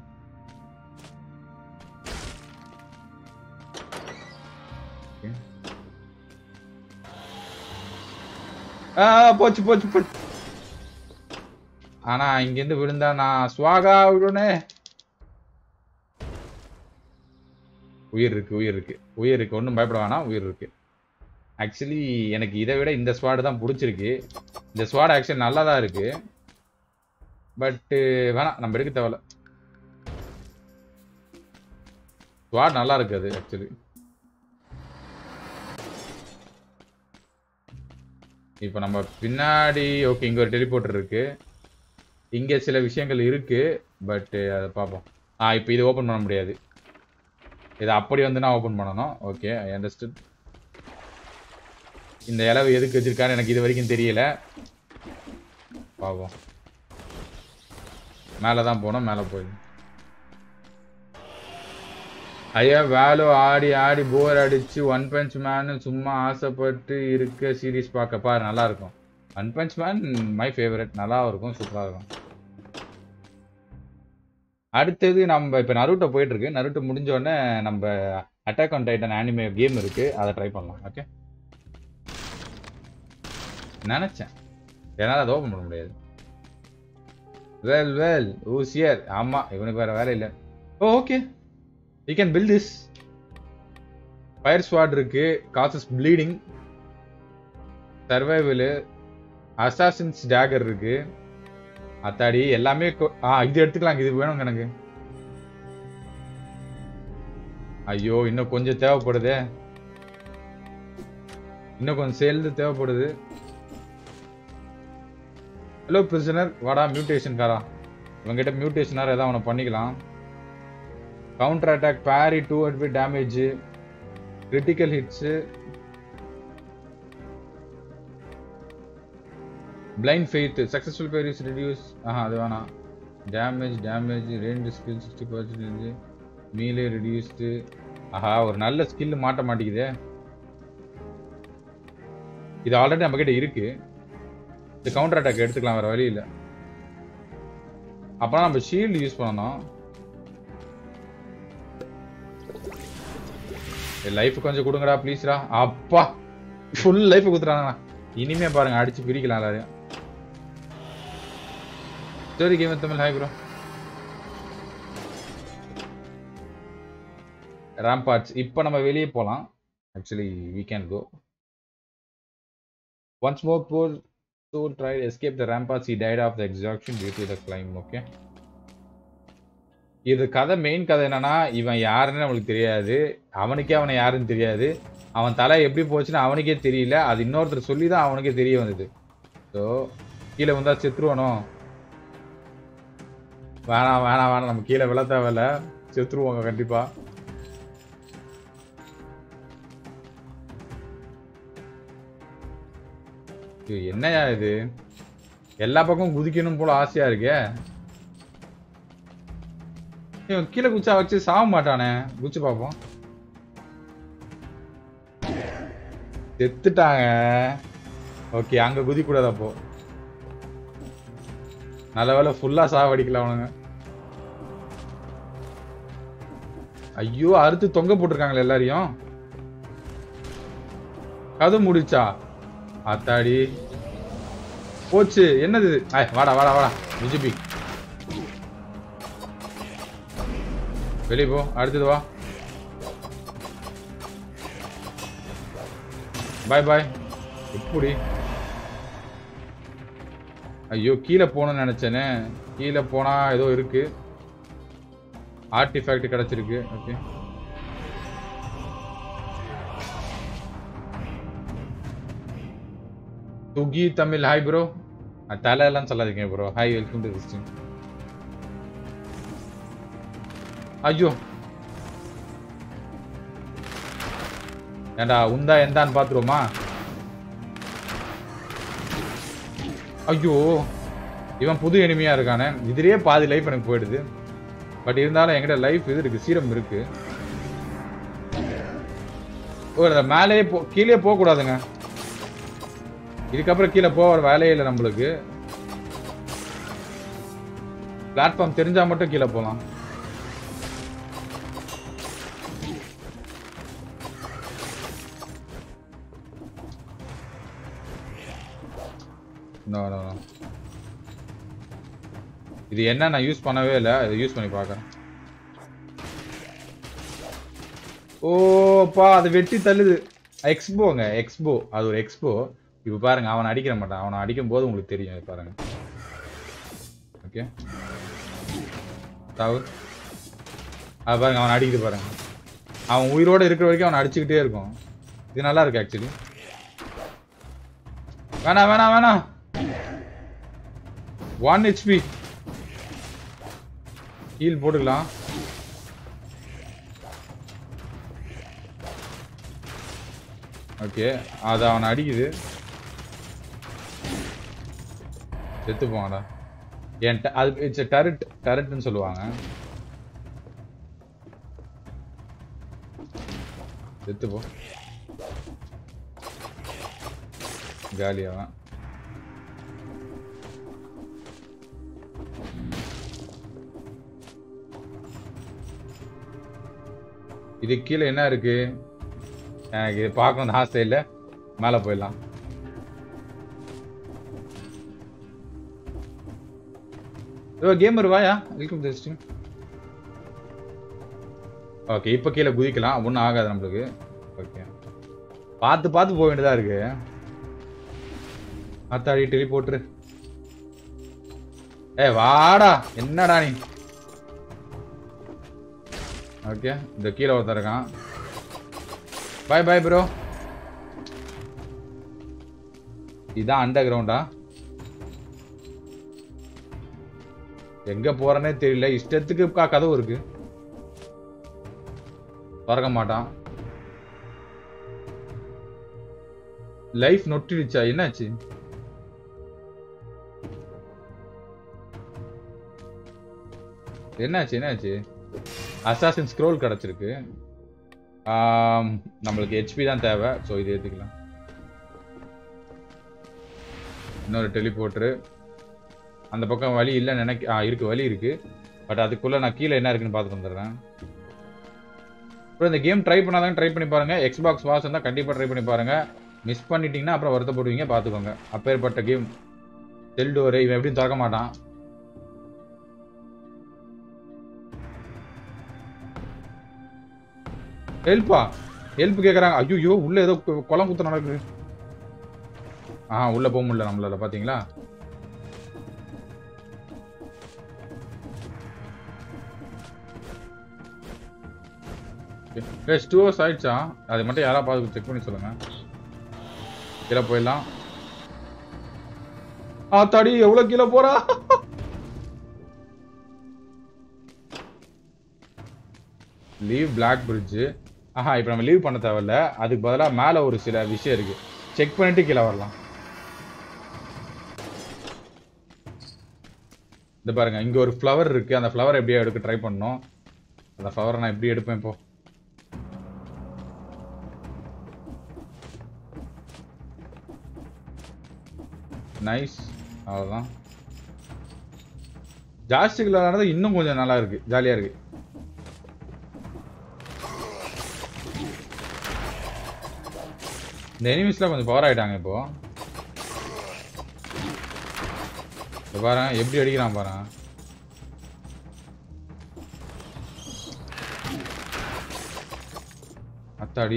ஆ போச்சு போச்சு போச்சு ஆனா இங்கிருந்து விழுந்தா நான் ஸ்வாகா விடுனே உயிர் இருக்கு உயிர் இருக்கு உயிர் இருக்கு ஒன்றும் பயப்பட வேணாம் உயிர் இருக்கு ஆக்சுவலி எனக்கு இதை விட இந்த ஸ்வாடு தான் பிடிச்சிருக்கு இந்த ஸ்வாட் ஆக்சுவலி நல்லா தான் இருக்கு பட்டு வேணாம் நம்ம எடுக்க தேவையில்ல ஸ்வாட் நல்லா இருக்கு அது ஆக்சுவலி இப்போ நம்ம பின்னாடி ஓகே இங்க ஒரு டெலிபோர்ட்டர் இருக்கு இங்க சில விஷயங்கள் இருக்கு பட் அதை பார்ப்போம் ஆ இப்போ இது ஓபன் பண்ண முடியாது இதை அப்படி வந்து நான் ஓபன் பண்ணணும் ஓகே ஐ அண்டர்ஸ்டுட் இந்த இலவு எதுக்கு வச்சிருக்காரு எனக்கு இது வரைக்கும் தெரியல பார்ப்போம் மேலே தான் போனோம் மேலே போய் ஐயா வேலு ஆடி ஆடி போர் அடிச்சு ஒன் பஞ்ச் மேன் சும்மா ஆசைப்பட்டு இருக்க சீரிஸ் பார்க்க பாரு நல்லா இருக்கும் one punch man my favourite நல்லா இருக்கும் சூப்பராக இருக்கும் அடுத்தது நம்ம இப்போ நருட்டோ போயிட்டு இருக்கு நருட்டோ முடிஞ்ச உடனே நம்ம Attack on Titan anime game இருக்கு அதை ட்ரை பண்ணலாம் ஓகே நினைச்சேன் என்னால் அதை ஓப்பன் பண்ண முடியாது வெல் வெல் ஊசியர் ஆமா இவனுக்கு வேற வேலை இல்லை ஓ okay you can build this fire sword இருக்கு causes bleeding survival assassins dagger இருக்கு அத்தாடி எல்லாமே கொ- ஆ இது எடுத்துக்கலாம் இது வேணும் எனக்கு ஐயோ இன்னும் கொஞ்சம் தேவைப்படுதே இன்னும் கொஞ்சம் சேர்ந்து தேவைப்படுது ஹலோ பிரிசனர் வாடா மியூட்டேஷன் காரா இவங்கிட்ட மியூட்டேஷனாக ஏதாவது அவனை பண்ணிக்கலாம் counter attack parry two hundred damage critical hits blind faith successful parries reduce ஆஹா அது வேணாம் damage damage range skill sixty percentage melee reduced ஆஹா ஒரு நல்ல ஸ்கில் மாட்ட மாட்டேங்குதே இது ஆல்ரெடி நம்ம கிட்ட இருக்கு இந்த கவுண்டர் அட்டாக் எடுத்துக்கலாம் வேற வழி இல்லை அப்பனா நம்ம ஷீல்டு யூஸ் பண்ணணும் லைஃப் கொஞ்சம் கொடுங்கடா ப்ளீஸ்டா அப்பா ஃபுல் லைஃப் கொடுத்துறாங்கண்ணா இனிமே பாருங்க அடிச்சு பிரிக்கலாம் எல்லாரையும் சரி கேம் தமிழ் ஹாய் ப்ரோ ராம்பாட்ஸ் இப்போ நம்ம வெளியே போகலாம் actually we can go once more poor soul tried escape the ramparts he died of the exhaustion due to the climb okay இது கதை மெயின் கதை என்னன்னா இவன் யாருன்னு நம்மளுக்கு தெரியாது அவனுக்கே அவனை யாருன்னு தெரியாது அவன் தலை எப்படி போச்சுன்னு அவனுக்கே தெரியல அது இன்னொருத்தர் சொல்லி தான் அவனுக்கே தெரிய வந்தது ஸோ கீழே வந்தா செத்துருவானோ வேணாம் வேணாம் வேணாம் நம்ம கீழே விழ தேவையில்ல செத்துருவாங்க கண்டிப்பா ஐயோ, என்னய்யா இது எல்லா பக்கமும் குதிக்கணும் போல ஆசையா இருக்கே இவன் கீழே குச்சா வச்சு சாக மாட்டானே குச்சி பார்ப்போம் செத்துட்டாங்க ஓகே அங்க குதிக்க கூடாது அப்போ நல்ல வேலை ஃபுல்லா சாவடிக்கல அவனுங்க ஐயோ அறுத்து தொங்க போட்டிருக்காங்களே எல்லாரையும் கதை முடிச்சா ஆத்தாடி போச்சு என்னது இது? ஐ வாடா வாடா வாடா விஜிபி வெளியே போ அடுத்தது வா பாய் பாய் எப்படி ஐயோ கீழே போகணும்னு நினைச்சேனே கீழே போனா ஏதோ இருக்கு ஆர்டிஃபேக்ட் கிடைச்சிருக்கு ஓகே துகி தமிழ் ஹாய் ப்ரோ தலை எல்லாம் சொல்லாதீங்க bro hi welcome to stream ஐயோ ஏண்டா உந்தா எந்தான்னு பாத்துருவோமா ஐயோ இவன் புது எனிமையா இருக்கானே இதுலயே பாதி லைஃப் எனக்கு போயிடுது பட் இருந்தாலும் என்கிட்ட லைஃப் இது இருக்கு சீரம் இருக்கு ஓ இந்த மேலேயே போ கீழே போக கூடாதுங்க இதுக்கப்புறம் கீழே போக வேலையே இல்லை நம்மளுக்கு பிளாட்ஃபார்ம் தெரிஞ்சா மட்டும் கீழே போகலாம் No, no, no. இது என்ன நான் யூஸ் பண்ணவே இல்லை இதை யூஸ் பண்ணி பார்க்கறேன் ஓப்பா அது வெட்டி தள்ளுது எக்ஸ்போங்க எக்ஸ்போ அது ஒரு எக்ஸ்போ இப்போ பாருங்க அவனை அடிக்கிற மாட்டான் அவனை அடிக்கும் போது உங்களுக்கு தெரியும் இது பாருங்க ஓகே தாவு அது பாருங்க அவனை அடிக்குது பாருங்க அவன் உயிரோட இருக்கிற வரைக்கும் அவனை அடிச்சுக்கிட்டே இருக்கும் இது நல்லா இருக்கு ஆக்சுவலி வேணாம் வேணாம் வேணாம் ஒன் ஹெச்பி ஹீல் போட்டுக்கலாம் ஓகே அது அவனை அடிக்குது செத்து போங்கடா என் ட- அது இட்ஸ் டரட் டரட்னு சொல்லுவாங்க செத்து போ காலியாவன் இது கீழே என்ன இருக்கு எனக்கு இது பார்க்கணும் ஆசை இல்லை மேலே போயிடலாம் இதோ கேமர் வாயா வெல்கம் டு ஸ்ட்ரீம் ஓகே இப்போ கீழே குதிக்கலாம் ஒன்றும் ஆகாது நம்மளுக்கு ஓகே பார்த்து பார்த்து போக வேண்டியதா இருக்கு அத்தாடி டெலி போட்டுரு ஏ வாடா என்னடா நீ ஓகே இந்த கீழே ஒருத்தன் இருக்கான் பாய் பாய் ப்ரோ இதான் அண்டர் கிரவுண்டா எங்க போறேனே தெரியல இஷ்டத்துக்கு கா- கதவு இருக்கு திறக்க மாட்டான் லைஃப் நொட்டிடுச்சா என்னாச்சு என்னாச்சு என்னாச்சு அசாசின் ஸ்க்ரோல் கிடச்சிருக்கு ஆம், நம்மளுக்கு ஹெச்பி தான் தேவை ஸோ இது ஏற்றிக்கலாம் இன்னொரு டெலிபோர்ட்ரு அந்த பக்கம் வழி இல்லை நினைக்க ஆ இருக்கு வழி இருக்கு பட் அதுக்குள்ளே நான் கீழே என்ன இருக்குன்னு பார்த்துட்டு வந்துடுறேன் அப்புறம் இந்த கேம் ட்ரை பண்ணாதான் ட்ரை பண்ணி பாருங்க எக்ஸ்பாக்ஸ் வாஸ் இருந்தால் கண்டிப்பாக ட்ரை பண்ணி பாருங்க மிஸ் பண்ணிட்டீங்கன்னா அப்புறம் வருத்தப்படுவீங்க பார்த்துக்கோங்க அப்பேற்பட்ட கேம் செல் டோரு இவன் எப்படியும் திறக்க மாட்டான் ஹெல்ப்பா ஹெல்ப் கேக்குறாங்க ஐயோ உள்ள ஏதோ கு- குளம் குத்து நடக்குது ஆ உள்ள போக முடியல நம்மளால பாத்தீங்களா எஸ் டூ ஹவர்ஸ் ஆயிடுச்சா அது மட்டும் யாரா பார்த்து செக் பண்ணி சொல்லுங்க கீழே போயிடலாம் ஆ தடி எவ்வளவு கீழே போறா லீவ் பிளாக் பிரிட்ஜு ஆஹா இப்போ நம்ம லீவ் பண்ண தேவையில்ல அதுக்கு பதிலாக மேலே ஒரு சில விஷயம் இருக்கு செக் பண்ணிட்டு கீழே வரலாம் இந்த பாருங்க இங்க ஒரு ஃப்ளவர் இருக்கு அந்த ஃப்ளவர் எப்படியா எடுக்க ட்ரை பண்ணோம் அந்த ஃப்ளவரை நான் எப்படி எடுப்பேன் இப்போ நைஸ் அவ்வளோதான் ஜாஸ்திகள் விளையாடுறது இன்னும் கொஞ்சம் நல்லா இருக்கு ஜாலியா இருக்கு இந்த எனிமிஸ்லாம் கொஞ்சம் பவர் ஆயிட்டாங்க இப்போ இப்ப பாரு எப்படி அடிக்கிறான் பாரு அத்தாடி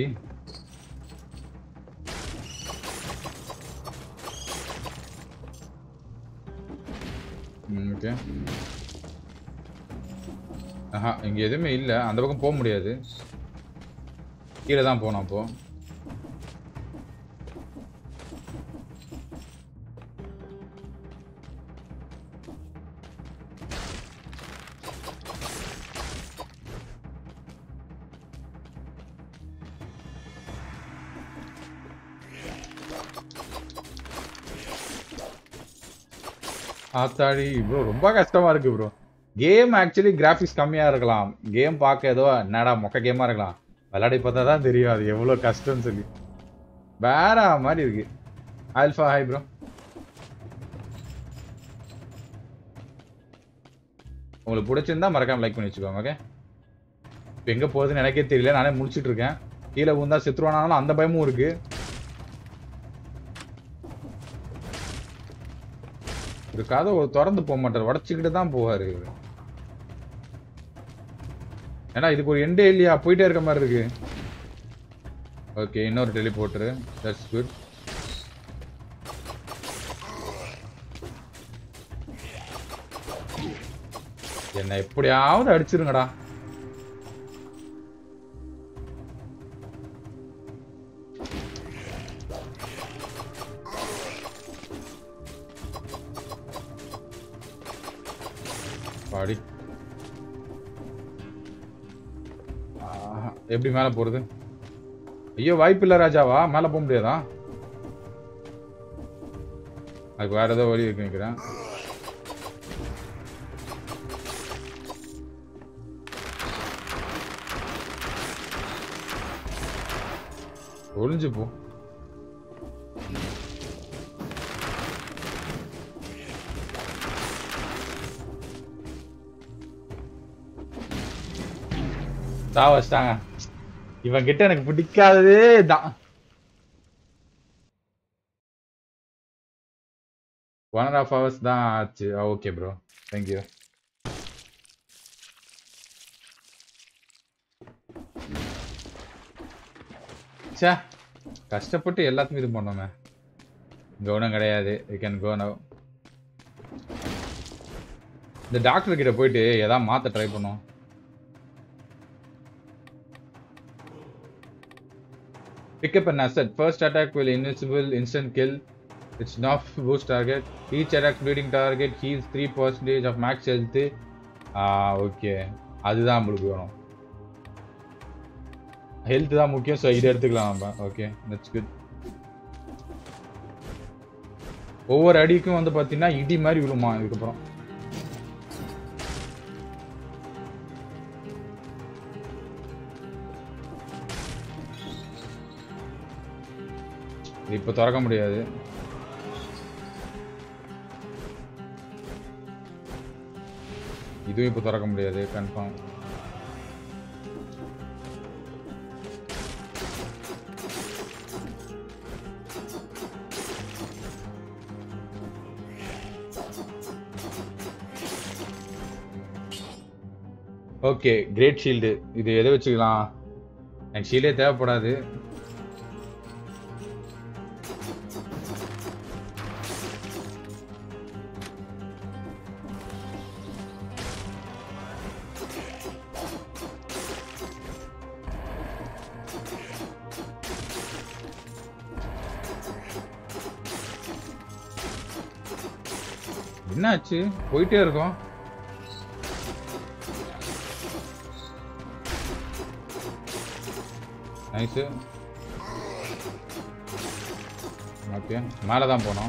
ஓகே ஆஹா இங்க எதுவுமே இல்ல அந்த பக்கம் போக முடியாது கீழே தான் போனோம் அப்போ ஆத்தாடி ப்ரோ ரொம்ப கஷ்டமா இருக்கு ப்ரோ கேம் ஆக்சுவலி கிராஃபிக்ஸ் கம்மியா இருக்கலாம் கேம் பார்க்க ஏதோ என்னடா மொக்க கேமா இருக்கலாம் விளையாடி பார்த்தா தான் தெரியும் அது எவ்வளவு கஷ்டம்னு சொல்லி வேற மாதிரி இருக்கு ஆல்ஃபா ஹாய் ப்ரோ உங்களுக்கு பிடிச்சிருந்தா மறக்காம லைக் பண்ணி வச்சுக்கோங்க ஓகே இப்போ எங்க போகுதுன்னு எனக்கே தெரியல நானே முடிச்சிட்டு இருக்கேன் கீழே விழுந்தா செத்துருவானாலும் அந்த பயமும் இருக்கு ஒரு கதவு திறந்து போக மாட்டார் உடச்சிக்கிட்டு தான் போவாரு இவரு ஏன்னா இதுக்கு ஒரு எண்டே இல்லையா போயிட்டே இருக்க மாதிரி இருக்கு ஓகே இன்னொரு டெலிபோர்ட்டரு தட்ஸ் குட் என்னை எப்படியாவது அடிச்சிருங்கடா பாடி எப்படி மேலே போறது ஐயோ வாய்ப்பு இல்லை ராஜாவா மேலே போக முடியாதா அதுக்கு வேற ஏதோ வழி இருக்கு நினைக்கிறேன் ஒளிஞ்சு போ சா வச்சிட்டாங்க இவன் கிட்ட எனக்கு பிடிக்காததே தான் ஒன் அண்ட் ஆஃப் ஹவர்ஸ் தான் ஆச்சு ஓகே ப்ரோ தேங்க்யூ சே கஷ்டப்பட்டு எல்லாத்துக்கும் இது பண்ணோமே கவனம் கிடையாது யூ கேன் கோ நவ் இந்த டாக்டர் கிட்ட போயிட்டு எதாவது மாத்த ட்ரை பண்ணும் Pick up an asset. First attack will invisible instant kill. It's not boost target. Each attack bleeding target heals 3% of max health. Ah, okay. அதுதான் நம்மளுக்கு வேணும் ஹெல்த் தான் முக்கியம் ஸோ இதை எடுத்துக்கலாம் நம்ம ஓகே தட்ஸ் குட் ஒவ்வொரு அடிக்கும் வந்து பார்த்தீங்கன்னா இடி மாதிரி விழுமா இதுக்கப்புறம் இது இப்போ திறக்க முடியாது இதுவும் இப்போ திறக்க முடியாது கன்ஃபார்ம் ஓகே கிரேட் ஷீல்டு இது எதை வச்சுக்கலாம் எனக்கு ஷீல்டே தேவைப்படாது என்னாச்சு போயிட்டே இருக்கோம் நைஸு ஓகே மேலே தான் போனோம்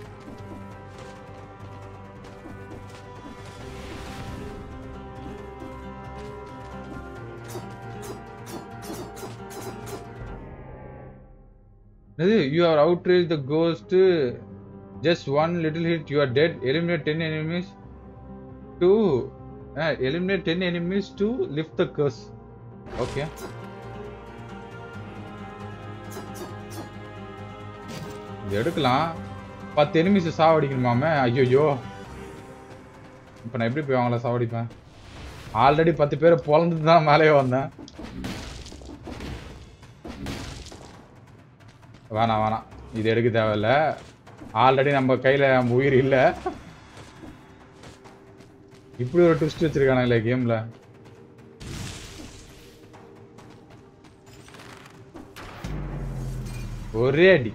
இது you are out rage the ghost just one little hit you are dead eliminate ten enemies to eliminate ten enemies to lift the curse okay இது எடுக்கலாம் பத்து எனிமிஸ் சாவடிக்கணுமாமே ஐயோ இப்போ நான் எப்படி போய் அவங்கள சாவடிப்பேன் ஆல்ரெடி பத்து பேரை பொழந்து தான் மேலேயே வந்தேன் வேணாம் வேணாம் இது எடுக்க தேவையில்ல ஆல்ரெடி நம்ம கையில் நம்ம உயிர் இல்லை இப்படி ஒரு ட்விஸ்ட் வச்சிருக்கானுங்களே கேமில் ஒரே அடி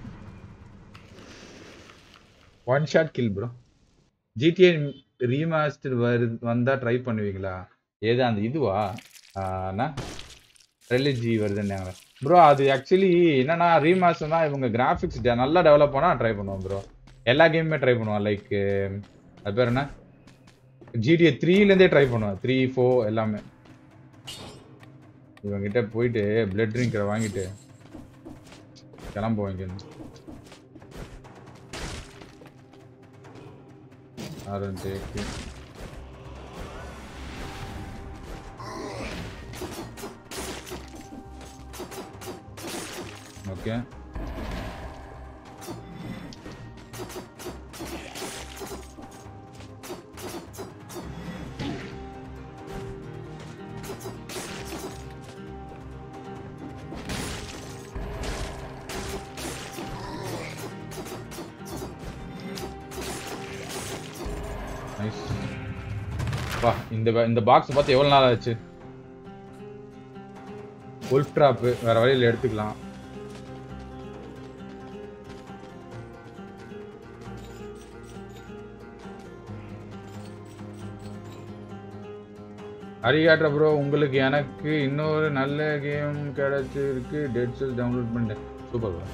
one shot kill bro GTA remaster வரு வந்தா ட்ரை பண்ணுவீங்களா ஏது அந்த இதுவா அண்ணா ரெலிஜி வருதுன்னாங்க ப்ரோ அது ஆக்சுவலி என்னன்னா ரீமாஸ்டர் தான் இவங்க கிராஃபிக்ஸ் நல்லா டெவலப் பண்ணா ட்ரை பண்ணுவோம் ப்ரோ எல்லா கேமுமே ட்ரை பண்ணுவோம் லைக் அது பேர் என்ன ஜிடிஏ த்ரீலேருந்தே ட்ரை பண்ணுவேன் த்ரீ ஃபோர் எல்லாமே இவங்கிட்ட போயிட்டு பிளட் ட்ரிங்கரை வாங்கிட்டு கிளம்புவோம் இங்கேருந்து ஆரன் டேக்கு ஓகே நைஸ் வா இந்த ba- இந்த பாக்ஸ் பார்த்து எவ்வளவு நாள் ஆச்சு உல்ஃப் ட்ராப் வேற வழியில் எடுத்துக்கலாம் அரிகாட்ட ப்ரோ உங்களுக்கு எனக்கு இன்னொரு நல்ல கேம் கிடைச்சிருக்கு டெட் செல் டவுன்லோட் பண்ணிட்டேன் சூப்பர் ப்ரோ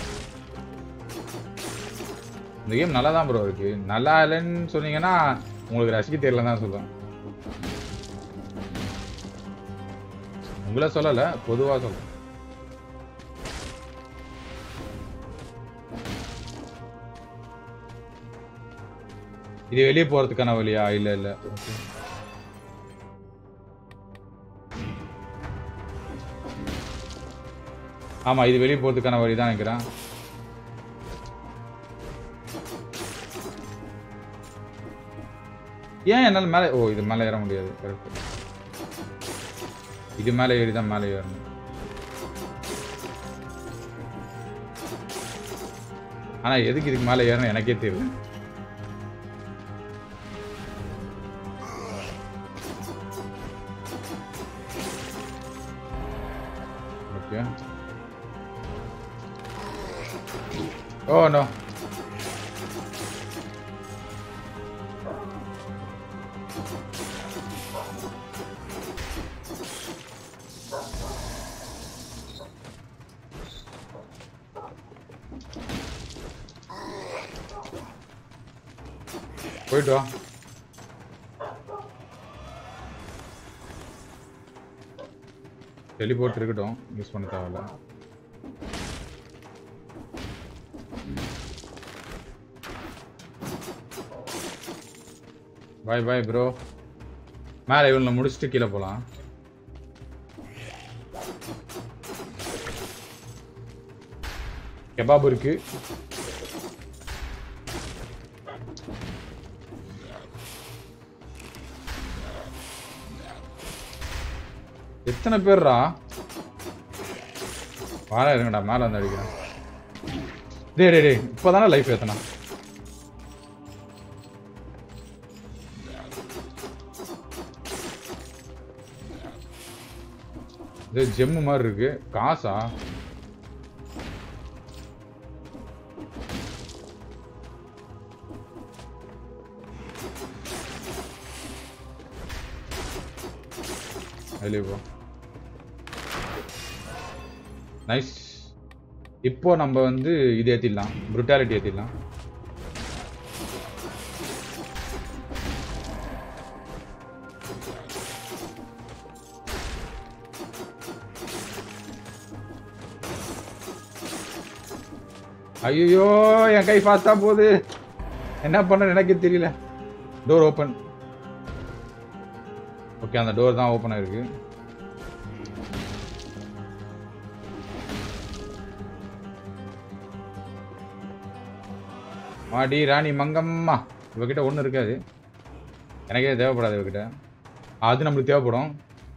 இந்த கேம் நல்லா தான் ப்ரோ இருக்கு நல்லா இல்லைன்னு சொன்னீங்கன்னா உங்களுக்கு ரசிக்க தெரியல தான் சொல்லுவேன் உங்களை சொல்லலை பொதுவாக சொல்றேன் இது வெளியே போறதுக்கான வழியா இல்ல இல்ல Okay. ஆமா இது வெளியே போறதுக்கான வழி தான் நினைக்கிறேன் ஏன் என்னால மேலே ஓ இது மேலே ஏற முடியாது கரெக்ட் இது மேலே ஏறி தான் மேலே ஏறணும் ஆனா எதுக்கு இதுக்கு மேலே ஏறணும் எனக்கே தெரியல ஓகே ஓ நோ போயிட்டு வா டெலிபோர்ட் இருக்கட்டும் யூஸ் பண்ண தேவையில்ல பாய் பாய் ப்ரோ மேலே இவனை முடிச்சுட்டு கீழே போகலாம் கெபாப் இருக்கு எத்தனை பேர்ரா வாழ இருங்கடா மேல வந்து அடிக்கிறேன் டேய் டேய் டேய் இப்போதானே லைஃப் ஏத்தனா இது ஜெம்மு மாதிரி இருக்கு காசா வெளியே போ நைஸ் இப்போ நம்ம வந்து இது ஏத்திடலாம் புருட்டாலிட்டி ஏத்திடலாம் ஐயோ என் கை ஃபாஸ்டா போகுது என்ன பண்ண எனக்கே தெரியல டோர் ஓப்பன் ஓகே அந்த டோர் தான் ஓப்பன் ஆயிருக்கு மாடி ராணி மங்கம்மா இவகிட்ட ஒன்றும் இருக்காது எனக்கே தேவைப்படாது இவகிட்ட அது நம்மளுக்கு தேவைப்படும்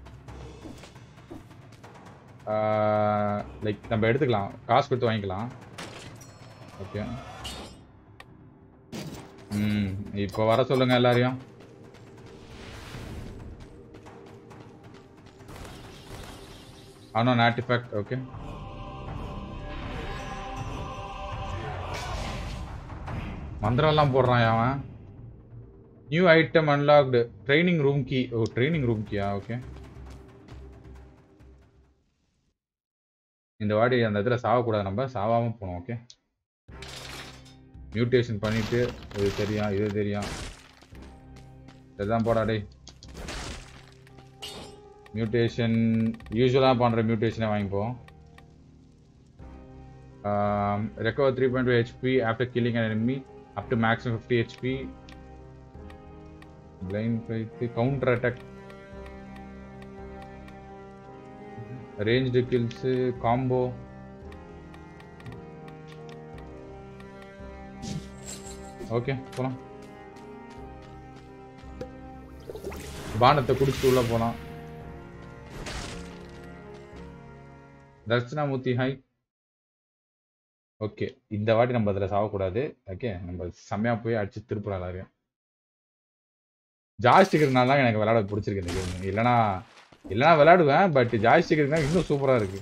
லைக் நம்ம எடுத்துக்கலாம் காசு கொடுத்து வாங்கிக்கலாம் ஓகே ம் இப்போ வர சொல்லுங்க எல்லாரையும் ஆனால் ஆர்டிஃபேக்ட் ஓகே மந்திரம்லாம் போடுறான் அவன் new item unlocked training room key ஓ ட்ரைனிங் ரூம் கீயா ஓகே இந்த வாடி அந்த இதில் சாவக்கூடாது நம்ம சாவாமல் போகணும் ஓகே மியூட்டேஷன் பண்ணிட்டு இது தெரியும் இது தெரியும் இதுதான் போடா டேய் மியூட்டேஷன் யூஸ்வலாக பண்ணுற மியூட்டேஷனை வாங்கிப்போம் recover three point HP after killing an enemy up to maximum fifty HP blind fight counter attack ranged kills combo okay போலாம் பானத்தை குடிச்சிட்டு உள்ள போலாம் தர்ஷனாமூர்த்தி ஹாய் ஓகே இந்த வாட்டி நம்ம அதில் சாகக்கூடாது ஓகே நம்ம செம்மையா போய் அடிச்சு திருப்பலாம் எல்லாரையும் ஜாய்ஸ்டிக் இருக்கனால தான் எனக்கு விளையாட பிடிச்சிருக்கு இந்த கேம் இல்லைனா இல்லைனா விளையாடுவேன் பட் ஜாய்ஸ்டிக் இருக்கா இன்னும் சூப்பராக இருக்கு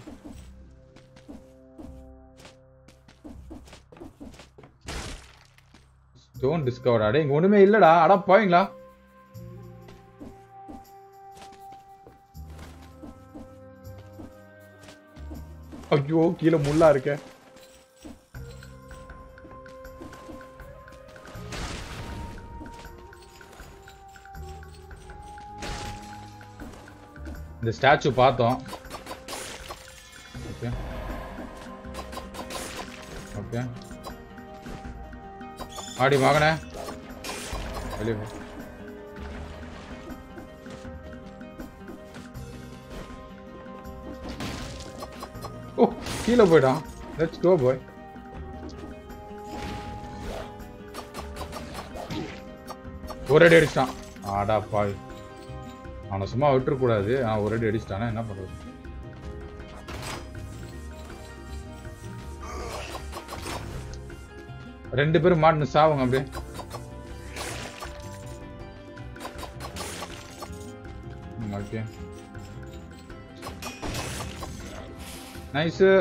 ஸ்டோன் டிஸ்கவர் அடே இங்க ஒண்ணுமே இல்லடா அடா போவீங்களா ஐயோ கீழே முள்ளா இருக்க இந்த ஸ்டாச்சு பார்த்தோம் ஓகே ஓகே ஆடி மகனே வெளியே போ ஓ கீழே போயிட்டான் லெட்ஸ் கோ பாய் ஒரு அடி அடிச்சிட்டான் ஆடா பாய் அவனை சும்மா விட்டுறக்கூடாது அவன் ஒரு அடி அடிச்சிட்டானா என்ன பண்றது ரெண்டு பேரும் மாட்டுன்னு சாவுங்க அப்படியே ஓகே நைஸ்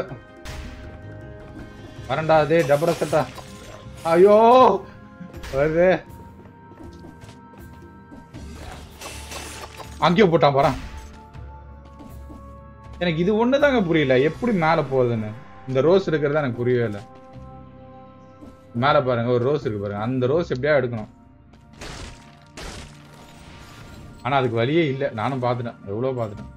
வரண்டா அதே டபுள் செட்டா ஐயோ வருது அங்கேயே போட்டான் பாரு எனக்கு இது ஒண்ணு தாங்க புரியல எப்படி மேல போகுதுன்னு இந்த ரோஸ் இருக்கிறதா எனக்கு புரியவே இல்லை மேல பாருங்க ஒரு ரோஸ் இருக்கு பாருங்க அந்த ரோஸ் எப்படியா எடுக்கணும் ஆனா அதுக்கு வழியே இல்லை நானும் பார்த்துட்டேன் எவ்வளவு பார்த்துட்டேன்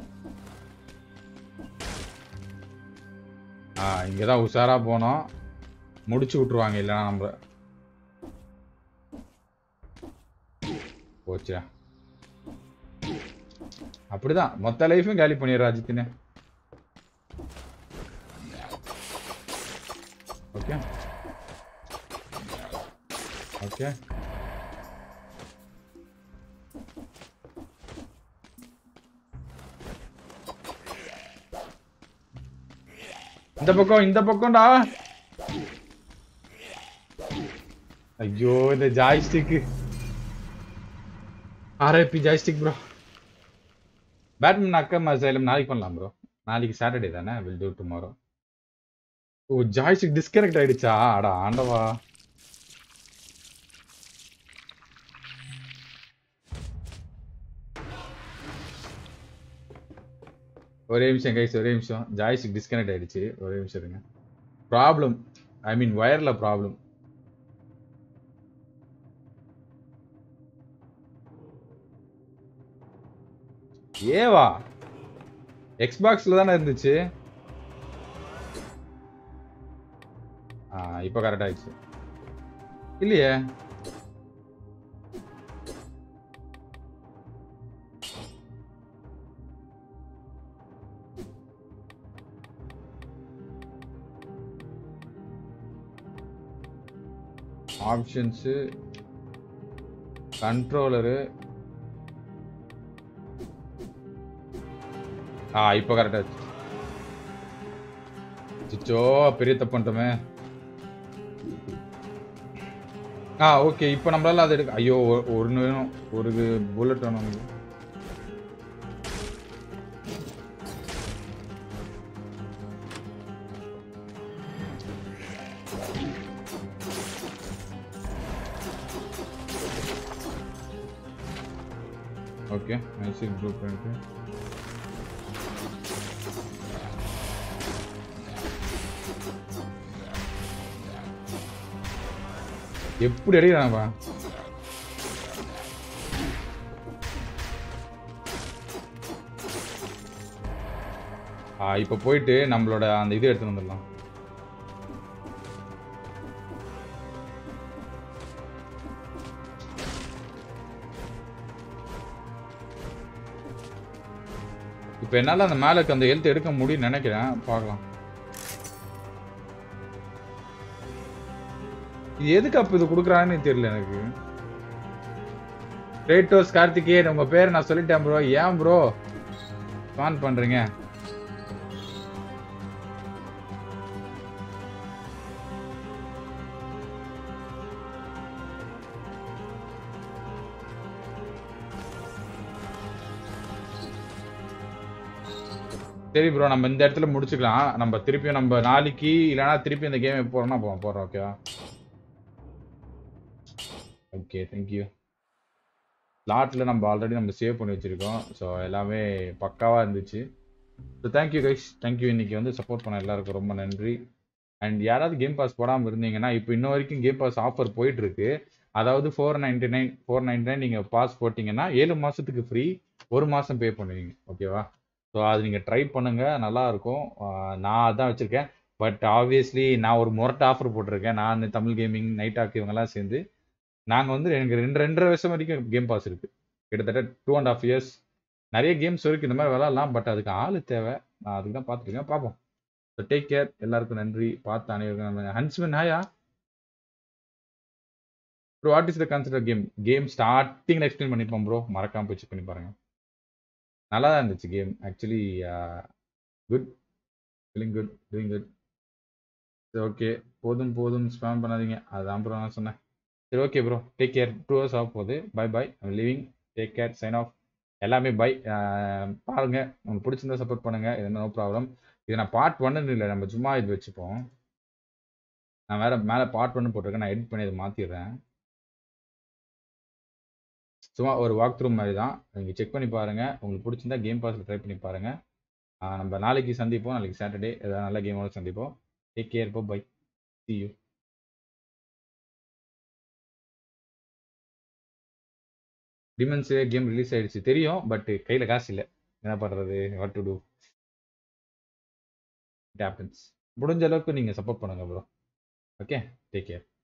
ஆ இங்கதான் உஷாரா போனோம் முடிச்சு விட்டுருவாங்க இல்லைன்னா நம்ம போச்சுடா அப்படிதான் மொத்த லைஃபும் காலி பண்ணிடுறா அஜித்தினே ஓகே ஓகே இந்த பக்கம் இந்த பக்கம்டா ஐயோ இந்த joystick RIP joystick bro Batman Arkham Asylum நாளைக்கு பண்ணலாம் ப்ரோ நாளைக்கு சாட்டர்டே தானே வில் டூ டுமாரோ ஓ ஜாய்ஸ்டிக் டிஸ்கனெக்ட் ஆயிடுச்சா அடா ஆண்டவா ஒரே நிமிஷம் கைஸ் ஒரே நிமிஷம் ஜாய்ஸ்டிக் டிஸ்கனெக்ட் ஆயிடுச்சு ஒரே நிமிஷம் இருங்க ப்ராப்ளம் ஐ மீன் வயர்ல ப்ராப்ளம் ஏவா எக்ஸ்பாக்ஸ்ல தானே இருந்துச்சு ஆ இப்போ கரெக்ட் ஆயிடுச்சு இல்லையே ஆப்ஷன்ஸு கண்ட்ரோலரு ஆ இப்போ கரெக்டாக சிச்சோ பெரிய தப்பு பண்ணிட்டோமே ஆ ஓகே இப்போ நம்மளால அதை எடுக்க ஐயோ ஒ- ஒண்ணு வேணும் ஒரு புல்லட் வேணும் நமக்கு. ஓகே நைஸ் ப்ளூ பிரிண்ட் எப்படி அடிக்கிறானப்பா ஆ இப்போ போயிட்டு நம்மளோட அந்த இது எடுத்துட்டு வந்துடலாம் இப்போ என்னால் அந்த மேலே இருக்க அந்த எழுத்து எடுக்க முடியும்னு நினைக்கிறேன் பார்க்கலாம் இது எதுக்கு அப்போ இது கொடுக்குறான்னு தெரியல எனக்கு ரேட்டோஸ் கார்த்திகேயன் உங்க பேர் நான் சொல்லிட்டேன் ப்ரோ ஏன் ப்ரோ ஸ்பான் பண்றீங்க சரி ப்ரோ நம்ம இந்த இடத்துல முடிச்சுக்கலாம் நம்ம திருப்பியும் நம்ம நாளைக்கு இல்லைன்னா திருப்பி இந்த கேம் போறோம்னா போவோம் போறோம் ஓகேவா ஓகே தேங்க்யூ ஸ்லாட்டில் நம்ம ஆல்ரெடி நம்ம சேவ் பண்ணி வச்சுருக்கோம் ஸோ எல்லாமே பக்காவாக இருந்துச்சு ஸோ தேங்க்யூ கைஸ் தேங்க்யூ இன்னைக்கு வந்து சப்போர்ட் பண்ண எல்லாருக்கும் ரொம்ப நன்றி அண்ட் யாராவது கேம் பாஸ் போடாமல் இருந்தீங்கன்னா இப்போ இன்ன வரைக்கும் கேம் பாஸ் ஆஃபர் போயிட்டு இருக்கு அதாவது four ninety nine four ninety nine நீங்கள் பாஸ் போட்டிங்கன்னா ஏழு மாதத்துக்கு ஃப்ரீ ஒரு மாதம் பே பண்ணுவீங்க ஓகேவா ஸோ அது நீங்கள் ட்ரை பண்ணுங்க நல்லா இருக்கும் ஆஹ் நான் அதான் வச்சுருக்கேன் பட் ஆப்வியஸ்லி நான் ஒரு முரட்டு ஆஃபர் போட்டிருக்கேன் நான் தமிழ் கேமிங் நைட் ஆக் இவங்கெல்லாம் சேர்ந்து நாங்கள் வந்து எனக்கு ரெண்டு ரெண்டரை வருஷம் வரைக்கும் கேம் பாஸ் இருக்குது கிட்டத்தட்ட டூ அண்ட் ஆஃப் இயர்ஸ் நிறைய கேம்ஸ் இருக்குது இந்த மாதிரி விளாட்லாம் பட் அதுக்கு ஆள் தேவை நான் அதுக்கு தான் பார்த்துருக்கேன் பார்ப்போம் ஸோ டேக் கேர் எல்லாருக்கும் நன்றி பார்த்து அனைவருக்கும் நம்ம ஹன்ஸ்மன் ஹாயா bro what is the consider game game ஸ்டார்டிங்கில் எக்ஸ்பிளைன் பண்ணியிருப்போம் ப்ரோ மறக்காம போய் செக் பண்ணி பாருங்க நல்லா தான் இருந்துச்சு game actually good feeling good doing good சரி ஓகே போதும் போதும் ஸ்பேம் பண்ணாதீங்க அதுதான் ப்ரோ நான் சொன்னேன் சரி okay bro take care two hours ஆக போகுது bye bye living take care sign off எல்லாமே பை பாருங்க உங்களுக்கு பிடிச்சிருந்தா சப்போர்ட் பண்ணுங்க இது நோ ப்ராப்ளம் இது நான் பார்ட் ஒன்னு இல்லை நம்ம சும்மா இது வச்சுப்போம் நான் வேற மேலே பார்ட் ஒன்று போட்டிருக்கேன் நான் எடிட் பண்ணி இதை மாற்றிடுறேன் சும்மா ஒரு வாக் த்ரூ மாதிரி தான் நீங்கள் செக் பண்ணி பாருங்க உங்களுக்கு பிடிச்சிருந்தா கேம் பாஸில் ட்ரை பண்ணி பாருங்க ஆஹ் நம்ம நாளைக்கு சந்திப்போம் நாளைக்கு சாட்டர்டே ஏதாவது நல்ல கேமோட சந்திப்போம் டேக் கேர் போ bye see you demons game release ஆயிடுச்சு தெரியும் பட் கையில் காசு இல்லை என்ன பண்ணுறது what to do it happens முடிஞ்ச அளவுக்கு நீங்கள் சப்போர்ட் பண்ணுங்க ப்ரோ ஓகே டேக் கேர்